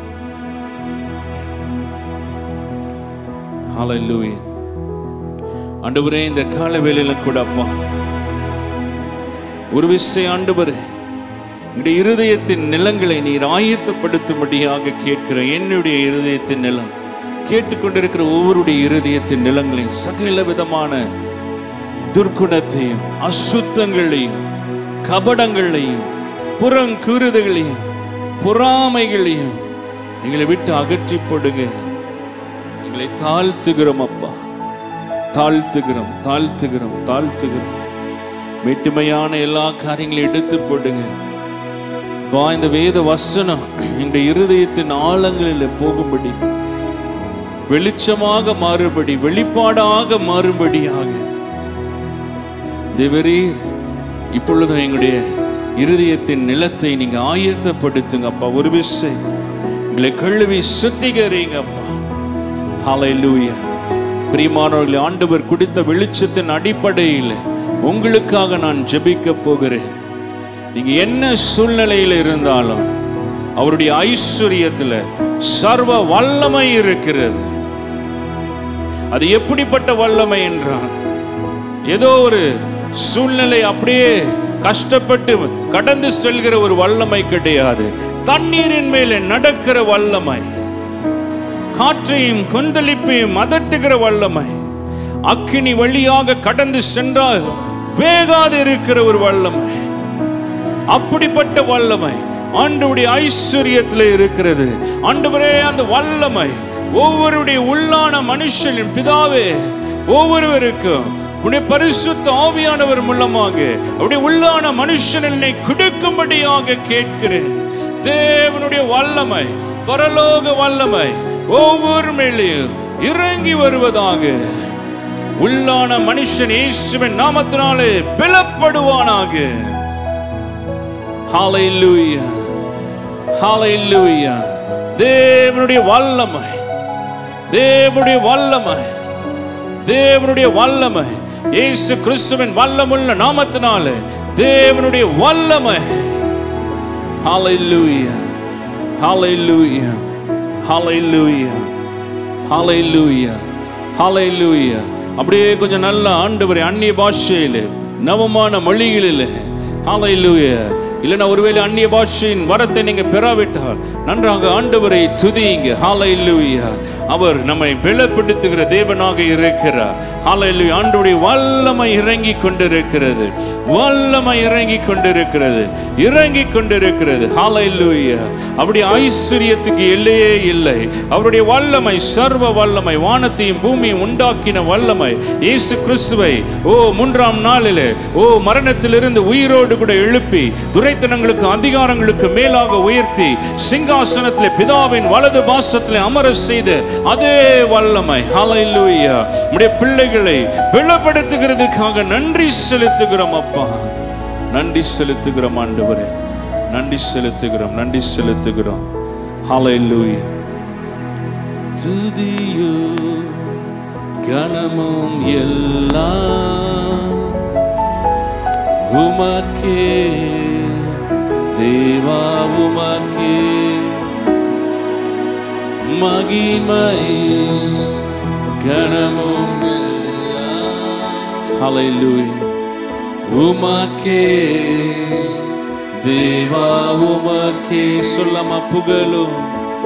Speaker 2: ஹalleluya ஆண்டவரே இந்த கால வேளையில கூட அப்பா ஒரு விசை ஆண்டவரே என்னுடைய இருதயத்தின் நிலங்களை நீர் ஆயத்தப்படுத்தும்படியாக கேட்கிற என்னுடைய இருதயத்தின் நிலம் கேட்டுக்கொண்டிருக்கிற ஒவ்வொருடைய இருதயத்தின் நிலங்களையும் சகல விதமான துர்க்குணத்தையும் அசுத்தங்களையும் கபடங்களையும் புறங்கூறுதலையும் பொறாமைகளையும் எங்களை விட்டு அகற்றி போடுங்க எங்களை தாழ்த்துகிறோம் அப்பா தாழ்த்துகிறோம் தாழ்த்துகிறோம் தாழ்த்துகிறோம் மேட்டுமையான எல்லா காரியங்களையும் எடுத்து போடுங்க வா இந்த வேத வசனம் எங்களுடைய இருதயத்தின் ஆழங்களில் போகும்படி வெளிச்சமாக மாறுபடி வெளிப்பாடாக மாறும்படியாக தேவரீர் இப்பொழுதும் எங்களுடைய இருதயத்தின் நிலத்தை நீங்க ஆயத்தப்படுத்துங்க அப்பா ஒரு விசை எங்களை கழுவி சுத்திகரிங்க அப்பா ஹalleluya பிரியமானவர்களே ஆண்டவர் கொடுத்த வெளிச்சத்தின் அடிப்படையில் உங்களுக்காக நான் ஜெபிக்க போகிறேன் நீங்க என்ன சூழ்நிலையில் இருந்தாலும் அவருடைய ஐஸ்வர்யத்துல சர்வ வல்லமை இருக்கிறது அது எப்படிப்பட்ட வல்லமை என்றால் ஏதோ ஒரு சூழ்நிலை அப்படியே கஷ்டப்பட்டு கடந்து செல்கிற ஒரு வல்லமை கிடையாது தண்ணீரின் மேலே நடக்கிற வல்லமை காற்றையும் கொந்தளிப்பையும் அதட்டுகிற வல்லமை அக்கினி வழியாக கடந்து சென்றால் வேகாது இருக்கிற ஒரு வல்லமை அப்படிப்பட்ட வல்லமை ஆண்டவருடைய ஐஸ்வர்யத்தில் இருக்கிறது ஆண்டவரே அந்த வல்லமை ஒவ்வொருடைய உள்ளான மனுஷனின் பிதாவே ஒவ்வொருவருக்கும் உடைய பரிசுத்த ஆவியானவர் மூலமாக அவருடைய உள்ளான மனுஷனை கொடுக்கும்படியாக கேட்கிறேன் தேவனுடைய வல்லமை பரலோக வல்லமை ஒவ்வொரு மேலேயும் இறங்கி வருவதாக உள்ளான மனுஷன் இயேசுவின் நாமத்தினாலே பலப்படுவானாக ஹalleluya ஹalleluya தேவனுடைய வல்லமை தேவனுடைய வல்லமை தேவனுடைய வல்லமை இயேசு கிறிஸ்துவின் வல்லமுள்ள நாமத்தினாலே தேவனுடைய வல்லமை ஹalleluya ஹalleluya ஹalleluya ஹalleluya ஹalleluya அப்படியே கொஞ்சம் நல்ல ஆண்டவரே அந்நிய பாஷையில் நவமான மொழிகளில் ஹalleluya இல்லைன்னா ஒருவேளை அந்நிய பாஷையின் வரத்தை நீங்க பெறாவிட்டால் நன்றாக ஆண்டவரை துதியுங்க ஹalleluya அவர் நம்மை பலப்படுத்துகிற தேவனாக இருக்கிறார் ஹalleluya ஆண்டவருடைய வல்லமை இறங்கி கொண்டிருக்கிறது வல்லமை இறங்கி கொண்டிருக்கிறது இறங்கி கொண்டிருக்கிறது ஹalleluya அப்படி ஐஸ்வர்யத்துக்கு எல்லையே இல்லை அவருடைய வல்லமை சர்வ வல்லமை வானத்தையும் பூமியும் உண்டாக்கின வல்லமை இயேசு கிறிஸ்துவை ஓ மூன்றாம் நாளிலே ஓ மரணத்திலிருந்து உயிரோடு கூட எழுப்பி துரைத்தனங்களுக்கு அதிகாரங்களுக்கு மேலாக உயர்த்தி சிங்காசனத்திலே பிதாவின் வலது பாசத்திலே அமர செய்து அதே வல்லமை ஹalleluya நம்முடைய பிள்ளைகளை பலப்படுத்துகிறதுக்காக நன்றி செலுத்துகிறோம் அப்பா நன்றி செலுத்துகிறோம் ஆண்டவரே நன்றி செலுத்துகிறோம் நன்றி செலுத்துகிறோம் ஹalleluya துதியோ கனமும் எல்லாம் உமக்கே தேவா உமக்கே மகிமை கனமும் ஹalleluya உமக்கே தேவா உமக்கே சொல்லாம புகழும்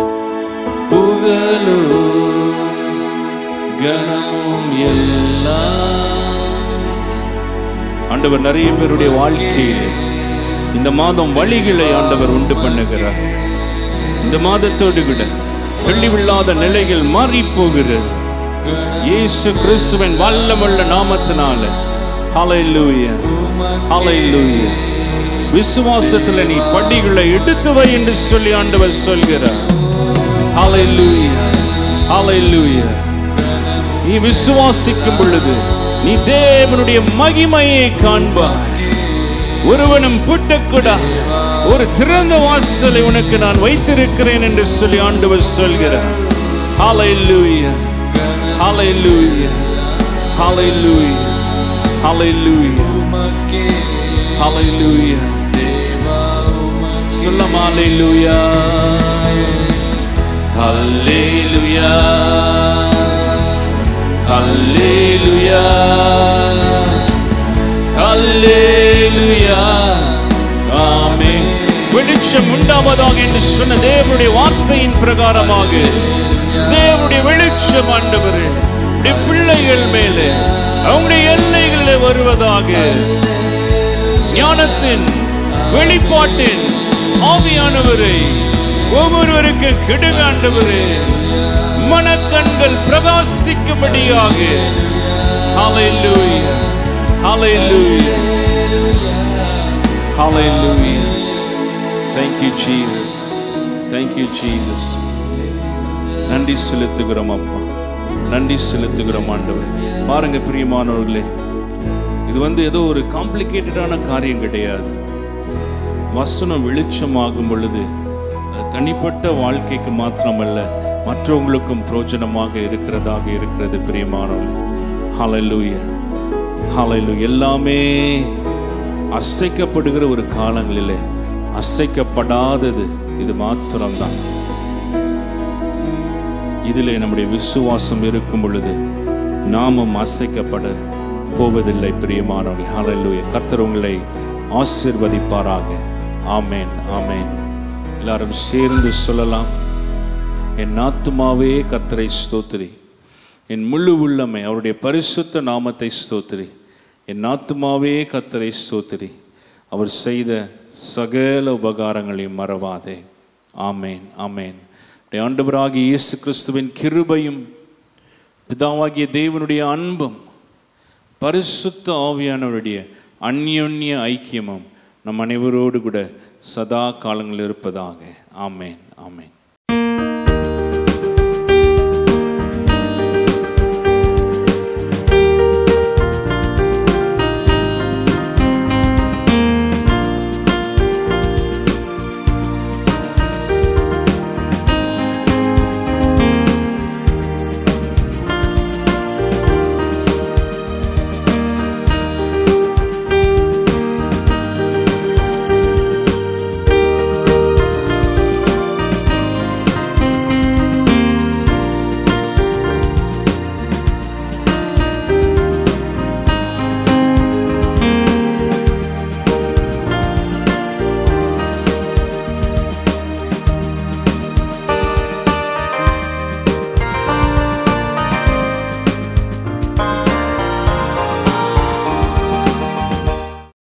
Speaker 2: புகழும் கனமும் எல்லாம் ஆண்டவர் நிறைய பேருடைய வாழ்க்கையில் இந்த மாதம் வழிகளை ஆண்டவர் உண்டு பண்ணுகிறார் இந்த மாதத்தோடு கூட தெளிவில்லாத நிலைகள் மாறி போகிறது இயேசு கிறிஸ்துவின் வல்லமுள்ள நாமத்தினால ஹalleluya ஹalleluya விசுவாசத்துல நீ படிகளை எடுத்து வை என்று சொல்லி ஆண்டவர் சொல்கிறார் ஹalleluya ஹalleluya நீ விசுவாசிக்கும் பொழுது நீ தேவனுடைய மகிமையை காண்பாய் ஒருவனும் புட்டக்கூடாது ஒரு திறந்த வாசலை உனக்கு நான் வைத்திருக்கிறேன் என்று சொல்லி ஆண்டவர் சொல்கிறார் ஹalleluya ஹalleluya ஹalleluya ஹalleluya ஹalleluya சொல்லம் ஹalleluya ஹalleluya ஹalleluya ஹalleluya ஆமென் வெளிச்சம் உண்டாவதாக என்று சொன்ன தேவனுடைய வார்த்தையின் பிரகாரமாக தேவனுடைய வெளிச்சம் ஆண்டவரே உடைய பிள்ளைகள் மேலே அவங்களுடைய எல்லைகளில் வருவதாக ஞானத்தின் வெளிப்பாட்டின் ஆவியானவரை ஒவ்வொருவருக்கு கிடுங்க ஆண்டவரே மனக்கண்கள் பிரகாசிக்கும்படியாக ஹalleluya ஹalleluya ஹalleluya thank you jesus thank you jesus நன்றி செலுத்துகிறோம் அப்பா நன்றி செலுத்துகிறோம் ஆண்டவரே பாருங்க பிரியமானவர்களே இது வந்து ஏதோ ஒரு காம்ப்ளிகேட்டடான காரியம் கிடையாது வசனம் வெளிச்சமாகும் பொழுது அது தனிப்பட்ட வாழ்க்கைக்கு மாத்திரமல்ல மற்றவங்களுக்கும் பிரோஜனமாக இருக்கிறதாக இருக்கிறது பிரியமானவர்களே ஹalleluya ஹalleluya எல்லாமே அசைக்கப்படுகிற ஒரு காலங்களிலே அசைக்கப்படாதது இது மாத்திரம்தான் இதிலே நம்முடைய விசுவாசம் இருக்கும் பொழுது நாமும் அசைக்கப்பட போவதில்லை பிரியமானவர்களே ஹalleluya கர்த்தர் உங்களை ஆசீர்வதிப்பாராக ஆமென் ஆமென் எல்லாரும் சேர்ந்து சொல்லலாம் என் ஆத்துமாவே கர்த்தரை ஸ்தோத்திரி என் முழு உள்ளமை அவருடைய பரிசுத்த நாமத்தை ஸ்தோத்திரி என் ஆத்துமாவே கர்த்தரை ஸ்தோத்திரி அவர் செய்த சகல உபகாரங்களையும் மறவாதே ஆமேன் ஆமேன் நம்முடைய ஆண்டவராகிய இயேசு கிறிஸ்துவின் கிருபையும் பிதாவாகிய தேவனுடைய அன்பும் பரிசுத்த ஆவியானவருடைய அந்யோன்ய ஐக்கியமும் நம் அனைவரோடு கூட சதா காலங்கள் இருப்பதாக ஆமேன் ஆமேன்